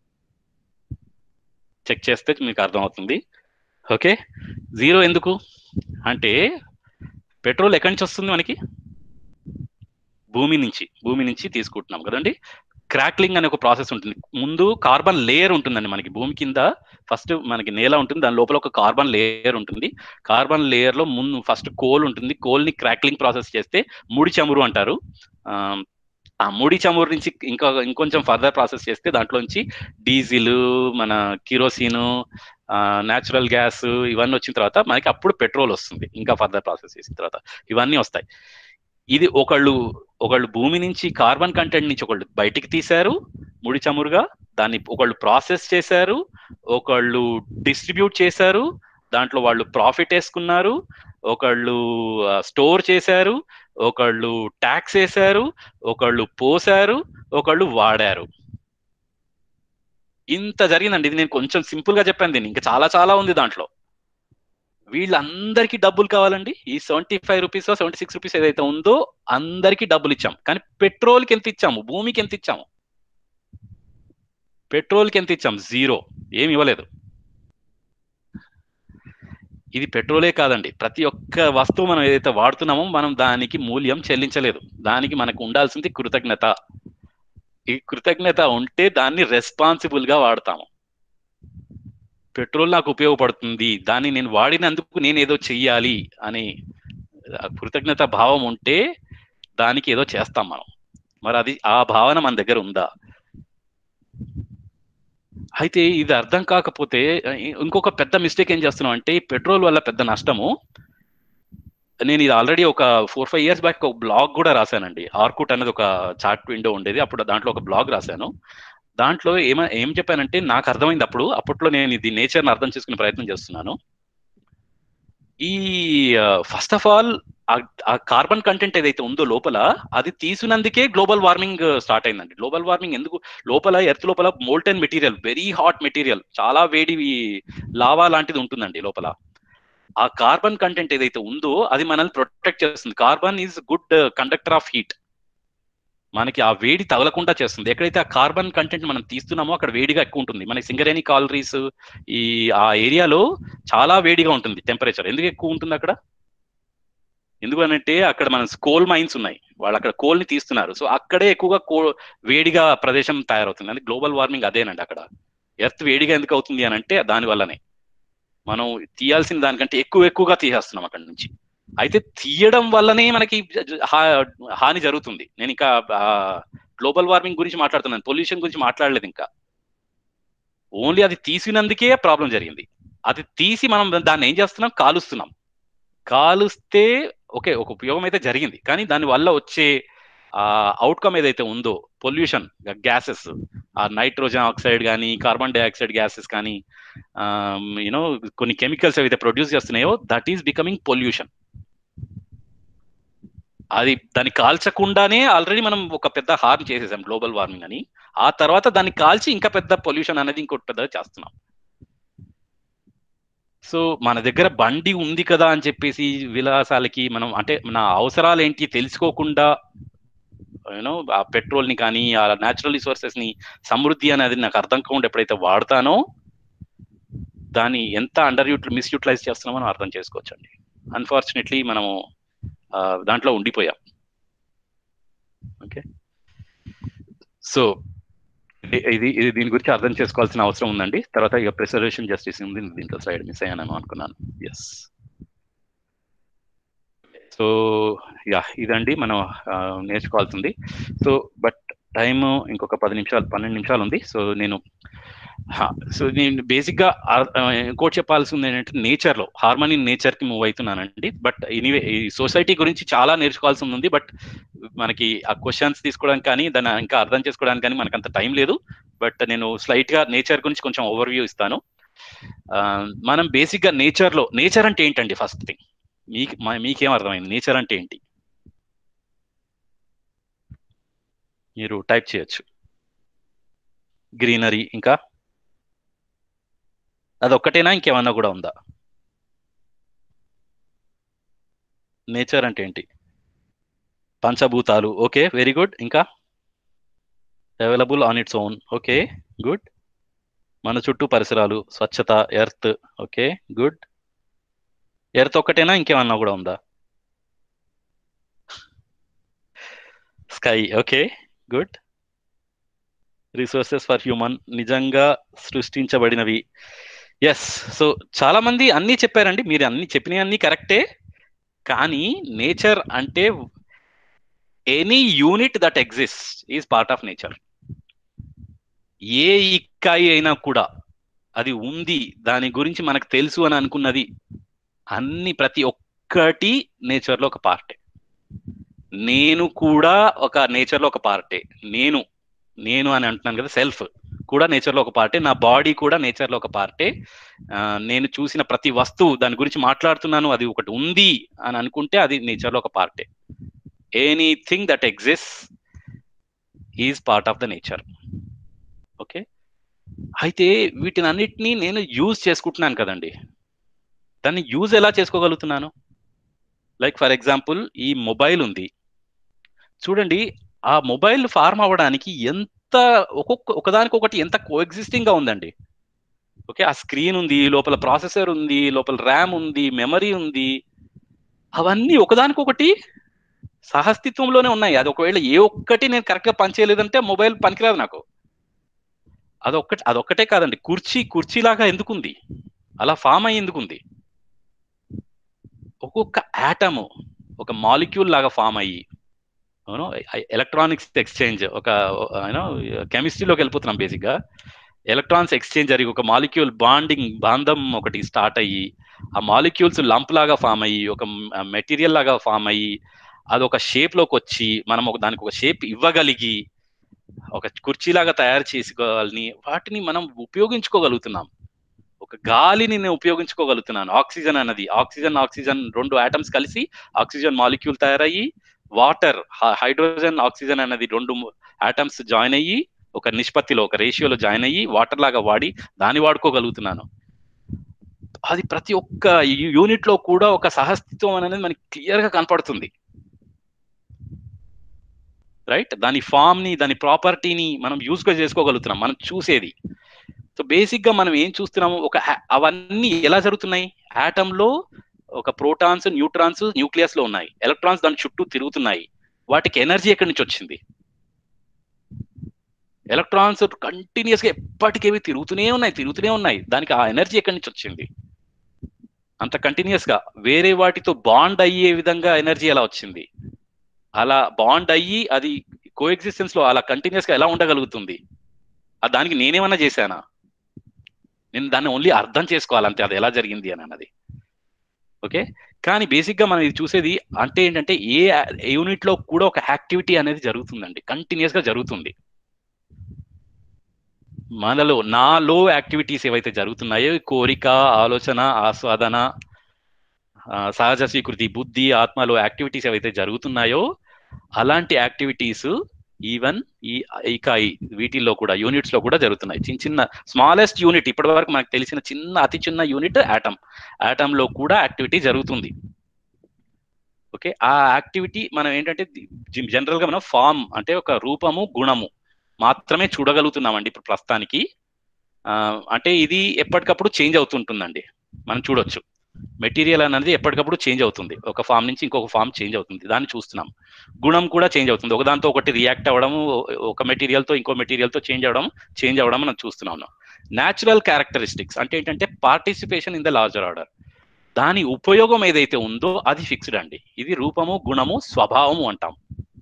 check చేస్తే మీకు అర్థమవుతుంది ఓకే జీరో ఎందుకు అంటే పెట్రోల్ ఎక్కడి నుంచి వస్తుంది మనకి భూమి నుంచి భూమి నుంచి తీసుకుంటున్నాం కదండి క్రాక్లింగ్ అనే ఒక ప్రాసెస్ ఉంటుంది ముందు కార్బన్ లేయర్ ఉంటుందండి మనకి భూమి కింద ఫస్ట్ మనకి నేల ఉంటుంది దాని లోపల ఒక కార్బన్ లేయర్ ఉంటుంది కార్బన్ లేయర్ లో ముందు ఫస్ట్ కోల్ ఉంటుంది కోల్ ని క్రాక్లింగ్ ప్రాసెస్ చేస్తే ముడి చమురు అంటారు ఆ, ఆ ముడి చమురు నుంచి ఇంకా ఇంకొంచెం ఫర్దర్ ప్రాసెస్ చేస్తే దాంట్లోంచి డీజిల్ మన కిరోసిన్ న్యాచురల్ గ్యాస్ ఇవన్నీ వచ్చిన తర్వాత మనకి అప్పుడు పెట్రోల్ వస్తుంది ఇంకా ఫర్దర్ ప్రాసెస్ చేసిన తర్వాత ఇవన్నీ వస్తాయి ఇది ఒకళ్ళు ఒకళ్ళు భూమి నుంచి కార్బన్ కంటెంట్ నుంచి ఒకళ్ళు బయటికి తీశారు ముడి చమురుగా దాన్ని ఒకళ్ళు ప్రాసెస్ చేశారు ఒకళ్ళు డిస్ట్రిబ్యూట్ చేశారు దాంట్లో వాళ్ళు ప్రాఫిట్ వేసుకున్నారు ఒకళ్ళు స్టోర్ చేశారు ఒకళ్ళు ట్యాక్స్ వేశారు ఒకళ్ళు పోసారు ఒకళ్ళు వాడారు ఇంత జరిగిందండి ఇది నేను కొంచెం సింపుల్ గా చెప్పాను దీన్ని ఇంకా చాలా చాలా ఉంది దాంట్లో వీళ్ళందరికీ డబ్బులు కావాలండి ఈ seventy five rupees seventy six rupees ఏదైతే ఉందో అందరికీ డబ్బులు ఇచ్చాం కానీ పెట్రోల్కి ఎంత ఇచ్చాము భూమికి ఎంత ఇచ్చాము పెట్రోల్కి ఎంత ఇచ్చాం జీరో ఏమి ఇవ్వలేదు ఇది పెట్రోలే కాదండి ప్రతి ఒక్క వస్తువు మనం ఏదైతే వాడుతున్నామో మనం దానికి మూల్యం చెల్లించలేదు దానికి మనకు ఉండాల్సింది కృతజ్ఞత ఈ కృతజ్ఞత ఉంటే దాన్ని రెస్పాన్సిబుల్ గా వాడతాము పెట్రోల్ నాకు ఉపయోగపడుతుంది దాన్ని నేను వాడినందుకు నేను ఏదో చెయ్యాలి అని ఆ కృతజ్ఞత భావం ఉంటే దానికి ఏదో చేస్తాం మనం మరి అది ఆ భావన మన దగ్గర ఉందా అయితే ఇది అర్థం కాకపోతే ఇంకొక పెద్ద మిస్టేక్ ఏం చేస్తున్నాం అంటే ఈ పెట్రోల్ వల్ల పెద్ద నష్టము నేను ఇది ఆల్రెడీ ఒక ఫోర్ ఫైవ్ ఇయర్స్ బ్యాక్ ఒక బ్లాగ్ కూడా రాశానండి ఆర్కుట్ అనేది ఒక చాట్ విండో ఉండేది అప్పుడు దాంట్లో ఒక బ్లాగ్ రాశాను దాంట్లో ఏమ ఏం చెప్పానంటే నాకు అర్థమైంది అప్పుడు అప్పట్లో నేను ఇది నేచర్ని అర్థం చేసుకునే ప్రయత్నం చేస్తున్నాను ఈ ఫస్ట్ ఆఫ్ ఆల్ ఆ కార్బన్ కంటెంట్ ఏదైతే ఉందో లోపల అది తీసినందుకే గ్లోబల్ వార్మింగ్ స్టార్ట్ అయిందండి గ్లోబల్ వార్మింగ్ ఎందుకు లోపల ఎర్త్ లోపల molten material very hot material చాలా వేడి లావా లాంటిది ఉంటుందండి లోపల ఆ కార్బన్ కంటెంట్ ఏదైతే ఉందో అది మనల్ని ప్రొటెక్ట్ చేస్తుంది carbon is good conductor of heat మనకి ఆ వేడి తగలకుండా చేస్తుంది ఎక్కడైతే ఆ కార్బన్ కంటెంట్ మనం తీస్తున్నామో అక్కడ వేడిగా ఎక్కువ ఉంటుంది మనకి సింగరేణి కాలరీస్ ఈ ఆ ఏరియాలో చాలా వేడిగా ఉంటుంది టెంపరేచర్ ఎందుకు ఎక్కువ ఉంటుంది అక్కడ ఎందుకనంటే అక్కడ మన కోల్ మైన్స్ ఉన్నాయి వాళ్ళు అక్కడ కోల్ ని తీస్తున్నారు సో అక్కడే ఎక్కువగా కో వేడిగా ప్రదేశం తయారవుతుంది అది గ్లోబల్ వార్మింగ్ అదేనండి అక్కడ ఎర్త్ వేడిగా ఎందుకు అవుతుంది అని అంటే దాని వల్లనే మనం తీయాల్సిన దానికంటే ఎక్కువ ఎక్కువగా తీసేస్తున్నాం అక్కడ నుంచి అయితే తీయడం వల్లనే మనకి హాని జరుగుతుంది నేను ఇంకా గ్లోబల్ వార్మింగ్ గురించి మాట్లాడుతున్నాను పొల్యూషన్ గురించి మాట్లాడలేదు ఇంకా ఓన్లీ అది తీసినందుకే ప్రాబ్లం జరిగింది అది తీసి మనం దాన్ని ఏం చేస్తున్నాం కాలుస్తున్నాం కాలుస్తే ఓకే ఒక ఉపయోగం అయితే జరిగింది కానీ దాని వల్ల వచ్చే అవుట్కమ్ ఏదైతే ఉందో పొల్యూషన్ గ్యాసెస్ ఆ నైట్రోజన్ ఆక్సైడ్ కానీ కార్బన్ డైఆక్సైడ్ గ్యాసెస్ కానీ యూనో కొన్ని కెమికల్స్ ఏవైతే ప్రొడ్యూస్ చేస్తున్నాయో దట్ ఈస్ బికమింగ్ పొల్యూషన్ అది దాన్ని కాల్చకుండానే ఆల్రెడీ మనం ఒక పెద్ద హార్మ్ చేసేసాం గ్లోబల్ వార్మింగ్ అని ఆ తర్వాత దాన్ని కాల్చి ఇంకా పెద్ద పొల్యూషన్ అనేది ఇంకోటి పెద్దగా చేస్తున్నాం సో మన దగ్గర బండి ఉంది కదా అని చెప్పేసి విలాసాలకి మనం అంటే మన అవసరాలు ఏంటి తెలుసుకోకుండా యూనో ఆ పెట్రోల్ ని కానీ ఆ న్యాచురల్ రిసోర్సెస్ ని సమృద్ధి అనేది నాకు అర్థం కాకుండా ఎప్పుడైతే వాడతానో దాన్ని ఎంత అండర్ యూటిల్ మిస్యూటిలైజ్ చేస్తున్నామో మనం అర్థం చేసుకోవచ్చండి అన్ఫార్చునేట్లీ మనము దాంట్లో ఉండిపోయాం ఓకే సో ఇది ఇది దీని గురించి అర్థం చేసుకోవాల్సిన అవసరం ఉందండి తర్వాత ఇక ప్రిసర్వేషన్ జస్టిస్ ఉంది దీంట్లో సైడ్ మిస్ అయ్యాను అనుకున్నాను ఎస్ సో యా ఇదండి మనం నేర్చుకోవాల్సింది సో బట్ టైం ఇంకొక పది నిమిషాలు పన్నెండు నిమిషాలు ఉంది సో నేను సో నేను బేసిక్గా ఇంకోటి చెప్పాల్సింది ఏంటంటే నేచర్లో హార్మోని నేచర్కి మూవ్ అవుతున్నానండి బట్ ఎనీవే ఈ సొసైటీ గురించి చాలా నేర్చుకోవాల్సి ఉంది బట్ మనకి ఆ క్వశ్చన్స్ తీసుకోవడానికి కానీ దాన్ని ఇంకా అర్థం చేసుకోవడానికి కానీ మనకు అంత టైం లేదు బట్ నేను స్లైట్గా నేచర్ గురించి కొంచెం ఓవర్వ్యూ ఇస్తాను మనం బేసిక్గా నేచర్లో నేచర్ అంటే ఏంటండి ఫస్ట్ థింగ్ మీకు మీకేం అర్థమైంది నేచర్ అంటే ఏంటి మీరు టైప్ చేయొచ్చు గ్రీనరీ ఇంకా అదొక్కటేనా ఇంకేమన్నా కూడా ఉందా నేచర్ అంటే ఏంటి పంచభూతాలు ఓకే వెరీ గుడ్ ఇంకా available on its own okay good మన చుట్టూ పరిసరాలు స్వచ్ఛత ఎర్త్ ఓకే గుడ్ ఎర్త్ ఒక్కటేనా ఇంకేమన్నా కూడా ఉందా sky okay good resources for human నిజంగా సృష్టించబడినవి ఎస్ సో చాలా మంది అన్నీ చెప్పారండి మీరు అన్ని చెప్పినవి అన్నీ కరెక్టే కానీ నేచర్ అంటే any unit that exist is part of nature ఏ ఇక్కాయి అయినా కూడా అది ఉంది దాని గురించి మనకు తెలుసు అని అనుకున్నది అన్ని ప్రతి ఒక్కటి నేచర్లో ఒక పార్టే నేను కూడా ఒక నేచర్లో ఒక పార్టే నేను నేను అని అంటున్నాను కదా సెల్ఫ్ కూడా నేచర్లో ఒక పార్టే నా బాడీ కూడా నేచర్లో ఒక పార్టే నేను చూసిన ప్రతి వస్తువు దాని గురించి మాట్లాడుతున్నాను అది ఒకటి ఉంది అని అనుకుంటే అది నేచర్లో ఒక పార్టే anything that exist is part of the nature okay అయితే వీటిని అన్నిటినీ నేను యూజ్ చేసుకుంటున్నాను కదండి దాన్ని యూజ్ ఎలా చేసుకోగలుగుతున్నాను లైక్ ఫర్ ఎగ్జాంపుల్ ఈ మొబైల్ ఉంది చూడండి ఆ మొబైల్ ఫార్మ్ అవ్వడానికి ఎంత ఒక్కొక్క ఒకదానికొకటి ఎంత కోఎగ్జిస్టింగ్ గా ఉందండి ఓకే ఆ స్క్రీన్ ఉంది లోపల ప్రాసెసర్ ఉంది లోపల ర్యామ్ ఉంది మెమరీ ఉంది అవన్నీ ఒకదానికొకటి సహస్తిత్వంలోనే ఉన్నాయి అది ఒకవేళ ఏ ఒక్కటి నేను కరెక్ట్ గా పనిచేయలేదంటే మొబైల్ పనికిరాదు నాకు అదొక్కటి అదొక్కటే కాదండి కుర్చీ కుర్చీలాగా ఎందుకుంది అలా ఫామ్ అయ్యి ఎందుకుంది ఒక్కొక్క యాటము ఒక మాలిక్యూల్ లాగా ఫామ్ అయ్యి యూనో ఎలక్ట్రానిక్స్ ఎక్స్చేంజ్ ఒక యూనో కెమిస్ట్రీలోకి వెళ్ళిపోతున్నాం బేసిక్గా ఎలక్ట్రాన్స్ ఎక్స్చేంజ్ జరిగి ఒక మాలిక్యూల్ బాండింగ్ బాంధం ఒకటి స్టార్ట్ అయ్యి ఆ మాలిక్యూల్స్ లంప్ లాగా ఫామ్ అయ్యి ఒక మెటీరియల్ లాగా ఫామ్ అయ్యి అది ఒక షేప్ లోకి వచ్చి మనం ఒక దానికి ఒక షేప్ ఇవ్వగలిగి ఒక కుర్చీలాగా తయారు చేసుకోవాలని వాటిని మనం ఉపయోగించుకోగలుగుతున్నాం ఒక గాలిని నేను ఉపయోగించుకోగలుగుతున్నాను ఆక్సిజన్ అన్నది ఆక్సిజన్ ఆక్సిజన్ రెండు ఆటమ్స్ కలిసి ఆక్సిజన్ మాలిక్యూల్ తయారయ్యి వాటర్ హైడ్రోజన్ ఆక్సిజన్ అన్నది రెండు ఆటమ్స్ జాయిన్ అయ్యి ఒక నిష్పత్తిలో ఒక రేషియోలో జాయిన్ అయ్యి వాటర్ లాగా వాడి దాన్ని వాడుకోగలుగుతున్నాను అది ప్రతి ఒక్క యూనిట్ లో కూడా ఒక సహస్తిత్వం అనేది మనకి క్లియర్ గా కనపడుతుంది రైట్ దాని ఫామ్ ని దాని ప్రాపర్టీని మనం యూజ్ గా చేసుకోగలుగుతున్నాం మనం చూసేది సో బేసిక్ గా మనం ఏం చూస్తున్నాము ఒక అవన్నీ ఎలా జరుగుతున్నాయి ఆటమ్ లో ఒక ప్రోటాన్స్ న్యూట్రాన్స్ న్యూక్లియస్ లో ఉన్నాయి ఎలక్ట్రాన్స్ దాని చుట్టూ తిరుగుతున్నాయి వాటికి ఎనర్జీ ఎక్కడి నుంచి వచ్చింది ఎలక్ట్రాన్స్ కంటిన్యూస్ గా ఎప్పటికేవి తిరుగుతూనే ఉన్నాయి తిరుగుతూనే ఉన్నాయి దానికి ఆ ఎనర్జీ ఎక్కడి నుంచి వచ్చింది అంత కంటిన్యూస్ గా వేరే వాటితో బాండ్ అయ్యే విధంగా ఎనర్జీ ఎలా వచ్చింది అలా బాండ్ అయ్యి అది కో ఎగ్జిస్టెన్స్ లో అలా కంటిన్యూస్ గా ఎలా ఉండగలుగుతుంది దానికి నేనేమన్నా చేశానా నేను దాన్ని ఓన్లీ అర్థం చేసుకోవాలంతే అది ఎలా జరిగింది అని అన్నది ఓకే కానీ బేసిక్ గా మనం ఇది చూసేది అంటే ఏంటంటే ఏ యూనిట్ లో కూడా ఒక యాక్టివిటీ అనేది జరుగుతుందండి కంటిన్యూస్ గా జరుగుతుంది మనలో నాలో యాక్టివిటీస్ ఏవైతే జరుగుతున్నాయో కోరిక ఆలోచన ఆస్వాదన సహజ స్వీకృతి బుద్ధి ఆత్మలో యాక్టివిటీస్ ఏవైతే జరుగుతున్నాయో అలాంటి యాక్టివిటీస్ ఈవెన్ ఈ ఇకాయి వీటిల్లో కూడా యూనిట్స్ లో కూడా జరుగుతున్నాయి చిన్న చిన్న స్మాలెస్ట్ యూనిట్ ఇప్పటి వరకు మనకు తెలిసిన చిన్న అతి చిన్న యూనిట్ ఆటమ్ ఆటమ్ లో కూడా యాక్టివిటీ జరుగుతుంది ఓకే ఆ యాక్టివిటీ మనం ఏంటంటే జనరల్ గా మనం ఫామ్ అంటే ఒక రూపము గుణము మాత్రమే చూడగలుగుతున్నామండి ఇప్పుడు ప్రస్తుతానికి అంటే ఇది ఎప్పటికప్పుడు చేంజ్ అవుతుంటుందండి మనం చూడొచ్చు మెటీరియల్ అనేది ఎప్పటికప్పుడు చేంజ్ అవుతుంది ఒక ఫామ్ నుంచి ఇంకొక ఫామ్ చేంజ్ అవుతుంది దాన్ని చూస్తున్నాం గుణం కూడా చేంజ్ అవుతుంది ఒకదాంతో ఒకటి రియాక్ట్ అవ్వడం ఒక మెటీరియల్తో ఇంకో మెటీరియల్తో చేంజ్ అవ్వడం చేంజ్ అవ్వడం మనం చూస్తున్నాం న్యాచురల్ క్యారెక్టరిస్టిక్స్ అంటే ఏంటంటే participation in the larger order దాని ఉపయోగం ఏదైతే ఉందో అది ఫిక్స్డ్ అండి ఇది రూపము గుణము స్వభావము అంటాం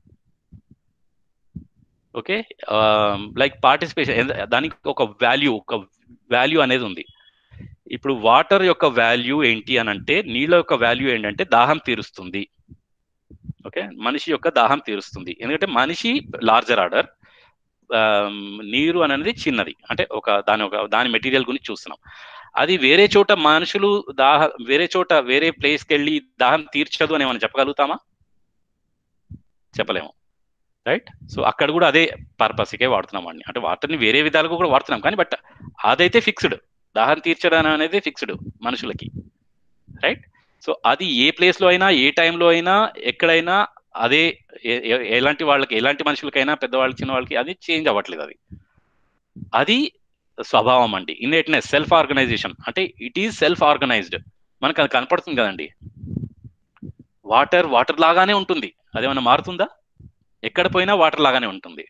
ఓకే లైక్ పార్టిసిపేషన్ దానికి ఒక వాల్యూ ఒక వాల్యూ అనేది ఉంది ఇప్పుడు వాటర్ యొక్క వాల్యూ ఏంటి అని అంటే నీళ్ళ యొక్క వాల్యూ ఏంటంటే దాహం తీరుస్తుంది ఓకే మనిషి యొక్క దాహం తీరుస్తుంది ఎందుకంటే మనిషి లార్జర్ ఆర్డర్ నీరు అనేది చిన్నది అంటే ఒక దాని ఒక దాని మెటీరియల్ గురించి చూస్తున్నాం అది వేరే చోట మనుషులు దాహ వేరే చోట వేరే ప్లేస్కి వెళ్ళి దాహం తీర్చదు అని మనం చెప్పగలుగుతామా చెప్పలేము రైట్ సో అక్కడ కూడా అదే పర్పస్కే వాడుతున్నాం అండి అంటే వాటర్ని వేరే విధాలుగా కూడా వాడుతున్నాం కానీ బట్ అదైతే ఫిక్స్డ్ దాహం తీర్చడం అనేది ఫిక్స్డ్ మనుషులకి రైట్ సో అది ఏ ప్లేస్లో అయినా ఏ టైంలో అయినా ఎక్కడైనా అదే ఎ- ఎ- ఎలాంటి వాళ్ళకి ఎలాంటి మనుషులకైనా పెద్దవాళ్ళకి చిన్న వాళ్ళకి అది చేంజ్ అవ్వట్లేదు అది అది స్వభావం అండి ఇన్నేట్నెస్ సెల్ఫ్ ఆర్గనైజేషన్ అంటే ఇట్ ఈజ్ సెల్ఫ్ ఆర్గనైజ్డ్ మనకు అది కనపడుతుంది కదండి వాటర్ వాటర్ లాగానే ఉంటుంది అదేమన్నా మారుతుందా ఎక్కడ పోయినా వాటర్ లాగానే ఉంటుంది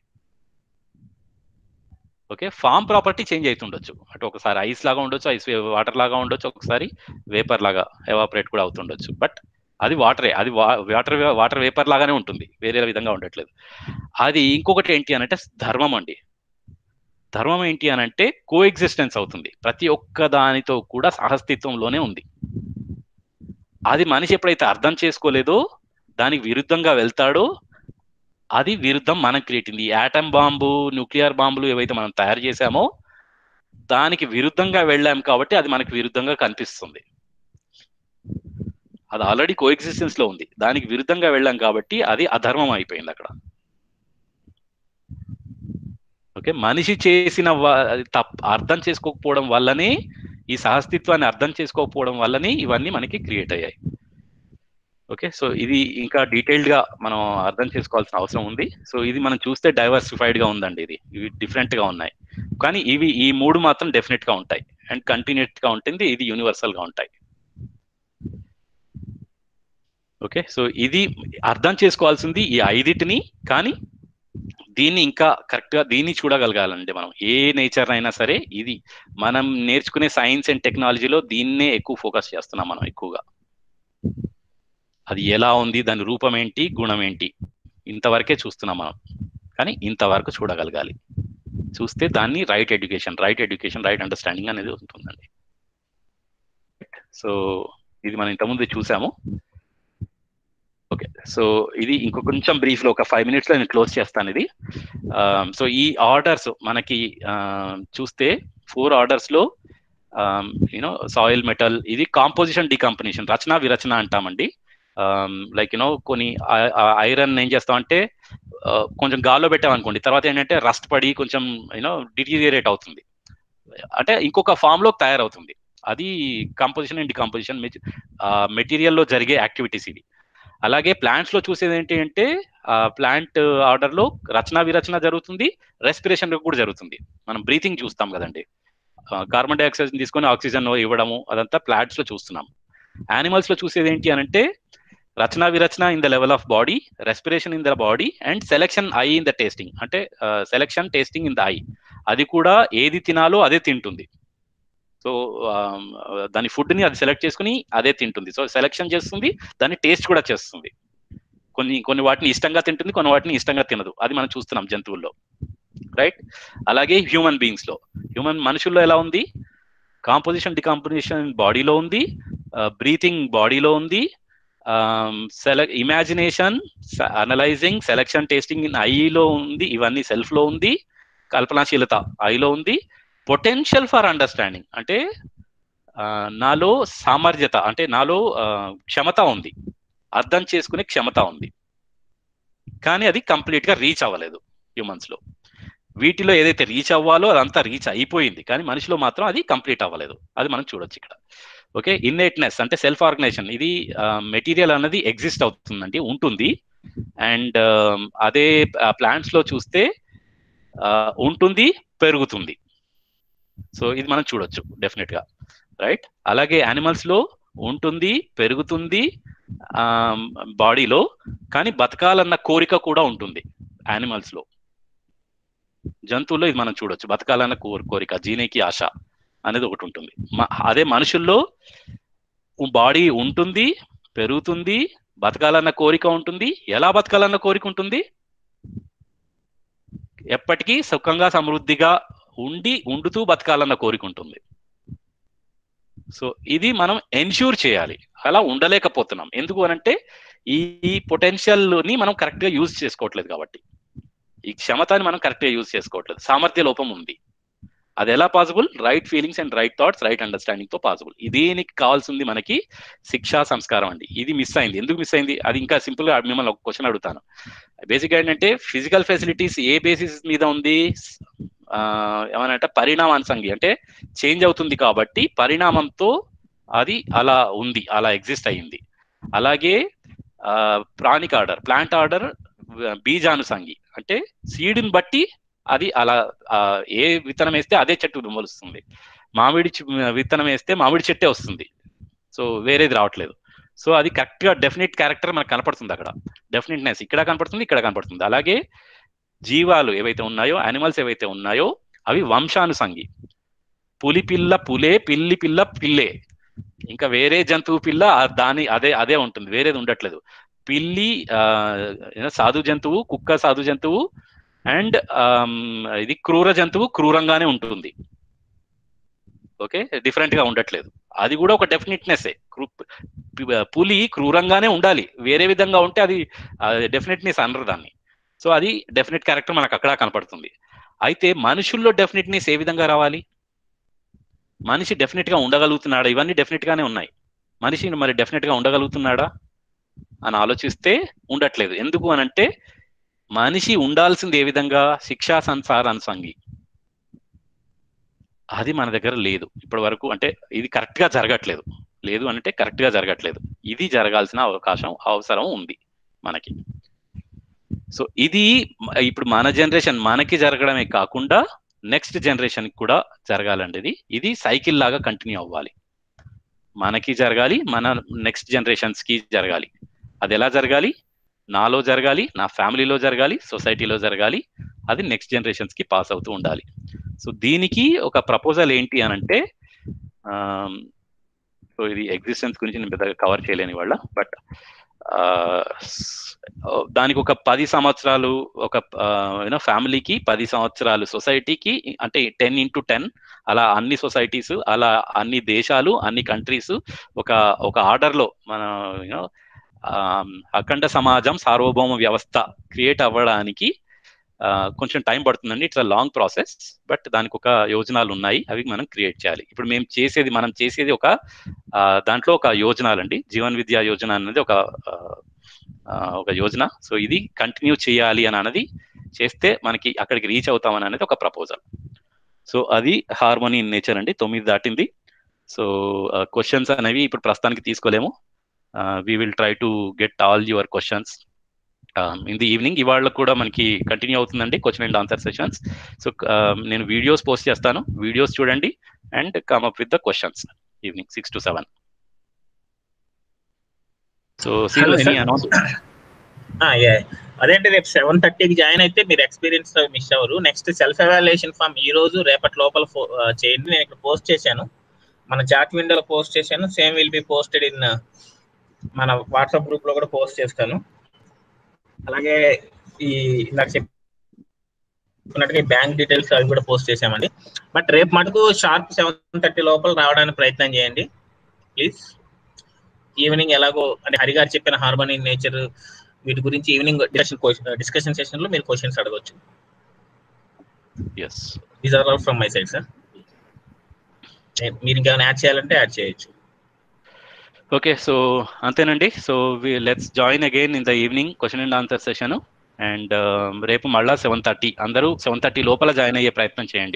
ఓకే ఫామ్ ప్రాపర్టీ చేంజ్ అవుతుండొచ్చు అటు ఒకసారి ఐస్ లాగా ఉండొచ్చు ఐస్ వాటర్ లాగా ఉండొచ్చు ఒకసారి వేపర్ లాగా ఎవాపరేట్ కూడా అవుతుండొచ్చు బట్ అది వాటరే అది వాటర్ వాటర్ వేపర్ లాగానే ఉంటుంది వేరే విధంగా ఉండట్లేదు అది ఇంకొకటి ఏంటి అని అంటే ధర్మం అండి ధర్మం ఏంటి అని అంటే కో ఎగ్జిస్టెన్స్ అవుతుంది ప్రతి ఒక్క దానితో కూడా సహస్తిత్వంలోనే ఉంది అది మనిషి ఎప్పుడైతే అర్థం చేసుకోలేదో దానికి విరుద్ధంగా వెళ్తాడో అది విరుద్ధం మనం క్రియేట్ ఈ యాటమ్ బాంబు న్యూక్లియర్ బాంబులు ఏవైతే మనం తయారు చేశామో దానికి విరుద్ధంగా వెళ్ళాం కాబట్టి అది మనకి విరుద్ధంగా కనిపిస్తుంది అది ఆల్రెడీ కో ఎగ్జిస్టెన్స్ లో ఉంది దానికి విరుద్ధంగా వెళ్ళాం కాబట్టి అది అధర్మం అయిపోయింది అక్కడ ఓకే మనిషి చేసిన వ- అది తప్ అర్థం చేసుకోకపోవడం వల్లనే ఈ సహస్తిత్వాన్ని అర్థం చేసుకోకపోవడం వల్లనే ఇవన్నీ మనకి క్రియేట్ అయ్యాయి ఓకే సో ఇది ఇంకా డీటెయిల్డ్ గా మనం అర్థం చేసుకోవాల్సిన అవసరం ఉంది సో ఇది మనం చూస్తే డైవర్సిఫైడ్ గా ఉందండి ఇది ఇవి డిఫరెంట్ గా ఉన్నాయి కానీ ఇవి ఈ మూడు మాత్రం డెఫినెట్ గా ఉంటాయి అండ్ కంటిన్యూట్ గా ఉంటుంది ఇది యూనివర్సల్ గా ఉంటాయి ఓకే సో ఇది అర్థం చేసుకోవాల్సింది ఈ ఐదిటిని కానీ దీన్ని ఇంకా కరెక్ట్ గా దీన్ని చూడగలగాలండి మనం ఏ నేచర్ అయినా సరే ఇది మనం నేర్చుకునే సైన్స్ అండ్ టెక్నాలజీలో దీన్నే ఎక్కువ ఫోకస్ చేస్తున్నాం మనం ఎక్కువగా అది ఎలా ఉంది దాని రూపం ఏంటి గుణం ఏంటి ఇంతవరకే చూస్తున్నాం మనం కానీ ఇంతవరకు చూడగలగాలి చూస్తే దాన్ని right education right education right understanding అనేది ఉంటుందండి సో ఇది మనం ఇంతకుముందు చూసాము ఓకే సో ఇది ఇంకో కొంచెం బ్రీఫ్ లో ఒక ఫైవ్ మినిట్స్ లో నేను క్లోజ్ చేస్తాను ఇది సో ఈ ఆర్డర్స్ మనకి ఆ, చూస్తే ఫోర్ ఆర్డర్స్ లో యూనో సాయిల్ మెటల్ ఇది కాంపోజిషన్ డికంపనీషన్ రచన విరచన అంటామండి లైక్ యూనో కొన్ని ఐరన్ ఏం చేస్తామంటే ఆ, కొంచెం గాల్లో పెట్టామనుకోండి తర్వాత ఏంటంటే రస్ట్ పడి కొంచెం యూనో డిటీరియరేట్ అవుతుంది అంటే ఇంకొక ఫామ్ లో తయారవుతుంది అది కంపోజిషన్ అండ్ డికంపోజిషన్ మెటీరియల్ లో జరిగే యాక్టివిటీస్ ఇది అలాగే ప్లాంట్స్ లో చూసేది ఏంటి అంటే ప్లాంట్ ఆర్డర్ లో రచన విరచన జరుగుతుంది రెస్పిరేషన్ కూడా జరుగుతుంది మనం బ్రీతింగ్ చూస్తాం కదండి కార్బన్ డైఆక్సైడ్ తీసుకొని ఆక్సిజన్ ఇవ్వడము అదంతా ప్లాంట్స్ లో చూస్తున్నాం యానిమల్స్ లో చూసేది ఏంటి అని అంటే రచన విరచన in the level of body respiration in the body and selection I in the tasting అంటే selection tasting in the I అది కూడా ఏది తినాలో అదే తింటుంది సో దాని ఫుడ్ ని అది సెలెక్ట్ చేసుకుని అదే తింటుంది సో సెలెక్షన్ చేస్తుంది దాన్ని టేస్ట్ కూడా చేస్తుంది కొన్ని కొన్ని వాటిని ఇష్టంగా తింటుంది కొన్ని వాటిని ఇష్టంగా తినదు అది మనం చూస్తున్నాం జంతువుల్లో రైట్ అలాగే హ్యూమన్ బీయింగ్స్ లో హ్యూమన్ మనుషుల్లో ఎలా ఉంది కాంపోజిషన్ డికాంపోజిషన్ బాడీలో ఉంది బ్రీతింగ్ బాడీలో ఉంది select imagination analyzing selection tasting in ఐలో ఉంది ఇవన్నీ సెల్ఫ్ లో ఉంది కల్పనాశీలత ఐలో ఉంది పొటెన్షియల్ ఫర్ అండర్స్టాండింగ్ అంటే ఆ, నాలో సామర్థ్యత అంటే నాలో ఆ, క్షమత ఉంది అర్థం చేసుకునే క్షమత ఉంది కానీ అది కంప్లీట్ గా రీచ్ అవ్వలేదు హ్యూమన్స్ లో వీటిలో ఏదైతే రీచ్ అవ్వాలో అదంతా రీచ్ అయిపోయింది కానీ మనిషిలో మాత్రం అది కంప్లీట్ అవ్వలేదు అది మనం చూడొచ్చు ఇక్కడ ఓకే ఇన్నేట్నెస్ అంటే సెల్ఫ్ ఆర్గనైజేషన్ ఇది మెటీరియల్ అన్నది ఎగ్జిస్ట్ అవుతుందండి ఉంటుంది అండ్ అదే ప్లాంట్స్ లో చూస్తే ఆ, ఉంటుంది పెరుగుతుంది సో ఇది మనం చూడొచ్చు డెఫినెట్ గా రైట్ అలాగే యానిమల్స్ లో ఉంటుంది పెరుగుతుంది బాడీలో కానీ బతకాలన్న కోరిక కూడా ఉంటుంది యానిమల్స్ లో జంతువుల్లో ఇది మనం చూడొచ్చు బతకాలన్న కోరి కోరిక జీనేకి ఆశ అనేది ఒకటి ఉంటుంది మ- అదే మనుషుల్లో బాడీ ఉంటుంది పెరుగుతుంది బతకాలన్న కోరిక ఉంటుంది ఎలా బతకాలన్న కోరిక ఉంటుంది ఎప్పటికీ సుఖంగా సమృద్ధిగా ఉండి ఉండుతూ బతకాలన్న కోరిక ఉంటుంది సో ఇది మనం ఎన్ష్యూర్ చేయాలి అలా ఉండలేకపోతున్నాం ఎందుకు అనంటే ఈ పొటెన్షియల్ ని మనం కరెక్ట్ గా యూజ్ చేసుకోవట్లేదు కాబట్టి ఈ క్షమతని మనం కరెక్ట్ గా యూజ్ చేసుకోవట్లేదు సామర్థ్య లోపం ఉంది అది ఎలా possible right feelings and right thoughts right understanding తో పాసిబుల్ దీనికి కావాల్సింది మనకి శిక్షా సంస్కారం అండి ఇది మిస్ అయింది ఎందుకు మిస్ అయింది అది ఇంకా సింపుల్ గా మిమ్మల్ని ఒక క్వశ్చన్ అడుగుతాను బేసిక్ ఏంటంటే ఫిజికల్ ఫెసిలిటీస్ ఏ బేసిస్ మీద ఉంది ఆ, ఏమనంటే పరిణామానుసంగి అంటే చేంజ్ అవుతుంది కాబట్టి పరిణామంతో అది అలా ఉంది అలా ఎగ్జిస్ట్ అయ్యింది అలాగే ప్రాణిక్ ఆర్డర్ ప్లాంట్ ఆర్డర్ బీజానుసంగి అంటే సీడ్ని బట్టి అది అలా ఆ, ఏ విత్తనం వేస్తే అదే చెట్టు మొలుస్తుంది మామిడి చి- విత్తనం వేస్తే మామిడి చెట్టే వస్తుంది సో వేరేది రావట్లేదు సో అది కరెక్ట్ గా డెఫినెట్ క్యారెక్టర్ మనకు కనపడుతుంది అక్కడ డెఫినెట్నెస్ ఇక్కడ కనపడుతుంది ఇక్కడ కనపడుతుంది అలాగే జీవాలు ఏవైతే ఉన్నాయో యానిమల్స్ ఏవైతే ఉన్నాయో అవి వంశానుసంగి పులి పిల్ల పులే పిల్లి పిల్ల పిల్లే ఇంకా వేరే జంతువు పిల్ల ఆ దాని అదే అదే ఉంటుంది వేరేది ఉండట్లేదు పిల్లి ఆ, ఏదో సాధు జంతువు కుక్క సాధు జంతువు అండ్ ఇది క్రూర జంతువు క్రూరంగానే ఉంటుంది ఓకే డిఫరెంట్ గా ఉండట్లేదు అది కూడా ఒక డెఫినెట్నెస్ పులి క్రూరంగానే ఉండాలి వేరే విధంగా ఉంటే అది డెఫినెట్నెస్ అనరు దాన్ని సో అది డెఫినెట్ క్యారెక్టర్ మనకు అక్కడ కనపడుతుంది అయితే మనుషుల్లో డెఫినెట్నెస్ ఏ విధంగా రావాలి మనిషి డెఫినెట్ గా ఉండగలుగుతున్నాడా ఇవన్నీ డెఫినెట్ గానే ఉన్నాయి మనిషి మరి డెఫినెట్ గా ఉండగలుగుతున్నాడా అని ఆలోచిస్తే ఉండట్లేదు ఎందుకు అని అంటే మనిషి ఉండాల్సింది ఏ విధంగా శిక్షా సంసార అనుసంగి అది మన దగ్గర లేదు ఇప్పటి వరకు అంటే ఇది కరెక్ట్ గా జరగట్లేదు లేదు అంటే కరెక్ట్ గా జరగట్లేదు ఇది జరగాల్సిన అవకాశం అవసరం ఉంది మనకి సో ఇది మ- ఇప్పుడు మన జనరేషన్ మనకి జరగడమే కాకుండా నెక్స్ట్ జనరేషన్ కూడా జరగాలండి ఇది ఇది సైకిల్ లాగా కంటిన్యూ అవ్వాలి మనకి జరగాలి మన నెక్స్ట్ జనరేషన్స్ కి జరగాలి అది ఎలా జరగాలి నాలో జరగాలి నా ఫ్యామిలీలో జరగాలి సొసైటీలో జరగాలి అది నెక్స్ట్ జనరేషన్స్ కి పాస్ అవుతూ ఉండాలి సో దీనికి ఒక ప్రపోజల్ ఏంటి అని అంటే సో ఇది ఎగ్జిస్టెన్స్ గురించి నేను పెద్దగా కవర్ చేయలేని వాళ్ళ బట్ దానికి ఒక పది సంవత్సరాలు ఒక యూనో ఫ్యామిలీకి పది సంవత్సరాలు సొసైటీకి అంటే టెన్ ఇంటూ టెన్ అలా అన్ని సొసైటీస్ అలా అన్ని దేశాలు అన్ని కంట్రీస్ ఒక ఒక ఆర్డర్ లో మన యూనో అఖండ సమాజం సార్వభౌమ వ్యవస్థ క్రియేట్ అవ్వడానికి ఆ, కొంచెం టైం పడుతుందండి ఇట్స్ లాంగ్ ప్రాసెస్ బట్ దానికి ఒక యోజనాలు ఉన్నాయి అవి మనం క్రియేట్ చేయాలి ఇప్పుడు మేము చేసేది మనం చేసేది ఒక ఆ, దాంట్లో ఒక యోజనాలండి జీవన్ విద్యా యోజన అనేది ఒక ఆ, ఆ, ఒక యోజన సో ఇది కంటిన్యూ చేయాలి అని అన్నది చేస్తే మనకి అక్కడికి రీచ్ అవుతామని అనేది ఒక ప్రపోజల్ సో అది హార్మోనీ ఇన్ నేచర్ అండి తొమ్మిది దాటింది సో క్వశ్చన్స్ అనేవి ఇప్పుడు ప్రస్తుతానికి తీసుకోలేము we will try to get all your questions in the evening ఇవాళ కూడా మనకి కంటిన్యూ అవుతుందండి question and answer sessions so నేను వీడియోస్ పోస్ట్ చేస్తాను వీడియోస్ చూడండి and come up with the questions evening six to seven so Hello, any sir. Announce ఆ, yeah. అదేంటి రేపు సెవెన్ థర్టీకి జాయిన్ అయితే మీరు ఎక్స్పీరియన్స్ మిస్ అవ్వరు నెక్స్ట్ సెల్ఫ్ ఎవాల్యుయేషన్ ఫామ్ ఈ రోజు రేపటి లోపల ఫో- ఆ, చేయండి నేను ఇక్కడ పోస్ట్ చేశాను మన చాట్ విండోలో పోస్ట్ చేశాను same will be posted in మన వాట్సాప్ గ్రూప్ లో కూడా పోస్ట్ చేస్తాను అలాగే ఈ ఇందాక చెప్పినట్టుగా బ్యాంక్ డీటెయిల్స్ అవి కూడా పోస్ట్ చేసామండి బట్ రేపు మటుకు షార్ప్ సెవెన్ థర్టీ లోపల రావడానికి ప్రయత్నం చేయండి ప్లీజ్ ఈవినింగ్ ఎలాగో అంటే హరి గారు చెప్పిన హార్మోనీ నేచర్ వీటి గురించి ఈవినింగ్ డిస్కషన్ డిస్కషన్ సెషన్ లో మీరు క్వశ్చన్స్ అడగవచ్చు yes these are all from my side sir మీరు ఇంకేమైనా యాడ్ చేయాలంటే యాడ్ చేయొచ్చు ఓకే సో అంతేనండి so let's join again in the evening question and answer session and రేపు మళ్ళా సెవెన్ థర్టీ అందరూ సెవెన్ థర్టీ లోపల జాయిన్ అయ్యే ప్రయత్నం చేయండి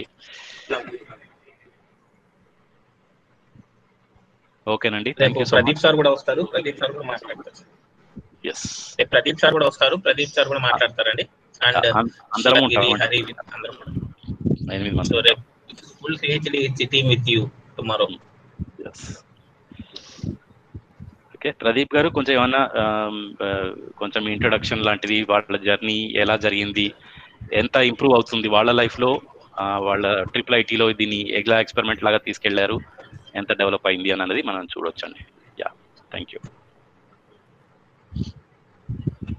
ఓకేనండి థ్యాంక్ రేపు you so Pradeep much sir కూడా వస్తారు ప్రదీప్ సార్ కూడా మాట్లాడతారు ఎస్ రేపు ప్రదీప్ సార్ కూడా వస్తారు ప్రదీప్ సార్ కూడా మాట్లాడతారండి అండ్ అందరం ఉంటాం హరి అందరం కూడా. ఎనిమిది సో మంది రేపు full CHD team with you tomorrow Yes. Okay Pradeep గారు కొంచెం ఏమన్నా ఆమ్, ఆ, కొంచెం ఇంట్రొడక్షన్ లాంటిది వాళ్ళ జర్నీ ఎలా జరిగింది ఎంత ఇంప్రూవ్ అవుతుంది వాళ్ళ లైఫ్ లో ఆ, వాళ్ళ ట్రిపుల్ ఐటీలో దీన్ని ఎగ్లా ఎక్స్పెరిమెంట్ లాగా తీసుకెళ్లారు ఎంత డెవలప్ అయింది అన్నది మనం చూడొచ్చండి యా థ్యాంక్ యూ